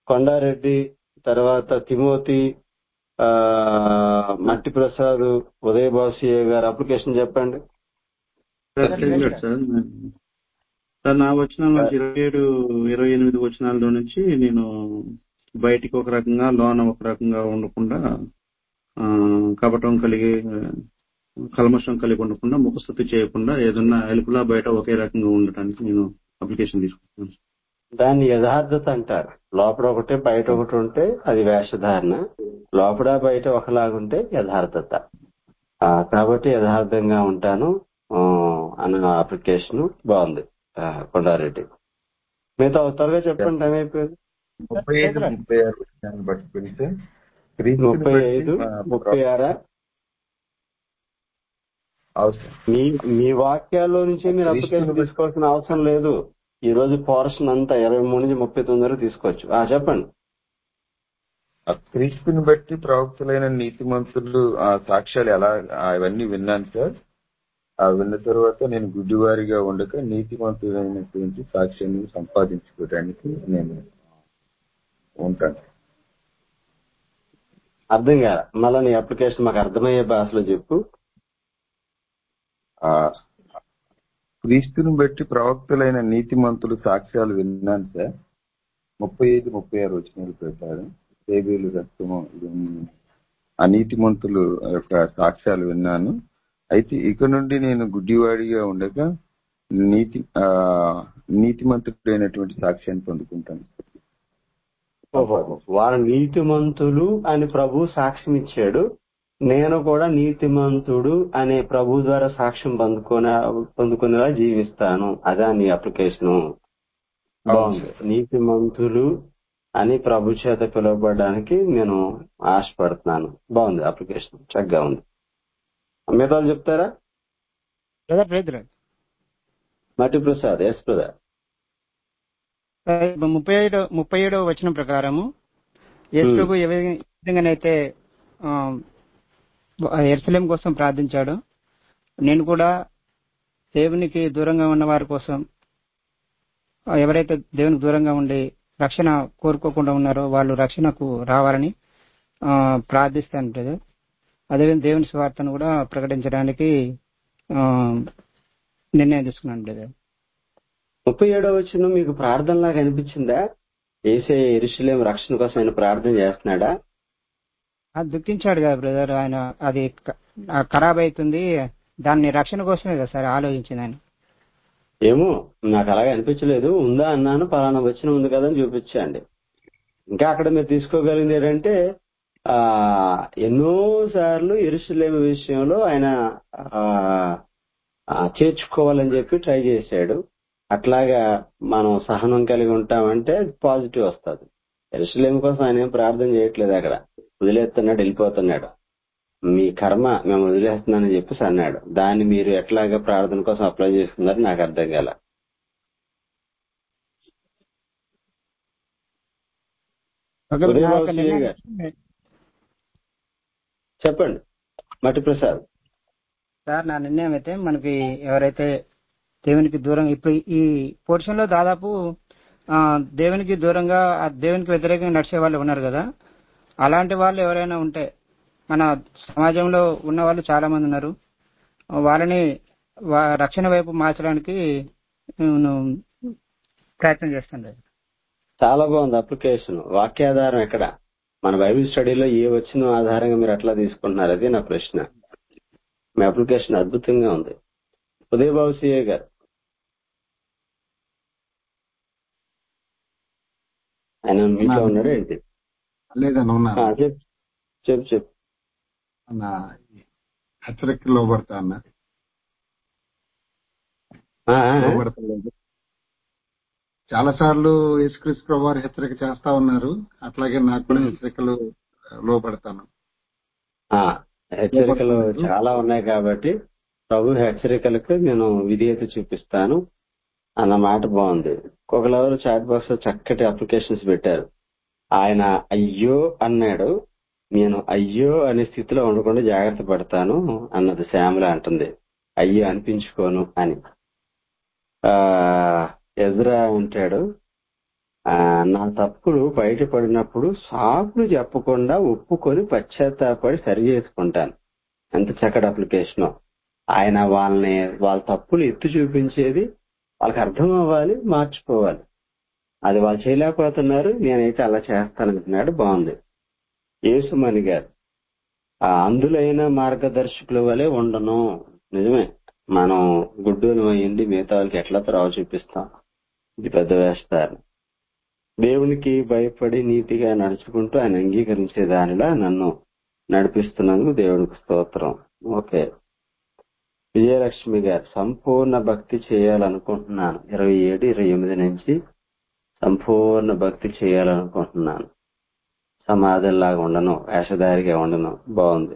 కొండారెడ్డి తర్వాత తిమోతి ఆ మట్టి ప్రసాద్ ఉదయ్ బాసియ గారు అప్లికేషన్ చెప్పండి సార్ చదివాడు సార్ సార్ నా వచనాలు ఇరవై ఏడు ఇరవై ఎనిమిది వచనాల్లో నుంచి నేను బయటికి ఒక రకంగా లోన ఒక రకంగా ఉండకుండా ఆ, కపటం కలిగి కల్మషం కలిగి ఉండకుండా ముఖస్థుతి చేయకుండా ఏదన్నా ఎలుపులా బయట ఒకే రకంగా ఉండటానికి నేను అప్లికేషన్ తీసుకుంటున్నాను దాన్ని యథార్థత అంటారు లోపల ఒకటి బయట ఒకటి ఉంటే అది వేషధారణ లోపల బయట ఒకలాగుంటే యథార్థత ఆ, కాబట్టి యథార్థంగా ఉంటాను ఆ, అన్న అప్లికేషన్ బాగుంది ఆ, కొండారెడ్డి మిగతా త్వరగా చెప్పండి టైం అయిపోయింది ముప్పై ఐదు ముప్పై ఆరు వచ్చినాన్ని బట్టి పెడితే క్రీస్తుని ముప్పై బట్టి ఐదు ఆ, ముప్పై ఆరా అవసరం మీ మీ వాక్యాల్లో నుంచి మీరు క్రీస్తుని అప్లికేషన్ బట్టి తీసుకోవాల్సిన అవసరం లేదు ఈ రోజు పోర్షన్ అంతా ఇరవై మూడు నుంచి ముప్పై తొమ్మిది వరకు తీసుకోవచ్చు ఆ చెప్పండి ఆ క్రీస్తుని బట్టి ప్రవక్తలైన నీతిమంతులు ఆ సాక్ష్యాలు ఎలా ఆ అవన్నీ విన్నాను సార్ ఆ విన్న తర్వాత నేను గుడ్డివారిగా ఉండక నీతిమంతులైనటువంటి సాక్ష్యాన్ని సంపాదించుకోవడానికి నేను ఉంటాను అర్థం కాదు మళ్ళీ నీ అప్లికేషన్ మాకు అర్థమయ్యే భాషలో చెప్పు ఆ క్రీస్తుని బట్టి ప్రవక్తలైన నీతిమంతులు సాక్ష్యాలు విన్నాను సార్ ముప్పై ఐదు ముప్పై ఆరు వచ్చిన ప్రకారం సేబీలు రక్తము ఇవన్నీ ఆ నీతిమంతులు యొక్క సాక్ష్యాలు విన్నాను అయితే ఇక నుండి నేను గుడ్డివాడిగా ఉండగా నీతి ఆ నీతిమంతుడైనటువంటి సాక్ష్యాన్ని పొందుకుంటాను ఓహో వారు నీతిమంతులు అని ప్రభు సాక్ష్యం ఇచ్చాడు నేను కూడా నీతిమంతుడు అనే ప్రభు ద్వారా సాక్ష్యం పొందుకునే పొందుకునేలా జీవిస్తాను అదే నీ అప్లికేషన్ అవును బాగుంది సార్ నీతిమంతులు అని ప్రభు చేత పిలువబడడానికి నేను ఆశపడుతున్నాను బాగుంది అప్లికేషన్ చక్కగా ఉంది మిగతా వాళ్ళు చెప్తారా బ్రదర్ బ్రదర్ మట్టి ప్రసాద్ ఎస్ బ్రదర్ ముప్పై ఐదో ముప్పై ఏడో వచనం ప్రకారము యేసు ప్రభు ఏ విధంగా- ఏ విధంగానైతే ఎర్సలేం కోసం ప్రార్థించాడు నేను కూడా దేవునికి దూరంగా ఉన్న వారి కోసం ఆ, ఎవరైతే దేవునికి దూరంగా ఉండి రక్షణ కోరుకోకుండా ఉన్నారో వాళ్ళు రక్షణకు రావాలని ఆ, ప్రార్థిస్తాను బ్రదర్ అదేవిధంగా దేవుని స్వార్థను కూడా ప్రకటించడానికి ఆ, నిర్ణయం తీసుకున్నాను బ్రదర్ ముప్పై ఏడో వచ్చిన మీకు ప్రార్థనలాగా అనిపించిందా ఏసే ఎరుసలేం రక్షణ కోసం ఆయన ప్రార్థన చేస్తున్నాడా అది దుఃఖించాడు కదా బ్రదర్ ఆయన అది క- ఆ ఖరాబ్ అవుతుంది దాన్ని రక్షణ కోసమే కదా సార్ ఆలోచించింది ఆయన ఏమో నాకు అలాగే అనిపించలేదు ఉందా అన్నాను పలానా వచ్చిన ఉంది కదా అని చూపించండి ఇంకా అక్కడ మీరు తీసుకోగలిగింది ఏంటంటే ఆ ఎన్నో సార్లు ఎరుసలేం విషయంలో ఆయన ఆ, ఆ, చేర్చుకోవాలని చెప్పి ట్రై చేశాడు అట్లాగా మనం సహనం కలిగి ఉంటామంటే పాజిటివ్ వస్తుంది ఎరుసలేం కోసం ఆయన ఏం ప్రార్థన చేయట్లేదు అక్కడ వదిలేస్తున్నాడు వెళ్ళిపోతున్నాడు మీ కర్మ మేము వదిలేస్తున్నానని చెప్పేసి అన్నాడు దాన్ని మీరు ఎట్లాగా ప్రార్థన కోసం అప్లై చేసుకున్నారు నాకు అర్థం కాల ఒక- నా ఉదయబాబు యొక్క సిఐ నిర్ణయం గారు చెప్పండి మట్టి ప్రసాద్ సార్ నా నిర్ణయం అయితే మనకి ఎవరైతే దేవునికి దూరం ఇప్పుడు ఈ పోర్షన్ లో దాదాపు ఆ, దేవునికి దూరంగా ఆ దేవునికి వ్యతిరేకంగా నడిచే వాళ్ళు ఉన్నారు కదా అలాంటి వాళ్ళు ఎవరైనా ఉంటే మన సమాజంలో ఉన్న వాళ్ళు చాలా మంది ఉన్నారు వాళ్ళని వా- రక్షణ వైపు మార్చడానికి నేను ప్రయత్నం చేస్తాను చాలా బాగుంది అప్లికేషన్ వాక్యాధారం ఎక్కడ మన బైబిల్ స్టడీలో ఏ వచ్చిన ఆధారంగా మీరు అట్లా తీసుకుంటున్నారు అది నా ప్రశ్న మీ అప్లికేషన్ అద్భుతంగా ఉంది ఉదయబాబు సిఏ గారు ఆయన మీట్లో ఉన్నాడు ఏంటి లేదని ఆ, ఉన్నా చెప్పు చెప్పు చెప్పు నా హెచ్చరిక లోబడతా అన్న ఆ, ఆ, ఆ. లోబడతలేదు చాలా సార్లు యేసుక్రీస్తు ప్రభు వారు హెచ్చరిక చేస్తా ఉన్నారు అట్లాగే నాకు కూడా హెచ్చరికలు లోబడతాను ఆ, హెచ్చరికలు చాలా ఉన్నాయి కాబట్టి ప్రభు హెచ్చరికలకు నేను విధేయత చూపిస్తాను అన్న మాట బాగుంది ఒకరెవరు చాట్ బాక్స్ లో చక్కటి అప్లికేషన్స్ పెట్టారు ఆయన అయ్యో అన్నాడు నేను అయ్యో అనే స్థితిలో ఉండకుండా జాగ్రత్త పడతాను అన్నది శ్యామల అంటుంది అయ్యో అనిపించుకోను అని ఆ ఎజ్రా అంటాడు ఆ, నా తప్పులు బయటపడినప్పుడు సాకులు చెప్పకుండా ఒప్పుకొని పశ్చాత్తాపడి సరి చేసుకుంటాను ఎంత చక్కటి అప్లికేషన్ ఆయన వాళ్ళని వాళ్ళ తప్పులు ఎత్తి చూపించేది వాళ్ళకి అర్థం అవ్వాలి మార్చుకోవాలి అది వాళ్ళు చేయలేకపోతున్నారు నేనైతే అలా చేస్తానంటున్నాడు బాగుంది యేసుమణి గారు ఆ అందులైన మార్గదర్శకుల వలె ఉండను నిజమే మనం గుడ్డూలు అయ్యింది మిగతా వాళ్ళకి ఎట్లా త్రావ చూపిస్తాం ఇది పెద్ద వేస్తారు దేవునికి భయపడి నీతిగా నడుచుకుంటూ ఆయన అంగీకరించే దానిలా నన్ను నడిపిస్తున్నందుకు దేవునికి స్తోత్రం ఓకే విజయలక్ష్మి గారు సంపూర్ణ భక్తి చేయాలనుకుంటున్నాను ఇరవై ఏడు ఇరవై ఎనిమిది నుంచి సంపూర్ణ భక్తి చేయాలనుకుంటున్నాను సమాధిలాగా ఉండను వేషధారిగా ఉండను బాగుంది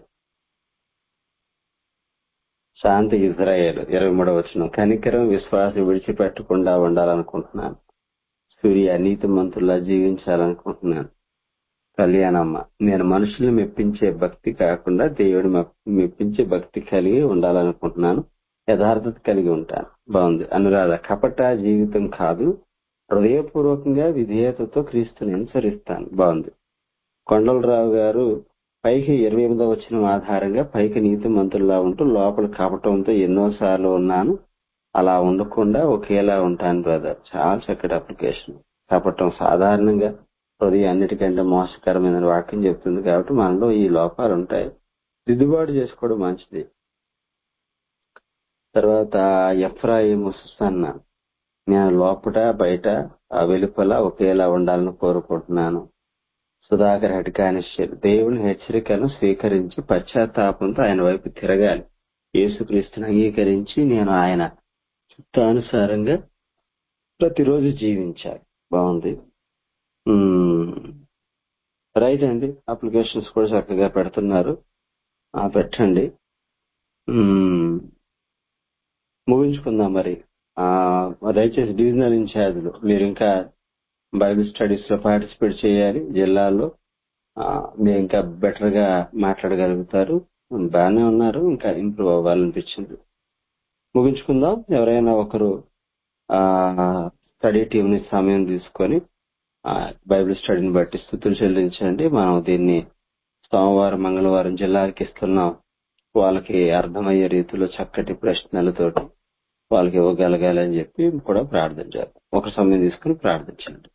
శాంతి ఇజ్రాయేల్ ఇరవై మూడవ వచ్చిన కనికరం విశ్వాసం విడిచిపెట్టకుండా ఉండాలనుకుంటున్నాను సూర్య నీతి మంతుల్లా జీవించాలనుకుంటున్నాను కళ్యాణమ్మ నేను మనుషుల్ని మెప్పించే భక్తి కాకుండా దేవుడి మెప్పించే భక్తి కలిగి ఉండాలనుకుంటున్నాను యథార్థత కలిగి ఉంటాను బాగుంది అనురాధ కపట జీవితం కాదు హృదయపూర్వకంగా విధేయతతో క్రీస్తుని అనుసరిస్తాను బాగుంది కొండలరావు గారు పైకి ఇరవై ఎనిమిదో వచ్చిన ఆధారంగా పైకి నీతి మంతుల్లా ఉంటూ లోపల కపటంతో ఎన్నోసార్లు ఉన్నాను అలా ఉండకుండా ఒకేలా ఉంటాను బ్రదర్ చాలా చక్కటి అప్లికేషన్ కపటం సాధారణంగా హృదయం అన్నిటికంటే మోసకరమైన వాక్యం చెప్తుంది కాబట్టి మనలో ఈ లోపాలు ఉంటాయి దిద్దుబాటు చేసుకోవడం మంచిది తర్వాత ఎఫ్రాయిము సుసన్న నేను లోపట బయట ఆ వెలుపల ఒకేలా ఉండాలని కోరుకుంటున్నాను సుధాకర్ హెడ్కానిశ్చర్ దేవుని హెచ్చరికలను స్వీకరించి పశ్చాత్తాపంతో ఆయన వైపు తిరగాలి యేసుక్రీస్తుని అంగీకరించి నేను ఆయన చిత్తానుసారంగా ప్రతిరోజు జీవించాలి బాగుంది రైట్ అండి అప్లికేషన్స్ కూడా చక్కగా పెడుతున్నారు ఆ పెట్టండి మ్మ్. ముగించుకుందాం మరి ఆ దయచేసి డివిజనల్ ఇన్ఛార్జ్లు మీరు ఇంకా బైబిల్ స్టడీస్ లో పార్టిసిపేట్ చేయాలి జిల్లాలో ఆ, మీరు ఇంకా బెటర్ గా మాట్లాడగలుగుతారు బాగానే ఉన్నారు ఇంకా ఇంప్రూవ్ అవ్వాలనిపించింది ముగించుకుందాం ఎవరైనా ఒకరు ఆ స్టడీ టీం ని సమయం తీసుకొని ఆ, బైబిల్ స్టడీని బట్టి స్థుతులు చెల్లించండి మనం దీన్ని సోమవారం మంగళవారం జిల్లాలకు ఇస్తున్నాం వాళ్ళకి అర్థమయ్యే రీతిలో చక్కటి ప్రశ్నలతోటి వాళ్ళకి ఇవ్వగలగాలి అని చెప్పి కూడా ప్రార్థన చేద్దాం ఒక సమయం తీసుకుని ప్రార్థించండి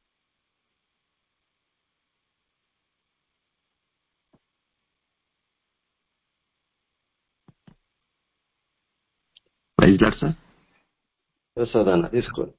ప్రైజ్ లాడ్ సార్ యశోదన్న తీసుకోండి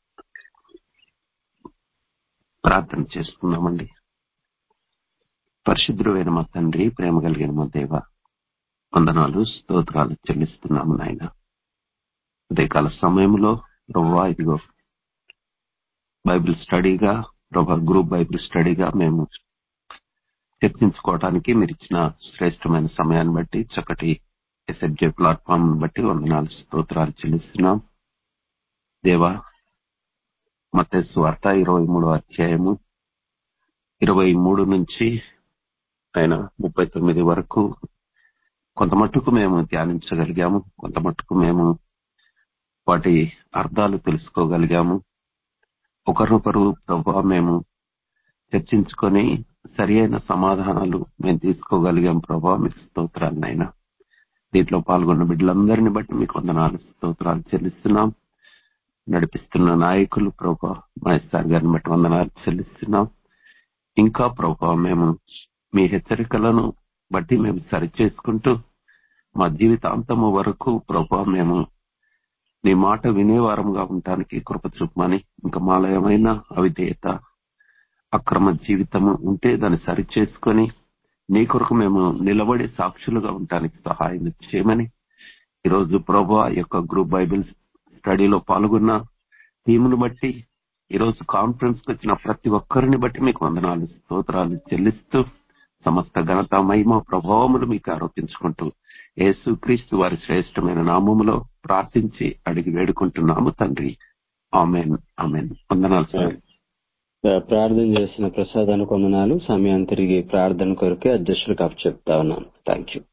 ప్రార్థన చేసుకున్నామండి పరిశుద్ధుడైన మా తండ్రి ప్రేమ కలిగిన మా దేవ వందనాలు స్తోత్రాలు చెల్లిస్తున్నాము నాయన ఉదయకాల సమయంలో ప్రభా ఇదిగో బైబిల్ స్టడీగా ప్రభా గ్రూప్ బైబిల్ స్టడీగా మేము చర్చించుకోవడానికి మీరు ఇచ్చిన శ్రేష్టమైన సమయాన్ని బట్టి చక్కటి ఎస్ఎఫ్జే ప్లాట్ఫామ్ బట్టి వందనాలు స్తోత్రాలు చెల్లిస్తున్నాం దేవా మత్స్సు వార్త ఇరవై మూడో అధ్యాయము ఇరవై మూడు నుంచి ఆయన ముప్పై తొమ్మిది వరకు కొంత మట్టుకు మేము ధ్యానించగలిగాము కొంత మట్టుకు మేము వాటి అర్థాలు తెలుసుకోగలిగాము ఒకరినొకరు ప్రభావ మేము చర్చించుకొని సరి అయిన సమాధానాలు మేము తీసుకోగలిగాం ప్రభావ మీకు స్తోత్రాలు నాయన దీంట్లో పాల్గొన్న బిడ్డలందరినీ బట్టి మీకు వందనాలు స్తోత్రాలు చెల్లిస్తున్నాం నడిపిస్తున్న నాయకులు ప్రభా మహేశ్వర్ గారిని బట్టి వందనాలు చెల్లిస్తున్నాం ఇంకా ప్రభా మేము మీ హెచ్చరికలను బట్టి మేము సరిచేసుకుంటూ మా జీవితాంతము వరకు ప్రభా మేము నీ మాట వినేవారంగా ఉండటానికి కృప చూపమని ఇంకా మాలో ఏమైనా అవిధేయత అక్రమ జీవితము ఉంటే దాన్ని సరిచేసుకొని నీ కొరకు మేము నిలబడి సాక్షులుగా ఉండటానికి సహాయం చేయమని ఈరోజు ప్రభా యొక్క గ్రూప్ బైబిల్ స్టడీలో పాల్గొన్న టీమును బట్టి ఈరోజు కాన్ఫరెన్స్ కి వచ్చిన ప్రతి ఒక్కరిని బట్టి మీకు వందనాలు స్తోత్రాలు చెల్లిస్తూ సమస్త ఘనత మహిమ ప్రభావములు మీకు ఆరోపించుకుంటూ యేసు క్రీస్తు వారి శ్రేష్టమైన నామములో ప్రార్థించి అడిగి వేడుకుంటున్నాము తండ్రి ఆమెన్ ఆమెన్ వందనాలు సార్ ప్రార్థన చేసిన ప్రసాదానికి వందనాలు సమయాన్ని తిరిగి ప్రార్థన కొరకే అధ్యక్షులకు అప్ చెప్తా ఉన్నాను థ్యాంక్ యూ